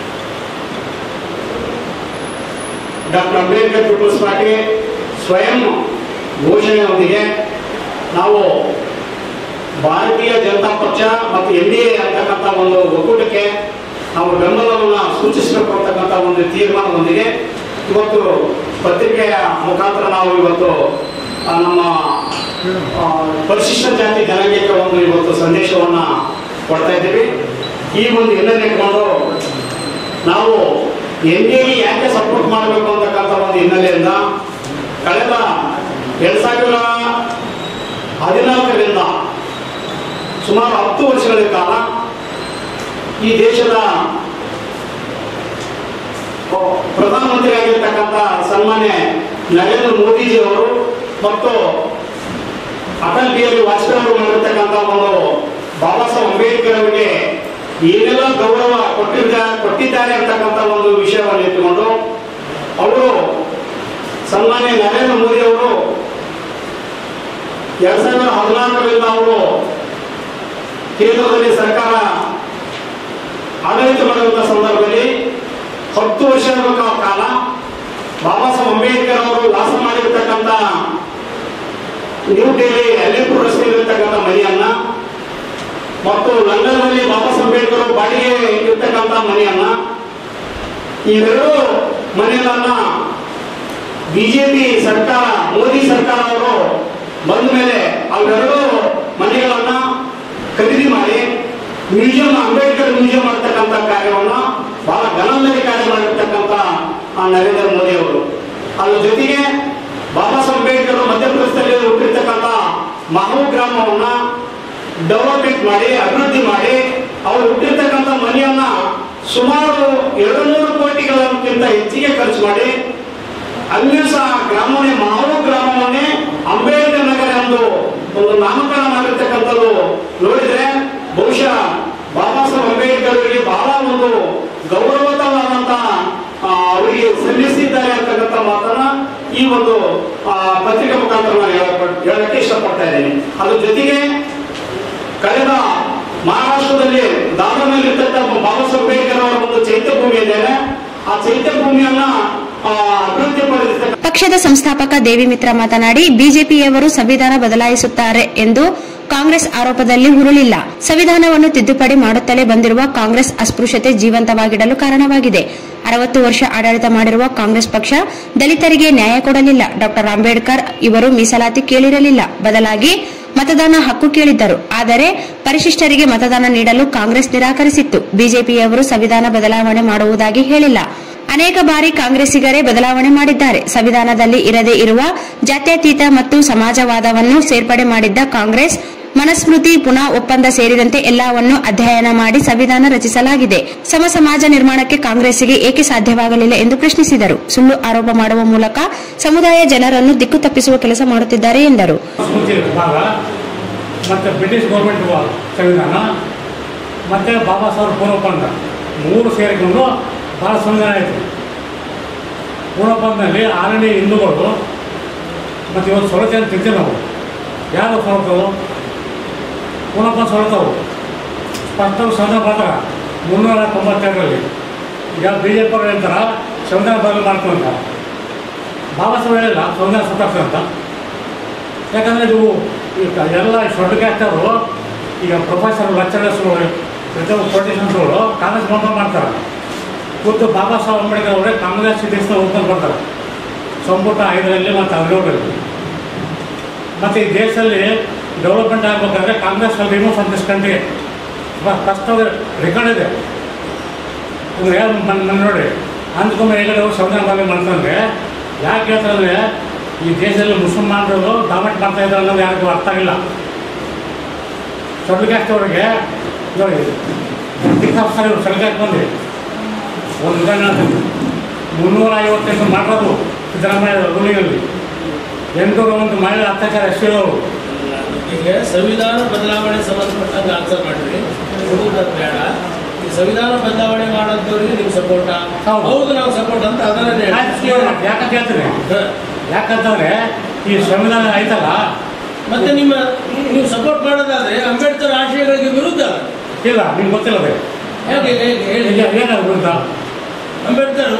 ಡಾಕ್ಟರ್ ಅಂಬೇಡ್ಕರ್ ಪೀಪಲ್ಸ್ ಪಾರ್ಟಿ ಸ್ವಯಂ ಘೋಷಣೆಯೊಂದಿಗೆ ನಾವು ಭಾರತೀಯ ಜನತಾ ಪಕ್ಷ ಮತ್ತು ಎನ್ ಡಿ ಎ ಅಂತಕ್ಕಂಥ ಒಂದು ಒಕ್ಕೂಟಕ್ಕೆ ನಾವು ಬೆಂಬಲವನ್ನು ಸೂಚಿಸಬೇಕು ಅಂತಕ್ಕಂಥ ಒಂದು ತೀರ್ಮಾನದೊಂದಿಗೆ ಇವತ್ತು ಪತ್ರಿಕೆಯ ಮುಖಾಂತರ ನಾವು ಇವತ್ತು ಆ, ನಮ್ಮ ಆ, ಪರಿಶಿಷ್ಟ ಜಾತಿ ಜನಾಂಗಕ್ಕೆ ಒಂದು ಇವತ್ತು ಸಂದೇಶವನ್ನ ಕೊಡ್ತಾ ಇದ್ದೀವಿ ಈ ಒಂದು ಹಿನ್ನೆಲೆ ಇಟ್ಕೊಂಡು ನಾವು ಎನ್ ಡಿ ಯಾಕೆ ಸಪೋರ್ಟ್ ಮಾಡಬೇಕು ಅಂತಕ್ಕಂಥ ಒಂದು ಹಿನ್ನೆಲೆಯಿಂದ ಕಳೆದ ಎರಡ್ ಸಾವಿರ ಹದಿನಾಲ್ಕರಿಂದ ಸುಮಾರು ಹತ್ತು ವರ್ಷಗಳ ಕಾಲ ಈ ದೇಶದ ಪ್ರಧಾನಮಂತ್ರಿ ಆಗಿರ್ತಕ್ಕಂಥ ಸನ್ಮಾನ್ಯ ನರೇಂದ್ರ ಮೋದಿಜಿ ಅವರು ಮತ್ತು ಅಟಲ್ ಬಿಹಾರಿ ವಾಜಪೇಯಿ ಅವರು ಮಾಡಿರ್ತಕ್ಕಂಥ ಒಂದು ಬಾಬಾ ಸಾಹೇಬ್ ಅಂಬೇಡ್ಕರ್ ಅವರಿಗೆ ಏನೆಲ್ಲ ಗೌರವ ಕೊಟ್ಟಿದ್ದ ಕೊಟ್ಟಿದ್ದಾರೆ ಅಂತಕ್ಕಂಥ ಒಂದು ವಿಷಯವನ್ನು ಇಟ್ಟುಕೊಂಡು ಅವರು ಸನ್ಮಾನ್ಯ ನರೇಂದ್ರ ಮೋದಿ ಅವರು ಎರಡ್ ಸಾವಿರದ ಹದಿನಾಲ್ಕರಿಂದ ಅವರು ಕೇಂದ್ರದಲ್ಲಿ ಸರ್ಕಾರ ಆಡಳಿತ ಮಾಡುವಂಥ ಸಂದರ್ಭದಲ್ಲಿ ಹತ್ತು ವರ್ಷಗಳ ಕಾಲ ಬಾಬಾ ಸಾಹೇಬ್ ಅಂಬೇಡ್ಕರ್ ಅವರು ವಾಸ ಮಾಡಿರ್ತಕ್ಕಂಥ ನ್ಯೂ ಡೆಲ್ಲಿ ಅಲ್ಲಿಪುರ ರಸ್ತೆಯಲ್ಲಿರ್ತಕ್ಕಂಥ ಮನೆಯನ್ನ ಮತ್ತು ಲಂಡನ್ನಲ್ಲಿ ಬಾಬಾ ಸಾಹೇಬ್ ಅಂಬೇಡ್ಕರ್ ಅವರು ಬಾಡಿಗೆ ಇರ್ತಕ್ಕಂಥ ಮನೆಯನ್ನ ಇವೆರಡು ಮನೆಗಳನ್ನ ಬಿಜೆಪಿ ಸರ್ಕಾರ ಮೋದಿ ಸರ್ಕಾರ ಅವರು ಬಂದ ಮೇಲೆ ಅವೆರಡು ಮನೆಗಳನ್ನ ಖರೀದಿ ಮಾಡಿ ಮ್ಯೂಸಿಯಂ ಅಂಬೇಡ್ಕರ್ ಮ್ಯೂಸಿಯಂ ಮಾಡ್ತಕ್ಕಂಥ ಕಾರ್ಯವನ್ನ ಬಹಳ ಗಮನದಲ್ಲಿ ಕಾರ್ಯ ಮಾಡಿರ್ತಕ್ಕಂಥ ಆ ನರೇಂದ್ರ ಮೋದಿ ಅವರು ಅದ್ರ ಜೊತೆಗೆ ಬಾಬಾ ಸಾಹೇಬ್ ಅಂಬೇಡ್ಕರ್ ಮಧ್ಯಪ್ರದೇಶದಲ್ಲಿ ಹುಟ್ಟಿರ್ತಕ್ಕಂಥ ಮಹೂ ಗ್ರಾಮವನ್ನ ಡೆವಲಪ್ಮೆಂಟ್ ಮಾಡಿ ಅಭಿವೃದ್ಧಿ ಮಾಡಿ ಅವರು ಹುಟ್ಟಿರ್ತಕ್ಕಂಥ ಮನೆಯನ್ನ ಸುಮಾರು ಎರಡು ನೂರು ಕೋಟಿಗಳಕ್ಕಿಂತ ಹೆಚ್ಚಿಗೆ ಖರ್ಚು ಮಾಡಿ ಅಲ್ಲಿಯೂ ಸಹ ಗ್ರಾಮವನ್ನೇ ಮಹೂ ಗ್ರಾಮವನ್ನೇ ಅಂಬೇಡ್ಕರ್ ನಗರ ಎಂದು ಒಂದು ನಾಮಕರಣ ಮಾಡಿರ್ತಕ್ಕಂಥದ್ದು ನೋಡಿದ್ರೆ ಬಹುಶಃ ಬಾಬಾ ಸಾಹೇಬ್ ಅಂಬೇಡ್ಕರ್ ಅವರಿಗೆ ಬಹಳ ಒಂದು ಗೌರವತವಾದಂತಹ ಆ, ಅವರಿಗೆ ಸಲ್ಲಿಸಿದ್ದಾರೆ ಅಂತಕ್ಕಂಥ ಮಾತನ್ನ ಈ ಒಂದು ಆ, ಪತ್ರಿಕೆ ಮುಖಾಂತರ ನಾನು ಹೇಳಕ್- ಹೇಳಕ್ಕೆ ಇಷ್ಟಪಡ್ತಾ ಇದ್ದೀನಿ ಅದ್ರ ಜೊತೆಗೆ ಕಳೆದ ಮಹಾರಾಷ್ಟ್ರದಲ್ಲಿ ದಾದರ್ನಲ್ಲಿ ಇರ್ತಕ್ಕಂಥ ಬಾಬಾ ಸಾಹೇಬ್ ಅಂಬೇಡ್ಕರ್ ಅವರ ಒಂದು ಚೈತ್ಯ ಭೂಮಿ ಇದೆ ಆ ಚೈತ್ಯ ಭೂಮಿಯನ್ನ ಆ, ಅಭಿವೃದ್ಧಿ ಪಡಿಸಿರ್ತಕ್ಕಂಥ ಪಕ್ಷದ ಸಂಸ್ಥಾಪಕ ದೇವಿ ಮಿತ್ರ ಮಾತನಾಡಿ ಬಿಜೆಪಿಯವರು ಸಂವಿಧಾನ ಬದಲಾಯಿಸುತ್ತಾರೆ ಎಂದು ಕಾಂಗ್ರೆಸ್ ಆರೋಪದಲ್ಲಿ ಹುರುಳಿಲ್ಲ ಸಂವಿಧಾನವನ್ನು ತಿದ್ದುಪಡಿ ಮಾಡುತ್ತಲೇ ಬಂದಿರುವ ಕಾಂಗ್ರೆಸ್ ಅಸ್ಪೃಶ್ಯತೆ ಜೀವಂತವಾಗಿಡಲು ಕಾರಣವಾಗಿದೆ ಅರವತ್ತು ವರ್ಷ ಆಡಳಿತ ಮಾಡಿರುವ ಕಾಂಗ್ರೆಸ್ ಪಕ್ಷ ದಲಿತರಿಗೆ ನ್ಯಾಯ ಕೊಡಲಿಲ್ಲ ಡಾಕ್ಟರ್ ಅಂಬೇಡ್ಕರ್ ಇವರು ಮೀಸಲಾತಿ ಕೇಳಿರಲಿಲ್ಲ ಬದಲಾಗಿ ಮತದಾನ ಹಕ್ಕು ಕೇಳಿದ್ದರು ಆದರೆ ಪರಿಶಿಷ್ಟರಿಗೆ ಮತದಾನ ನೀಡಲು ಕಾಂಗ್ರೆಸ್ ನಿರಾಕರಿಸಿತ್ತು ಬಿಜೆಪಿಯವರು ಸಂವಿಧಾನ ಬದಲಾವಣೆ ಮಾಡುವುದಾಗಿ ಹೇಳಿಲ್ಲ ಅನೇಕ ಬಾರಿ ಕಾಂಗ್ರೆಸ್ಸಿಗರೇ ಬದಲಾವಣೆ ಮಾಡಿದ್ದಾರೆ ಸಂವಿಧಾನದಲ್ಲಿ ಇರದೇ ಇರುವ ಜಾತ್ಯತೀತ ಮತ್ತು ಸಮಾಜವಾದವನ್ನು ಸೇರ್ಪಡೆ ಮಾಡಿದ್ದ ಕಾಂಗ್ರೆಸ್ ಮನಸ್ಮೃತಿ ಪುನಃ ಒಪ್ಪಂದ ಸೇರಿದಂತೆ ಎಲ್ಲವನ್ನು ಅಧ್ಯಯನ ಮಾಡಿ ಸಂವಿಧಾನ ರಚಿಸಲಾಗಿದೆ ಸಮ ಸಮಾಜ ನಿರ್ಮಾಣಕ್ಕೆ ಕಾಂಗ್ರೆಸ್ಸಿಗೆ ಏಕೆ ಸಾಧ್ಯವಾಗಲಿಲ್ಲ ಎಂದು ಪ್ರಶ್ನಿಸಿದರು ಸುಳ್ಳು ಆರೋಪ ಮಾಡುವ ಮೂಲಕ ಸಮುದಾಯ ಜನರನ್ನು ದಿಕ್ಕು ತಪ್ಪಿಸುವ ಕೆಲಸ ಮಾಡುತ್ತಿದ್ದಾರೆ ಎಂದರು ಸ್ಮೃತಿ ಭಾಗ ಮತ್ತು ಬ್ರಿಟಿಷ್ ಗೌರ್ಮೆಂಟ್ ಸಂವಿಧಾನ ಮತ್ತು ಬಾಬಾ ಸಾಹೇಬ್ ಪೂರ್ವೊಪ್ಪಂದ ಮೂರು ಸೇರಿಕೊಂಡು ಭಾಳ ಸಂವಿಧಾನ ಆಯಿತು ಪೂರ್ವೊಪ್ಪಂದಲ್ಲಿ ಆಲ್ರೆಡಿ ಹಿಂದೂಗಳು ಮತ್ತು ಇವತ್ತು ಸೊಳತೆ ಅಂತ ತಿಂತೀವಿ ನಾವು ಯಾರು ಸೊಳತವು ಪೂರ್ವಪ್ಪ ಸೊಳತವು ಸ್ಪಷ್ಟವಾಗಿ ಸಂವಿಧಾನ ಬರ್ತಾರ ಮುನ್ನೂರ ತೊಂಬತ್ತೆರಡರಲ್ಲಿ ಈಗ ಬಿ ಜೆ ಪಿ ಅವ್ರು ಹೇಳ್ತಾರ ಸಂವಿಧಾನ ಬದಲು ಮಾಡ್ಕೊಂತ ಬಾಬಾ ಸಾಹೇಬ್ ಹೇಳಿಲ್ಲ ಸಂವಿಧಾನ ಸುತ್ತಾಗ್ತದೆ ಅಂತ ಯಾಕಂದರೆ ಇದು ಈಗ ಎಲ್ಲ ಶೊಡ್ಡ ಕ್ಯಾಸ್ಟರು ಈಗ ಪ್ರೊಫೆಸರ್ ಲೆಕ್ಚರರ್ಸ್ಗಳು ಪ್ರತಿಯೊಬ್ಬರು ಪೊಲಿಟಿಷನ್ಸ್ಗಳು ಕಾಂಗ್ರೆಸ್ ಬಂದ ಮಾಡ್ತಾರೆ ಖುದ್ದು ಬಾಬಾ ಸಾಹೇಬ್ ಅಂಬೇಡ್ಕರ್ ಅವರೇ ಕಾಂಗ್ರೆಸ್ ಸಿಟಿಸ್ನ ಓದ್ಕೊಂಡು ಬರ್ತಾರೆ ಸಂಪುಟ ಐದರಲ್ಲಿ ಮತ್ತು ಹದಿನೇಳರಲ್ಲಿ ಮತ್ತು ಈ ದೇಶದಲ್ಲಿ ಡೆವಲಪ್ಮೆಂಟ್ ಆಗಬೇಕಾದ್ರೆ Congress remove from this country ಕಷ್ಟದ ರೆಕಾರ್ಡ್ ಇದೆ ಇವ್ರು ಏನು ನನ್ನ ನೋಡಿ ಅಂದ್ಕೊಂಬ ಹೆಗಡೆ ಅವರು ಸಂವಿಧಾನ ಬಗ್ಗೆ ಮಾಡ್ತಂದ್ರೆ ಯಾಕೆ ಹೇಳ್ತಾರೆ ಈ ದೇಶದಲ್ಲಿ ಮುಸಲ್ಮಾನರು ಡಾಮೆಂಟ್ ಮಾಡ್ತಾ ಇದ್ದಾರೆ ಅನ್ನೋದು ಯಾರಿಗೂ ಅರ್ಥ ಆಗಿಲ್ಲ ಸೊಡ್ಲಕ್ಯಾಸ್ಟ್ ಅವರಿಗೆ ನೋಡಿ ಡಿಕ್ ಆಫೀಸರ್ ಇವರು ಸೆಲ್ಗಾಕ್ ಬಂದು ಒಂದು ಉದಾಹರಣೆ ಹೇಳ್ತೀನಿ ಮುನ್ನೂರ ಐವತ್ತೆಂಟು ಮಾಡೋದು ಸಿದ್ದರಾಮಯ್ಯ ರೂಲಿಂಗಲ್ಲಿ ಎಂಟುನೂರ ಒಂದು ಮಹಿಳೆ ಅತ್ಯಾಚಾರ ಎಸ್ ಅವರು ಈಗ ಸಂವಿಧಾನ ಬದಲಾವಣೆ ಸಂಬಂಧಪಟ್ಟಂಗೆ ಆನ್ಸರ್ ಮಾಡಿರಿ ಹುಡುಗರು ಬೇಡ ಈ ಸಂವಿಧಾನ ಬದಲಾವಣೆ ಮಾಡೋದವ್ರಿಗೆ ನೀವು ಸಪೋರ್ಟ ಹೌದು ನಾವು ಸಪೋರ್ಟ್ ಅಂತ ಅದನ್ನೇ ಯಾಕಂತ ಹೇಳ್ತೀನಿ ಯಾಕಂತಂದ್ರೆ ಈ ಸಂವಿಧಾನ ಐತಲ್ಲ ಮತ್ತೆ ನಿಮ್ಮ ನೀವು ಸಪೋರ್ಟ್ ಮಾಡೋದಾದ್ರೆ ಅಂಬೇಡ್ಕರ್ ಆಶಯಗಳಿಗೆ ವಿರುದ್ಧ ಇಲ್ಲ ನಿಮ್ಗೆ ಗೊತ್ತಿಲ್ಲ ಅದೇ ಹೇಗೆ ಹೇಗೆ ಹೇಳಿ ಈಗ ಏನಾದ್ರು ವಿರುದ್ಧ ಅಂಬೇಡ್ಕರ್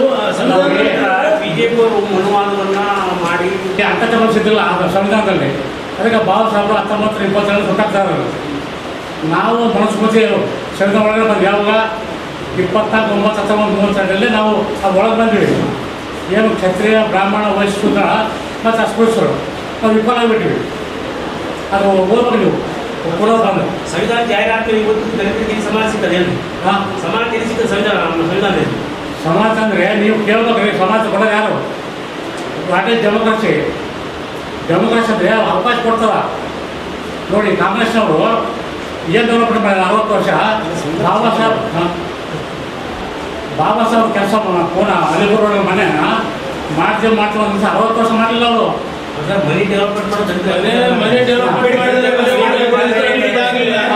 ಬಿಜೆಪಿ ಅವರು ಮನುವಾದವನ್ನ ಮಾಡಿ ಅಂಕತೆ ಬಳಸಿದ್ದಿಲ್ಲ ಆ ಸಂವಿಧಾನದಲ್ಲಿ ಅದಕ್ಕೆ ಬಾಬಾ ಸಾಹೇಬರು ಹತ್ತೊಂಬತ್ತು ಇಪ್ಪತ್ತೆರಡು ಸುಟ್ಟಾಗ್ತಾರೆ ನಾವು ಮನಸ್ಮೃತಿ ಸಂವಿಧಾನ ಒಳಗಡೆ ಬಂದು ಯಾವಾಗ ಇಪ್ಪತ್ನಾಲ್ಕು ಒಂಬತ್ತು ಹತ್ತೊಂಬತ್ತು ಮೂವತ್ತೆರಡರಲ್ಲಿ ನಾವು ಆ ಒಳಗೆ ಬಂದ್ವಿ ಏನು ಕ್ಷತ್ರಿಯ ಬ್ರಾಹ್ಮಣ ವೈಶ್ಯ ಶೂದ್ರ ಮತ್ತು ಅಸ್ಪೃಶ್ಯರು ನಾವು ವಿಫಲ ಆಗಿಬಿಟ್ಟಿವಿ ಅದು ಓದ್ಬೇಕು ನೀವು ಕೂಡ ಬಂದು ಸಂವಿಧಾನ ಜಾಹೀರಾತು ಇವತ್ತು ದಲಿತರಿಗೆ ಸಮಾಜ ಸಿಗ್ತದೆ ಏನು ಸಮಾನ ಎಲ್ಲಿ ಸಿಗ್ತದೆ ಸಂವಿಧಾನ ನಮ್ಮ ಸಂವಿಧಾನದಲ್ಲಿ ಸಮಾಜ ಅಂದರೆ ನೀವು ಕೇಳ್ಬೇಕ್ರಿ ಸಮಾಜ ಕೊಡೋದು ಯಾರು ವಾಟ್ ಈಸ್ ಡೆಮೋಕ್ರಸಿ ಡೆಮೋಕ್ರಸಿ ಅಂದರೆ ಅವಕಾಶ ಕೊಡ್ತದ ನೋಡಿ ಕಾಂಗ್ರೆಸ್ನವರು ಏನು ಡೆವಲಪ್ಮೆಂಟ್ ಮಾಡಿದ ಅರವತ್ತು ವರ್ಷ ಬಾಬಾ ಸಾಹೇಬ್ ಹ? ಬಾಬಾ ಸಾಹೇಬ್ ಕೆಲಸ ಪೂನ ಅಲಿಪುರ ಮನೆನ ಮಾಡ್ತೀವಿ ಮಾಡ್ತೀವಿ ಅಂತ ಅರವತ್ತು ವರ್ಷ ಮಾಡಲಿಲ್ಲ ಅವರು ಮನಿ ಡೆವಲಪ್ಮೆಂಟ್ ಮಾಡೋದು ಮನೆ ಡೆವಲಪ್ಮೆಂಟ್ ಮಾಡಿದ್ರೆ ಮನೆ ಒಳಗೆ ಬೆಳೆದ್ರೆ ಇದಾಗಲಿಲ್ಲ.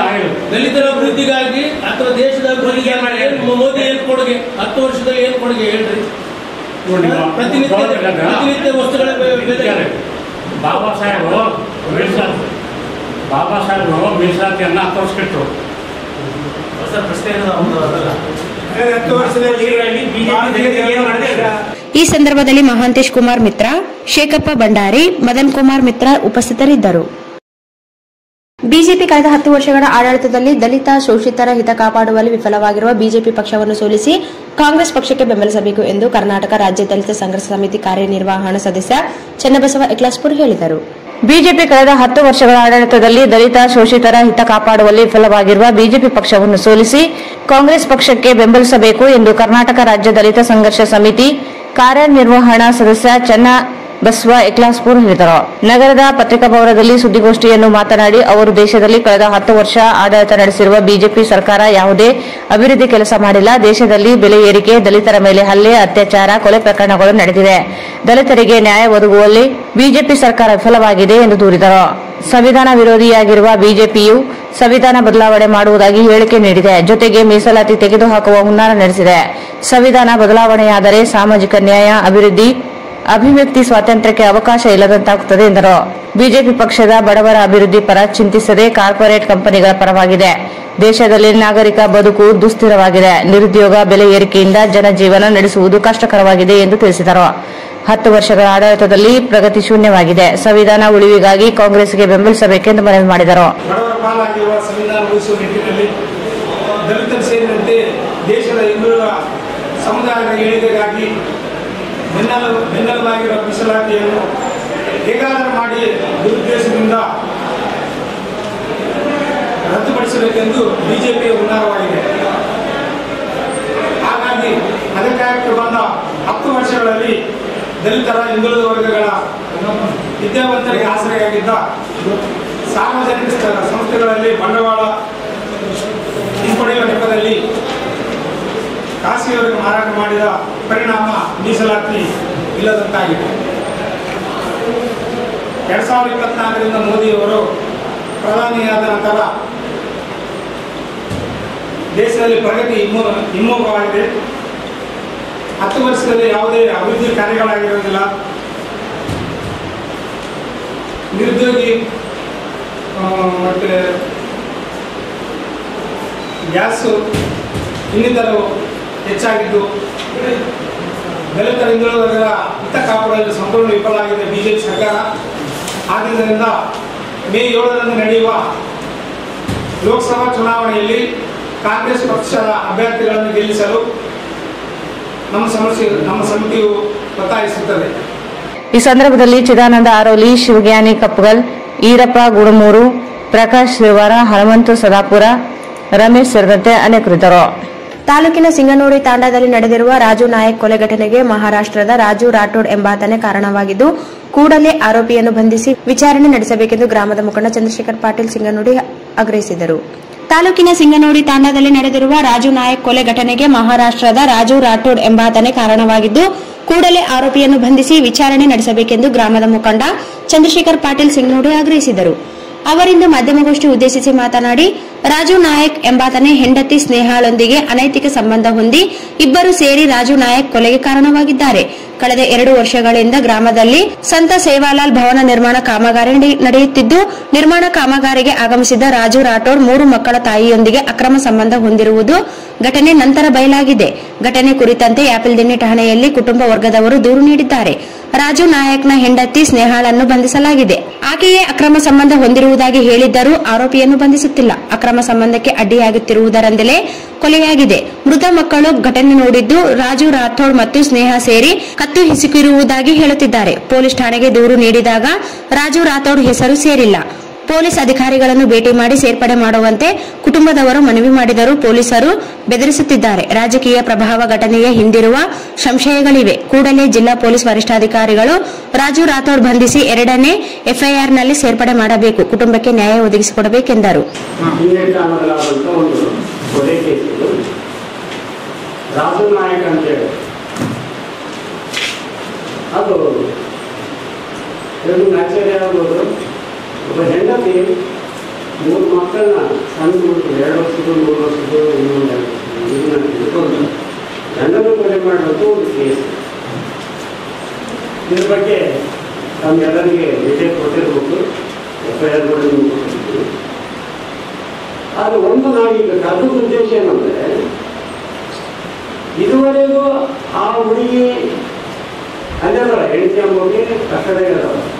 ದಲಿತರ ಅಭಿವೃದ್ಧಿಗಾಗಿ ಅಥವಾ ದೇಶದ ಅಭಿವೃದ್ಧಿಗೆ ಏನು ಮೋದಿ ಏನು ಕೊಡುಗೆ ಹತ್ತು ವರ್ಷದ ಏನು ಕೊಡುಗೆ ಹೇಳ್ರಿ ನೋಡಿ, ಪ್ರತಿನಿತ್ಯ ಗೌರವ ಇಲ್ಲ. ಪ್ರತಿನಿತ್ಯ ವಸ್ತುಗಳ ಬೆ- ಬೆಲೆ ಬಾಬಾ ಸಾಹೇಬರು ಮೀಸಲಾತಿ ಬಾಬಾ ಸಾಹೇಬರು ಮೀಸಲಾತಿಯನ್ನ ಹತ್ತು ವರ್ಷ ಕೆಟ್ಟರು ಸರ್ ಪ್ರಶ್ನೆ ಏನದು ಅವ್ನು ಅದಲ್ಲ ಹತ್ತು ವರ್ಷದಲ್ಲಿ ಬಿಜೆಪಿ ಏನು ಮಾಡಿದೆ ಈ ಸಂದರ್ಭದಲ್ಲಿ ಮಹಾಂತೇಶ್ ಕುಮಾರ್ ಮಿತ್ರ ಶೇಖಪ್ಪ ಭಂಡಾರಿ ಮದನ್ ಕುಮಾರ್ ಮಿತ್ರ ಉಪಸ್ಥಿತರಿದ್ದರು ಬಿಜೆಪಿ ಕಳೆದ ಹತ್ತು ವರ್ಷಗಳ ಆಡಳಿತದಲ್ಲಿ ದಲಿತ ಶೋಷಿತರ ಹಿತ ಕಾಪಾಡುವಲ್ಲಿ ವಿಫಲವಾಗಿರುವ ಬಿಜೆಪಿ ಪಕ್ಷವನ್ನು ಸೋಲಿಸಿ ಕಾಂಗ್ರೆಸ್ ಪಕ್ಷಕ್ಕೆ ಬೆಂಬಲಿಸಬೇಕು ಎಂದು ಕರ್ನಾಟಕ ರಾಜ್ಯ ದಲಿತ ಸಂಘರ್ಷ ಸಮಿತಿ ಕಾರ್ಯನಿರ್ವಹಣಾ ಸದಸ್ಯ ಚನ್ನಬಸವ ಎಕ್ಲಾಸ್ಪುರ್ ಹೇಳಿದರು ಬಿಜೆಪಿ ಕಳೆದ ಹತ್ತು ವರ್ಷಗಳ ಆಡಳಿತದಲ್ಲಿ ದಲಿತ ಶೋಷಿತರ ಹಿತ ಕಾಪಾಡುವಲ್ಲಿ ವಿಫಲವಾಗಿರುವ ಬಿಜೆಪಿ ಪಕ್ಷವನ್ನು ಸೋಲಿಸಿ ಕಾಂಗ್ರೆಸ್ ಪಕ್ಷಕ್ಕೆ ಬೆಂಬಲಿಸಬೇಕು ಎಂದು ಕರ್ನಾಟಕ ರಾಜ್ಯ ದಲಿತ ಸಂಘರ್ಷ ಸಮಿತಿ ಕಾರ್ಯನಿರ್ವಹಣಾ ಸದಸ್ಯ ಚನ್ನ ಬಸವ ಎಕ್ಲಾಸ್ಪುರ್ ಹೇಳಿದರು ನಗರದ ಪತ್ರಿಕಾ ಭವನದಲ್ಲಿ ಸುದ್ದಿಗೋಷ್ಠಿಯನ್ನು ಮಾತನಾಡಿ ಅವರು ದೇಶದಲ್ಲಿ ಕಳೆದ ಹತ್ತು ವರ್ಷ ಆಡಳಿತ ನಡೆಸಿರುವ ಬಿಜೆಪಿ ಸರ್ಕಾರ ಯಾವುದೇ ಅಭಿವೃದ್ಧಿ ಕೆಲಸ ಮಾಡಿಲ್ಲ ದೇಶದಲ್ಲಿ ಬೆಲೆ ಏರಿಕೆ ದಲಿತರ ಮೇಲೆ ಹಲ್ಲೆ ಅತ್ಯಾಚಾರ ಕೊಲೆ ಪ್ರಕರಣಗಳು ನಡೆದಿದೆ ದಲಿತರಿಗೆ ನ್ಯಾಯ ಒದಗುವಲ್ಲಿ ಬಿಜೆಪಿ ಸರ್ಕಾರ ವಿಫಲವಾಗಿದೆ ಎಂದು ದೂರಿದರು ಸಂವಿಧಾನ ವಿರೋಧಿಯಾಗಿರುವ ಬಿಜೆಪಿಯು ಸಂವಿಧಾನ ಬದಲಾವಣೆ ಮಾಡುವುದಾಗಿ ಹೇಳಿಕೆ ನೀಡಿದೆ ಜೊತೆಗೆ ಮೀಸಲಾತಿ ತೆಗೆದುಹಾಕುವ ಹುನ್ನಾರ ನಡೆಸಿದೆ ಸಂವಿಧಾನ ಬದಲಾವಣೆಯಾದರೆ ಸಾಮಾಜಿಕ ನ್ಯಾಯ ಅಭಿವೃದ್ಧಿ ಅಭಿವ್ಯಕ್ತಿ ಸ್ವಾತಂತ್ರ್ಯಕ್ಕೆ ಅವಕಾಶ ಇಲ್ಲದಂತಾಗುತ್ತದೆ ಎಂದರು ಬಿಜೆಪಿ ಪಕ್ಷದ ಬಡವರ ಅಭಿವೃದ್ಧಿ ಪರ ಚಿಂತಿಸದೆ ಕಾರ್ಪೊರೇಟ್ ಕಂಪನಿಗಳ ಪರವಾಗಿದೆ ದೇಶದಲ್ಲಿ ನಾಗರಿಕ ಬದುಕು ದುಸ್ಥಿರವಾಗಿದೆ ನಿರುದ್ಯೋಗ ಬೆಲೆ ಏರಿಕೆಯಿಂದ ಜನಜೀವನ ನಡೆಸುವುದು ಕಷ್ಟಕರವಾಗಿದೆ ಎಂದು ತಿಳಿಸಿದರು ಹತ್ತು ವರ್ಷಗಳ ಆಡಳಿತದಲ್ಲಿ ಪ್ರಗತಿ ಶೂನ್ಯವಾಗಿದೆ ಸಂವಿಧಾನ ಉಳಿವಿಗಾಗಿ ಕಾಂಗ್ರೆಸ್ಗೆ ಬೆಂಬಲಿಸಬೇಕೆಂದು ಮನವಿ ಮಾಡಿದರು ಬಡವರ ಪಾಲಾಗಿರುವ ಸಂವಿಧಾನ ಉಳಿಸುವ ನಿಟ್ಟಿನಲ್ಲಿ ದಲಿತರು ಸೇರಿದಂತೆ ದೇಶದ ಹಿಂದುಳಿದ ಸಮುದಾಯದ ಏಳಿಗೆಗಾಗಿ ಬೆನ್ನೆಲು ಬೆನ್ನೆಲುಬಾಗಿರುವ ಮೀಸಲಾತಿಯನ್ನು ಹೇಗಾದರೂ ಮಾಡಿ ದುರುದ್ದೇಶದಿಂದ ರದ್ದುಪಡಿಸಬೇಕೆಂದು ಬಿಜೆಪಿಯ ಹುನ್ನಾರವಾಗಿದೆ ಹಾಗಾಗಿ ಅಧಿಕಾರಕ್ಕೆ ಬಂದ ಹತ್ತು ವರ್ಷಗಳಲ್ಲಿ ದಲಿತರ ಹಿಂದುಳಿದ ವರ್ಗಗಳ ವಿದ್ಯಾವಂತರಿಗೆ ಆಸರೆಯಾಗಿದ್ದ ಸಾರ್ವಜನಿಕ ಸ- ಸಂಸ್ಥೆಗಳಲ್ಲಿ ಬಂಡವಾಳ ಹಿಂಪಡೆಯುವ ನೆಪದಲ್ಲಿ ಖಾಸಗಿಯವರಿಗೆ ಮಾರಾಟ ಮಾಡಿದ ಪರಿಣಾಮ ಮೀಸಲಾತಿ ಇಲ್ಲದಂತಾಗಿದೆ ಎರಡ್ ಸಾವಿರದ ಇಪ್ಪತ್ನಾಲ್ಕರಿಂದ ಮೋದಿಯವರು ಪ್ರಧಾನಿಯಾದ ನಂತರ ದೇಶದಲ್ಲಿ ಪ್ರಗತಿ ಹಿಮ್ಮು ಹಿಮ್ಮುಖವಾಗಿದೆ ಹತ್ತು ವರ್ಷದಲ್ಲಿ ಯಾವುದೇ ಅಭಿವೃದ್ಧಿ ಕಾರ್ಯಗಳಾಗಿರೋದಿಲ್ಲ ನಿರುದ್ಯೋಗಿ ಆ, ಮತ್ತೆ ಗ್ಯಾಸು ಇನ್ನಿತರವು ಹೆಚ್ಚಾಗಿದ್ದು ದಲಿತರ ಹಿಂದುಳಿದ ವರ್ಗದ ಹಿತ ಕಾಪಾಡಲು ಸಂಪೂರ್ಣ ವಿಫಲ ಆಗಿದೆ ಬಿಜೆಪಿ ಸರ್ಕಾರ ಆದ್ದರಿಂದ ಮೇ ಏಳರಂದು ನಡೆಯುವ ಲೋಕಸಭಾ ಚುನಾವಣೆಯಲ್ಲಿ ಕಾಂಗ್ರೆಸ್ ಪಕ್ಷದ ಅಭ್ಯರ್ಥಿಗಳನ್ನು ಗೆಲ್ಲಿಸಲು ನಮ್ಮ ಸಮಸ್ಯೆ ನಮ್ಮ ಸಮಿತಿಯು ಒತ್ತಾಯಿಸುತ್ತದೆ ಈ ಸಂದರ್ಭದಲ್ಲಿ ಚಿದಾನಂದ ಆರೋಲಿ ಶಿವಜ್ಞಾನಿ ಕಪ್ಪಗಲ್ ಈರಪ್ಪ ಗುಡಮೂರು ಪ್ರಕಾಶ್ ಶಿವರ ಹನುಮಂತ ಸದಾಪುರ ರಮೇಶ್ ಸೇರಿದಂತೆ ಅನೇಕರಿದ್ದರು ತಾಲೂಕಿನ ಸಿಂಗನೂಡಿ ತಾಂಡಾದಲ್ಲಿ ನಡೆದಿರುವ ರಾಜು ನಾಯಕ್ ಕೊಲೆ ಘಟನೆಗೆ ಮಹಾರಾಷ್ಟ್ರದ ರಾಜು ರಾಠೋಡ್ ಎಂಬಾತನೇ ಕಾರಣವಾಗಿದ್ದು ಕೂಡಲೇ ಆರೋಪಿಯನ್ನು ಬಂಧಿಸಿ ವಿಚಾರಣೆ ನಡೆಸಬೇಕೆಂದು ಗ್ರಾಮದ ಮುಖಂಡ ಚಂದ್ರಶೇಖರ್ ಪಾಟೀಲ್ ಸಿಂಗನೂಡಿ ಆಗ್ರಹಿಸಿದರು ತಾಲೂಕಿನ ಸಿಂಗನೂಡಿ ತಾಂಡಾದಲ್ಲಿ ನಡೆದಿರುವ ರಾಜು ನಾಯಕ್ ಕೊಲೆ ಘಟನೆಗೆ ಮಹಾರಾಷ್ಟ್ರದ ರಾಜು ರಾಠೋಡ್ ಎಂಬಾತನೇ ಕಾರಣವಾಗಿದ್ದು ಕೂಡಲೇ ಆರೋಪಿಯನ್ನು ಬಂಧಿಸಿ ವಿಚಾರಣೆ ನಡೆಸಬೇಕೆಂದು ಗ್ರಾಮದ ಮುಖಂಡ ಚಂದ್ರಶೇಖರ್ ಪಾಟೀಲ್ ಸಿಂಗನೂಡಿ ಆಗ್ರಹಿಸಿದರು ಅವರಿಂದು ಮಾಧ್ಯಮಗೋಷ್ಠಿ ಉದ್ದೇಶಿಸಿ ಮಾತನಾಡಿ ರಾಜು ನಾಯಕ್ ಎಂಬಾತನೇ ಹೆಂಡತಿ ಸ್ನೇಹಾಳೊಂದಿಗೆ ಅನೈತಿಕ ಸಂಬಂಧ ಹೊಂದಿ ಇಬ್ಬರು ಸೇರಿ ರಾಜು ನಾಯಕ್ ಕೊಲೆಗೆ ಕಾರಣವಾಗಿದ್ದಾರೆ ಕಳೆದ ಎರಡು ವರ್ಷಗಳಿಂದ ಗ್ರಾಮದಲ್ಲಿ ಸಂತ ಸೇವಾಲಾಲ್ ಭವನ ನಿರ್ಮಾಣ ಕಾಮಗಾರಿ ನಡೆ- ನಡೆಯುತ್ತಿದ್ದು ನಿರ್ಮಾಣ ಕಾಮಗಾರಿಗೆ ಆಗಮಿಸಿದ್ದ ರಾಜು ರಾಠೋಡ್ ಮೂರು ಮಕ್ಕಳ ತಾಯಿಯೊಂದಿಗೆ ಅಕ್ರಮ ಸಂಬಂಧ ಹೊಂದಿರುವುದು ಘಟನೆ ನಂತರ ಬಯಲಾಗಿದೆ ಘಟನೆ ಕುರಿತಂತೆ ಯಾಪಿಲ್ದಿಣ್ಣೆ ಠಾಣೆಯಲ್ಲಿ ಕುಟುಂಬ ವರ್ಗದವರು ದೂರು ನೀಡಿದ್ದಾರೆ ರಾಜು ನಾಯಕ್ನ ಹೆಂಡತಿ ಸ್ನೇಹಾಳನ್ನು ಬಂಧಿಸಲಾಗಿದೆ ಆಕೆಯೇ ಅಕ್ರಮ ಸಂಬಂಧ ಹೊಂದಿರುವುದಾಗಿ ಹೇಳಿದ್ದರೂ ಆರೋಪಿಯನ್ನು ಬಂಧಿಸುತ್ತಿಲ್ಲ ಅಕ್ರಮ ಸಂಬಂಧಕ್ಕೆ ಅಡ್ಡಿಯಾಗುತ್ತಿರುವುದರಿಂದಲೇ ಕೊಲೆಯಾಗಿದೆ ಮೃತ ಮಕ್ಕಳು ಘಟನೆ ನೋಡಿದ್ದು ರಾಜು ರಾಥೋಡ್ ಮತ್ತು ಸ್ನೇಹ ಸೇರಿ ಕತ್ತು ಹಿಸುಕಿರುವುದಾಗಿ ಹೇಳುತ್ತಿದ್ದಾರೆ ಪೊಲೀಸ್ ಠಾಣೆಗೆ ದೂರು ನೀಡಿದಾಗ ರಾಜು ರಾಥೋಡ್ ಹೆಸರು ಸೇರಿಲ್ಲ ಪೊಲೀಸ್ ಅಧಿಕಾರಿಗಳನ್ನು ಭೇಟಿ ಮಾಡಿ ಸೇರ್ಪಡೆ ಮಾಡುವಂತೆ ಕುಟುಂಬದವರು ಮನವಿ ಮಾಡಿದರೂ ಪೊಲೀಸರು ಬೆದರಿಸುತ್ತಿದ್ದಾರೆ ರಾಜಕೀಯ ಪ್ರಭಾವ ಘಟನೆಯ ಹಿಂದಿರುವ ಸಂಶಯಗಳಿವೆ ಕೂಡಲೇ ಜಿಲ್ಲಾ ಪೊಲೀಸ್ ವರಿಷ್ಠಾಧಿಕಾರಿಗಳು ರಾಜು ರಾಥೋಡ್ ಬಂಧಿಸಿ ಎರಡನೇ ಎಫ್ಐಆರ್ನಲ್ಲಿ ಸೇರ್ಪಡೆ ಮಾಡಬೇಕು ಕುಟುಂಬಕ್ಕೆ ನ್ಯಾಯ ಒದಗಿಸಿಕೊಡಬೇಕೆಂದರು ಹಿಂದೆ ಕಾಲದಲ್ಲಾದಂಥ ಒಂದು ಕೊಲೆ ಕೇಸಿದ್ದು ರಾಜು ನಾಯಕ್ ಅಂತೇಳಿ ಅದು ಎರಡು ಆಶ್ಚರ್ಯ ಆಗ್ಬೋದು ಒಬ್ಬ ಹೆಂಡತಿ ಮೂರು ಮಕ್ಕಳನ್ನ ಸಣ್ಣ ಮಕ್ಕಳು ಎರಡು ವರ್ಷದ್ದು ಮೂರು ವರ್ಷದ್ದು ಇನ್ನೊಂದು ಎರಡು ವರ್ಷದ್ದು ಇದನ್ನ ತಿಳ್ಕೊಂಡು ಗಂಡನ ಕೊಲೆ ಮಾಡಬೇಕು ಒಂದು ಕೇಸ್ ಇದ್ರ ಬಗ್ಗೆ ತಮ್ಮೆಲ್ಲರಿಗೆ ವಿಷಯ ಕೊಟ್ಟಿರ್ಬೇಕು ಎಫ್ ಐ ಆರ್ ಮಾಡಿ ಕೊಟ್ಟಿರ್ತೀವಿ ಆದರೆ ಒಂದು ನಾವೀಗ ಕರೆದ ಉದ್ದೇಶ ಏನಂದ್ರೆ ಇದುವರೆಗೂ ಆ ಹುಡುಗಿ ಅಲ್ಲದಲ್ಲ ಹೆಂಡತಿ ಅಂಬೋಗಿ ಕಟ್ಟಡ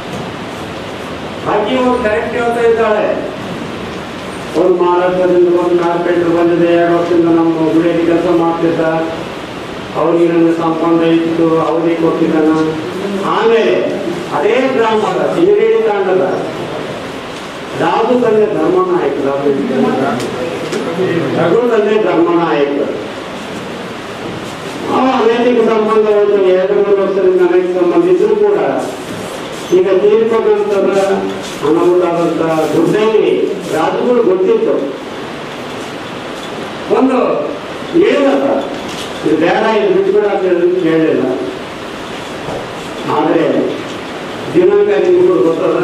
ಆಕೆ ಒಂದು ಕರೆಕ್ಟ್ ಹೇಳ್ತಾ ಇದ್ದಾಳೆ ಒಂದು ಮಹಾರಾಷ್ಟ್ರದಿಂದ ಒಂದು ಕಾರ್ಪೆಂಟರ್ ಬಂದಿದೆ ಎರಡು ವರ್ಷದಿಂದ ನಮ್ಮ ಗುಡಿಯಲ್ಲಿ ಕೆಲಸ ಮಾಡ್ತಿದ್ದ ಅವನಿಗೆ ನನ್ನ ಸಂಬಂಧ ಇತ್ತು ಅವನಿಗೆ ಕೊಟ್ಟಿದ್ದಾನ ಆಮೇಲೆ ಅದೇ ಗ್ರಾಮದ ಸಿಂಗರೇಡಿ ತಾಂಡದ ರಾಜು ತಂದೆ ಧರ್ಮನಾಯಕ ರಘು ತಂದೆ ಧರ್ಮನಾಯಕ ಅವ ಅನೈತಿಕ ಸಂಬಂಧ ಹೋಯ್ತು ಎರಡು ಮೂರು ವರ್ಷದಿಂದ ಅನೈತಿಕ ಸಂಬಂಧ ಇದ್ರೂ ಕೂಡ ಈಗ ತೀರ್ಕೊಂಡಂತದ ಅನಾಹುತಾದಂತ ದುಡ್ಡಲ್ಲಿ ರಾಜುಗಳು ಗೊತ್ತಿತ್ತು ಒಂದು ಹೇಳಿದ ಇದು ಬೇಡ ಇದು ಬಿಟ್ಬಿಡ ಅಂತ ಹೇಳಿದ್ರು ಕೇಳಲಿಲ್ಲ ಆದರೆ ದಿನಾಂಕ ನಿಮ್ಗಳು ಗೊತ್ತದ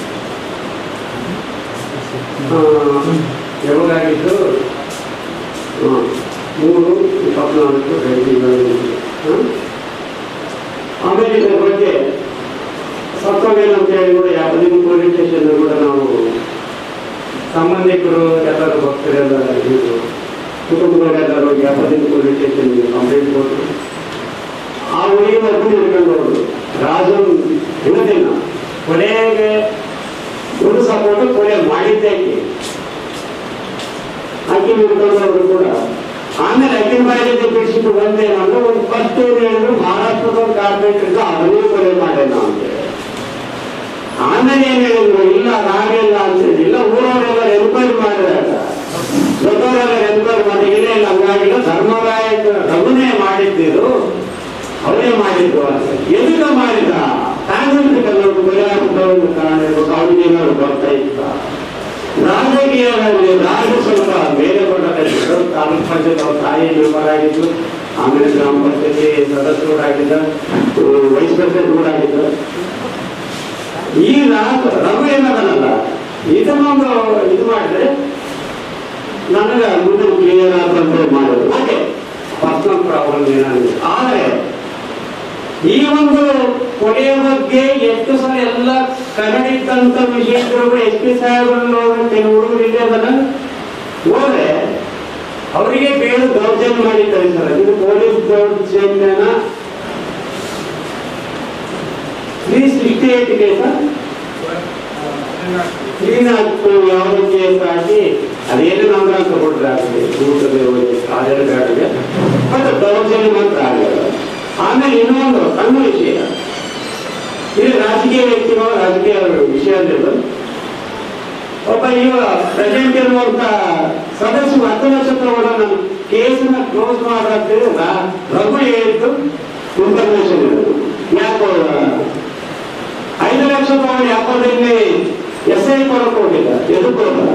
ಆ, ಯಾವಾಗಾಗಿತ್ತು ಆ, ಮೂರು ಇಪ್ಪತ್ನಾಲ್ಕು ಎರಡು ತಿಂಗಳು ಆಮೇಲೆ ಇದರ ಬಗ್ಗೆ ಸತ್ತೋಗೇನು ಅಂತ ಹೇಳಿ ಕೂಡ ಯಾವ್ದು ಪೊಲೀಸ್ ಸ್ಟೇಷನ್ ಕೂಡ ನಾವು ಸಂಬಂಧಿಕರು ಎಲ್ಲರೂ ಭಕ್ತರೆಲ್ಲ ಇದು ಕುಟುಂಬಗಳೆಲ್ಲರೂ ಯಾಪದಿನ ಪೊಲೀಸ್ ಸ್ಟೇಷನ್ ಕಂಪ್ಲೇಂಟ್ ಕೊಟ್ಟರು ಆ ಹುಡುಗಿವರೆಗೂ ಹಿಡ್ಕೊಂಡು ಹೋದ್ರು ರಾಜನ್ ಹಿಡಿದಿಲ್ಲ ಕೊನೆಗೆ ಒಂದು ಸಪೋರ್ಟ್ ಕೊನೆ ಮಾಡಿದ್ದೆ ಆಕೆ ಆಕೆ ಹಿಡ್ಕೊಂಡವರು ಕೂಡ ಆಮೇಲೆ ಅಕ್ಕಿನ ಬಾಯಿಗೆ ಬಿಡಿಸಿಟ್ಟು ಬಂದೇನಂದ್ರೆ ಒಂದು ಫಸ್ಟ್ ಏನು ಹೇಳಿದ್ರು ಮಹಾರಾಷ್ಟ್ರದ ಒಂದು ಕಾರ್ಪೊರೇಟರ್ ಇದ್ದು ಅದನ್ನೇ ಕೊಲೆ ಮಾಡೋಣ ಅಂತ ಹೇಳಿ ಆಮೇಲೆ ಏನ್ ಹೇಳಿದ್ರು ಇಲ್ಲ ನಾವಿಲ್ಲ ಅಂತ ಹೇಳಿ ಇಲ್ಲ ಊರವರೆಲ್ಲ ಎನ್ಕ್ವೈರಿ ಮಾಡಿದಾಗ ದೊಡ್ಡವರೆಲ್ಲ ಎನ್ಕ್ವೈರಿ ಮಾಡಿ ಇಲ್ಲ ಇಲ್ಲ ಹಂಗಾಗಿಲ್ಲ ಧರ್ಮರಾಯ ರಘುನೇ ಮಾಡಿದ್ದಿರು ಅವರೇ ಮಾಡಿದ್ರು ಅಂತ ಎದುರು ಮಾಡಿದ ಕಾಂಗ್ರೆಸ್ ಕಲ್ಲರು ಕೊಲೆ ಆಗ್ಬಿಟ್ಟ ಒಂದು ಕಾರಣ ಇರ್ಬೇಕು ಅವನಿಗೆ ಏನಾದ್ರು ಬರ್ತಾ ಇತ್ತ ರಾಜಕೀಯದಲ್ಲಿ ರಾಜ ಸ್ವಲ್ಪ ಬೇರೆ ಕೊಟ್ಟ ಕಟ್ಟಿದ್ರು ತಾಲೂಕ್ ಪಂಚಾಯತ್ ಅವ್ರ ತಾಯಿ ಮೆಂಬರ್ ಆಗಿದ್ದು ಆಮೇಲೆ ಗ್ರಾಮ ಪಂಚಾಯತಿ ಸದಸ್ಯರು ಆಗಿದ್ದ ವೈಸ್ ಪ್ರೆಸಿಡೆಂಟ್ ಕೂಡ ಆಗಿದ್ದ ಈಗ ರಘು ಏನದಲ್ಲ ಇದನ್ನೊಂದು ಇದು ಮಾಡಿದ್ರೆ ನನಗೆ ಮುಂದೆ ಕ್ಲಿಯರ್ ಆದಂತ ಮಾಡೋದು ಓಕೆ ಪರ್ಸನಲ್ ಪ್ರಾಬ್ಲಮ್ ಏನಾಗಿದೆ ಆದರೆ ಈ ಒಂದು ಕೊನೆಯ ಬಗ್ಗೆ ಎಷ್ಟು ಸಲ ಎಲ್ಲ ಕರಡಿದ್ದಂತ ವಿಷಯಗಳು ಎಸ್ ಪಿ ಸಾಹೇಬರನ್ನು ಕೆಲವು ಹುಡುಗರು ಇಲ್ಲಿ ಅದನ್ನ ಹೋದ್ರೆ ಅವರಿಗೆ ಬೇರೆ ದೌರ್ಜನ್ಯ ಮಾಡಿ ಕಳಿಸ್ತಾರೆ ಇದು ಪೊಲೀಸ್ ದೌರ್ಜನ್ಯನ three sixty eight case clean ಆಗ್ತು ಯಾವುದೇ ಕೇಸ್ ಹಾಕಿ ಅದೇನು ನಂತರ ಅಂತ ಕೊಟ್ಟರೆ ಆಗ್ತದೆ ಊಟದ ಆಧಾರ ಕಾರ್ಡ್ಗೆ ಬಟ್ ದೌರ್ಜನ್ಯ ಮಾತ್ರ ಆಗಲ್ಲ ಆಮೇಲೆ ಇನ್ನೊಂದು ಸಣ್ಣ ವಿಷಯ ಇದು ರಾಜಕೀಯ ವ್ಯಕ್ತಿಗಳು ರಾಜಕೀಯ ವಿಷಯ ಅಂದ್ರೆ ಒಬ್ಬ ಇವ ಪ್ರೆಸೆಂಟ್ ಇರುವಂತ ಸದಸ್ಯರು ಹತ್ತು ಲಕ್ಷ ತಗೊಂಡು ನಮ್ಮ ಕೇಸನ್ನ ಕ್ಲೋಸ್ ಮಾಡಂತ ರಘು ಹೇಳಿದ್ದು ಇನ್ಫಾರ್ಮೇಶನ್ ಯಾಕೋ ಐದು ಲಕ್ಷ ತಗೊಂಡು ಯಾಕೋದ್ರಲ್ಲಿ ಎಸ್ ಐ ಕೊಡಕ್ ಹೋಗಿಲ್ಲ ಎದು ಕೊಡಲ್ಲ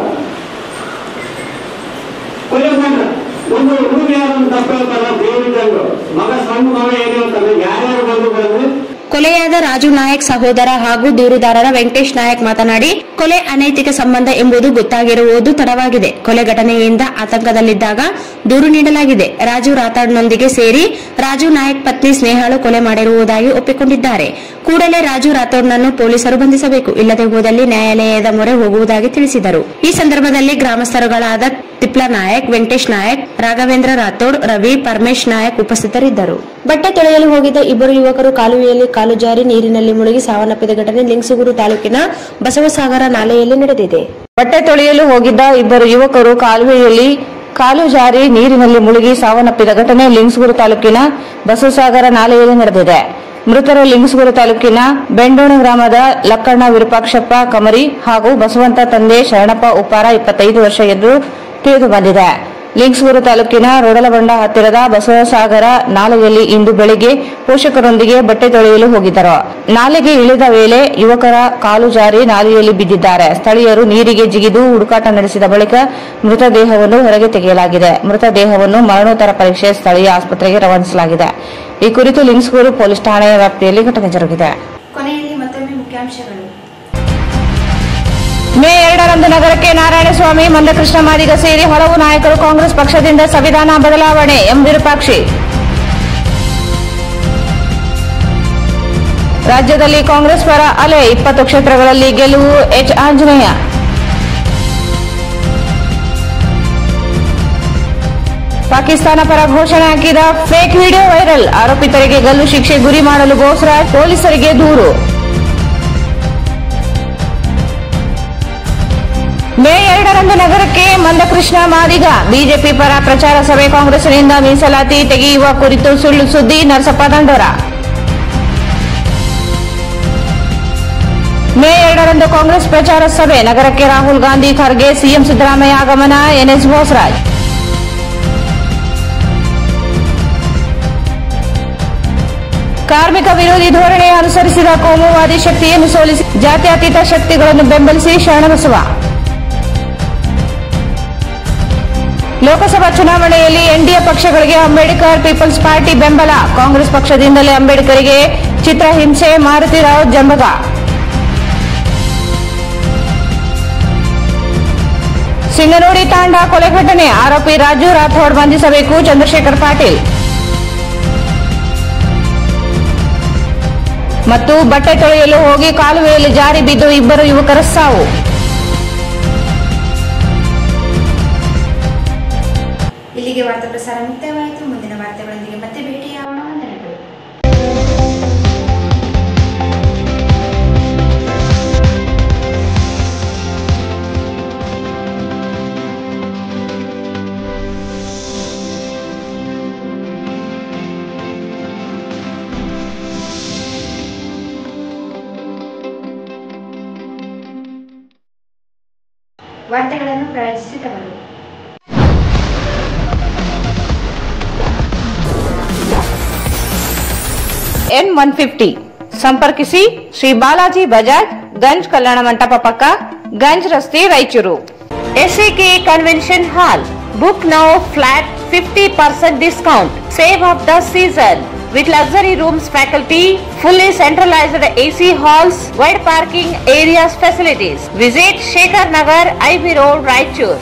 ಕೊಲೆ ಮಾಡ್ರ ಒಂದು ಹುಡುಗ ಯಾರನ್ನು ತಪ್ಪು ಹೇಳ್ತಾರ ದೇವರಿದ್ದಂಗ ಮಗ ಸಣ್ಣ ಮಗ ಏನು ಹೇಳ್ತಾನೆ ಯಾರ್ಯಾರು ಬಂದು ಬಂದ್ರೆ ಕೊಲೆಯಾದ ರಾಜು ನಾಯಕ್ ಸಹೋದರ ಹಾಗೂ ದೂರುದಾರರ ವೆಂಕಟೇಶ್ ನಾಯಕ್ ಮಾತನಾಡಿ ಕೊಲೆ ಅನೈತಿಕ ಸಂಬಂಧ ಎಂಬುದು ಗೊತ್ತಾಗಿರುವುದು ತಡವಾಗಿದೆ ಕೊಲೆ ಘಟನೆಯಿಂದ ಆತಂಕದಲ್ಲಿದ್ದಾಗ ದೂರು ನೀಡಲಾಗಿದೆ ರಾಜು ರಾಥೋಡ್ನೊಂದಿಗೆ ಸೇರಿ ರಾಜು ನಾಯಕ್ ಪತ್ನಿ ಸ್ನೇಹಾಳು ಕೊಲೆ ಮಾಡಿರುವುದಾಗಿ ಒಪ್ಪಿಕೊಂಡಿದ್ದಾರೆ ಕೂಡಲೇ ರಾಜು ರಾಥೋಡ್ನನ್ನು ಪೊಲೀಸರು ಬಂಧಿಸಬೇಕು ಇಲ್ಲದೆ ಹೋದಲ್ಲಿ ನ್ಯಾಯಾಲಯದ ಮೊರೆ ಹೋಗುವುದಾಗಿ ತಿಳಿಸಿದರು ಈ ಸಂದರ್ಭದಲ್ಲಿ ಗ್ರಾಮಸ್ಥರುಗಳಾದ ತಿಪ್ಲಾ ನಾಯಕ್ ವೆಂಕಟೇಶ್ ನಾಯಕ್ ರಾಘವೇಂದ್ರ ರಾಥೋಡ್ ರವಿ ಪರಮೇಶ್ ನಾಯಕ್ ಉಪಸ್ಥಿತರಿದ್ದರು ಬಟ್ಟೆ ತೊಳೆಯಲು ಹೋಗಿದ್ದ ಇಬ್ಬರು ಯುವಕರು ಕಾಲುವೆಯಲ್ಲಿ ಕಾಲು ಜಾರಿ ನೀರಿನಲ್ಲಿ ಮುಳುಗಿ ಸಾವನ್ನಪ್ಪಿದ ಘಟನೆ ಲಿಂಗಸೂಗೂರು ತಾಲೂಕಿನ ಬಸವಸಾಗರ ನಾಲೆಯಲ್ಲಿ ನಡೆದಿದೆ ಬಟ್ಟೆ ತೊಳೆಯಲು ಹೋಗಿದ್ದ ಇಬ್ಬರು ಯುವಕರು ಕಾಲುವೆಯಲ್ಲಿ ಕಾಲು ಜಾರಿ ನೀರಿನಲ್ಲಿ ಮುಳುಗಿ ಸಾವನ್ನಪ್ಪಿದ ಘಟನೆ ಲಿಂಗಸೂರು ತಾಲೂಕಿನ ಬಸವಸಾಗರ ನಾಲೆಯಲ್ಲಿ ನಡೆದಿದೆ ಮೃತರು ಲಿಂಗಸೂರು ತಾಲೂಕಿನ ಬೆಂಡೋಣ ಗ್ರಾಮದ ಲಕ್ಕಣ್ಣ ವಿರೂಪಾಕ್ಷಪ್ಪ ಕಮರಿ ಹಾಗೂ ಬಸವಂತ ತಂದೆ ಶರಣಪ್ಪ ಉಪ್ಪಾರ ಇಪ್ಪತ್ತೈದು ವರ್ಷ ಎಂದು ತಿಳಿದು ಬಂದಿದೆ ಲಿಂಗಸೂರು ತಾಲೂಕಿನ ರೋಡಲಬಂಡ ಹತ್ತಿರದ ಬಸವಸಾಗರ ನಾಲೆಯಲ್ಲಿ ಇಂದು ಬೆಳಿಗ್ಗೆ ಪೋಷಕರೊಂದಿಗೆ ಬಟ್ಟೆ ತೊಳೆಯಲು ಹೋಗಿದ್ದರು ನಾಲೆಗೆ ಇಳಿದ ವೇಳೆ ಯುವಕರ ಕಾಲು ಜಾರಿ ನಾಲೆಯಲ್ಲಿ ಬಿದ್ದಿದ್ದಾರೆ ಸ್ಥಳೀಯರು ನೀರಿಗೆ ಜಿಗಿದು ಹುಡುಕಾಟ ನಡೆಸಿದ ಬಳಿಕ ಮೃತದೇಹವನ್ನು ಹೊರಗೆ ತೆಗೆಯಲಾಗಿದೆ ಮೃತದೇಹವನ್ನು ಮರಣೋತ್ತರ ಪರೀಕ್ಷೆ ಸ್ಥಳೀಯ ಆಸ್ಪತ್ರೆಗೆ ರವಾನಿಸಲಾಗಿದೆ ಈ ಕುರಿತು ಲಿಂಗಸೂರು ಪೊಲೀಸ್ ಠಾಣೆಯ ವ್ಯಾಪ್ತಿಯಲ್ಲಿ ಘಟನೆ ಜರುಗಿದೆ ಕೊನೆಯಲ್ಲಿ ಮತ್ತೊಮ್ಮೆ ಮುಖ್ಯಾಂಶಗಳು ಮೇ ಎರಡರಂದು ನಗರಕ್ಕೆ ನಾರಾಯಣಸ್ವಾಮಿ ಮಂದಕೃಷ್ಣ ಮಾದಿಗ ಸೇರಿ ಹಲವು ನಾಯಕರು ಕಾಂಗ್ರೆಸ್ ಪಕ್ಷದಿಂದ ಸಂವಿಧಾನ ಬದಲಾವಣೆ ಎಂ ವಿರೂಪಾಕ್ಷಿ ರಾಜ್ಯದಲ್ಲಿ ಕಾಂಗ್ರೆಸ್ ಪರ ಅಲೆ ಇಪ್ಪತ್ತು ಕ್ಷೇತ್ರಗಳಲ್ಲಿ ಗೆಲುವು ಎಚ್ ಆಂಜನೇಯ ಪಾಕಿಸ್ತಾನ ಪರ ಘೋಷಣೆ ಹಾಕಿದ ಫೇಕ್ ವಿಡಿಯೋ ವೈರಲ್ ಆರೋಪಿತರಿಗೆ ಗಲ್ಲು ಶಿಕ್ಷೆ ಗುರಿ ಮಾಡಲು ಬೋಸ್ರಾಜ್ ಪೊಲೀಸರಿಗೆ ದೂರು ಮೇ ಎರಡರಂದು ನಗರಕ್ಕೆ ಮಂದಕೃಷ್ಣ ಮಾದಿಗ ಬಿಜೆಪಿ ಪರ ಪ್ರಚಾರ ಸಭೆ ಕಾಂಗ್ರೆಸ್ನಿಂದ ಮೀಸಲಾತಿ ತೆಗೆಯುವ ಕುರಿತು ಸುಳ್ಳು ಸುದ್ದಿ ನರಸಪ್ಪ ದಂಡೋರ ಮೇ ಎರಡರಂದು ಕಾಂಗ್ರೆಸ್ ಪ್ರಚಾರ ಸಭೆ ನಗರಕ್ಕೆ ರಾಹುಲ್ ಗಾಂಧಿ ಖರ್ಗೆ ಸಿಎಂ ಸಿದ್ದರಾಮಯ್ಯ ಆಗಮನ ಎನ್ಎಸ್ ಬೋಸರಾಜ್ ಕಾರ್ಮಿಕ ವಿರೋಧಿ ಧೋರಣೆ ಅನುಸರಿಸಿದ ಕೋಮುವಾದಿ ಶಕ್ತಿಯನ್ನು ಸೋಲಿಸಿ ಜಾತ್ಯತೀತ ಶಕ್ತಿಗಳನ್ನು ಬೆಂಬಲಿಸಿ ಶರಣಬಸವ ಲೋಕಸಭಾ ಚುನಾವಣೆಯಲ್ಲಿ ಎನ್ಡಿಎ ಪಕ್ಷಗಳಿಗೆ ಅಂಬೇಡ್ಕರ್ ಪೀಪಲ್ಸ್ ಪಾರ್ಟಿ ಬೆಂಬಲ ಕಾಂಗ್ರೆಸ್ ಪಕ್ಷದಿಂದಲೇ ಅಂಬೇಡ್ಕರ್ಗೆ ಚಿತ್ರಹಿಂಸೆ ಮಾರುತಿರಾವ್ ಜಂಬಗ ಸಿಂಗನೂಡಿ ತಾಂಡ ಕೊಲೆ ಘಟನೆ ಆರೋಪಿ ರಾಜು ರಾಥೋಡ್ ಬಂಧಿಸಬೇಕು ಚಂದ್ರಶೇಖರ್ ಪಾಟೀಲ್ ಮತ್ತು ಬಟ್ಟೆ ತೊಳೆಯಲು ಹೋಗಿ ಕಾಲುವೆಯಲ್ಲಿ ಜಾರಿ ಬಿದ್ದು ಇಬ್ಬರು ಯುವಕರ ಸಾವು ಇಲ್ಲಿಗೆ ವಾರ್ತಾ ಪ್ರಸಾರ ಮುಕ್ತಾಯವಾಯಿತು ಮುಂದಿನ ವಾರ್ತೆಗಳೊಂದಿಗೆ ಮತ್ತೆ ಭೇಟಿಯಾಗೋಣ ವಂದನೆಗಳು ವಾರ್ತೆಗಳನ್ನು ಪ್ರಾಯೋಜಿಸಿದವರು ಎನ್ ಒನ್ ಫಿಫ್ಟಿ ಸಂಪರ್ಕಿಸಿ ಶ್ರೀ ಬಾಲಾಜಿ ಬಜಾಜ್ ಗಂಜ್ ಕಲ್ಯಾಣ ಮಂಟಪ ಪಕ್ಕ ಗಂಜ್ ರಸ್ತೆ Raichur SCK convention hall book now flat fifty percent discount save of the season with luxury rooms faculty, fully centralized AC halls, wide parking areas facilities. Visit Shekhar Nagar, IB Road, Raichur.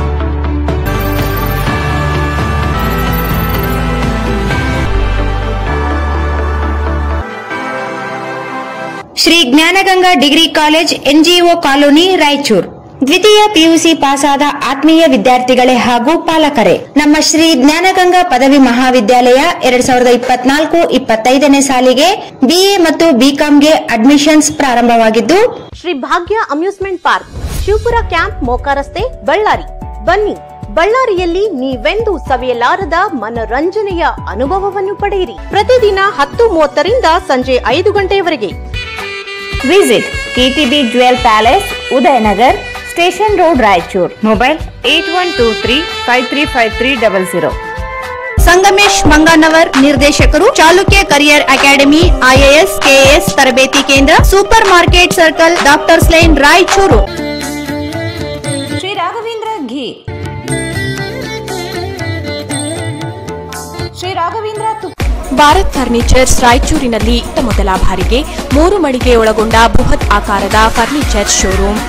Shri Jnanaganga degree college NGO colony Raichur ದ್ವಿತೀಯ PUC ಪಾಸಾದ ಆತ್ಮೀಯ ವಿದ್ಯಾರ್ಥಿಗಳೇ ಹಾಗೂ ಪಾಲಕರೇ ನಮ್ಮ ಶ್ರೀ ಜ್ಞಾನಗಂಗಾ ಪದವಿ ಮಹಾವಿದ್ಯಾಲಯ ಎರಡ್ ಸಾವಿರದ ಇಪ್ಪತ್ನಾಲ್ಕು ಇಪ್ಪತ್ತೈದನೇ ಸಾಲಿಗೆ ಬಿಎ ಮತ್ತು ಬಿಕಾಂಗೆ ಅಡ್ಮಿಷನ್ಸ್ ಪ್ರಾರಂಭವಾಗಿದ್ದು Shri Bhagya amusement park Shivapura camp Moka ರಸ್ತೆ ಬಳ್ಳಾರಿ ಬನ್ನಿ ಬಳ್ಳಾರಿಯಲ್ಲಿ ನೀವೆಂದೂ ಸವಿಯಲಾರದ ಮನರಂಜನೆಯ ಅನುಭವವನ್ನು ಪಡೆಯಿರಿ ಪ್ರತಿದಿನ ಹತ್ತು ಮೂವತ್ತರಿಂದ ಸಂಜೆ ಐದು ಗಂಟೆಯವರೆಗೆ visit KTB jewel palace Udayanagar station road Raichur mobile eight one two three five three five three double zero Sangamesh Manganavar ನಿರ್ದೇಶಕರು Chalukya career academy IAS KAS ತರಬೇತಿ ಕೇಂದ್ರ super market circle doctors line Raichur Shri Raghavendra ghee Shri Raghavendra ತುಪ್ಪ ಭಾರತ್ ಫರ್ನಿಚರ್ಸ್ ರಾಯಚೂರಿನಲ್ಲಿ ಇತ್ತ ಮೊದಲ ಬಾರಿಗೆ ಮೂರು ಮಳಿಗೆ ಒಳಗೊಂಡ ಬೃಹತ್ ಆಕಾರದ ಫರ್ನಿಚರ್ ಶೋರೂಮ್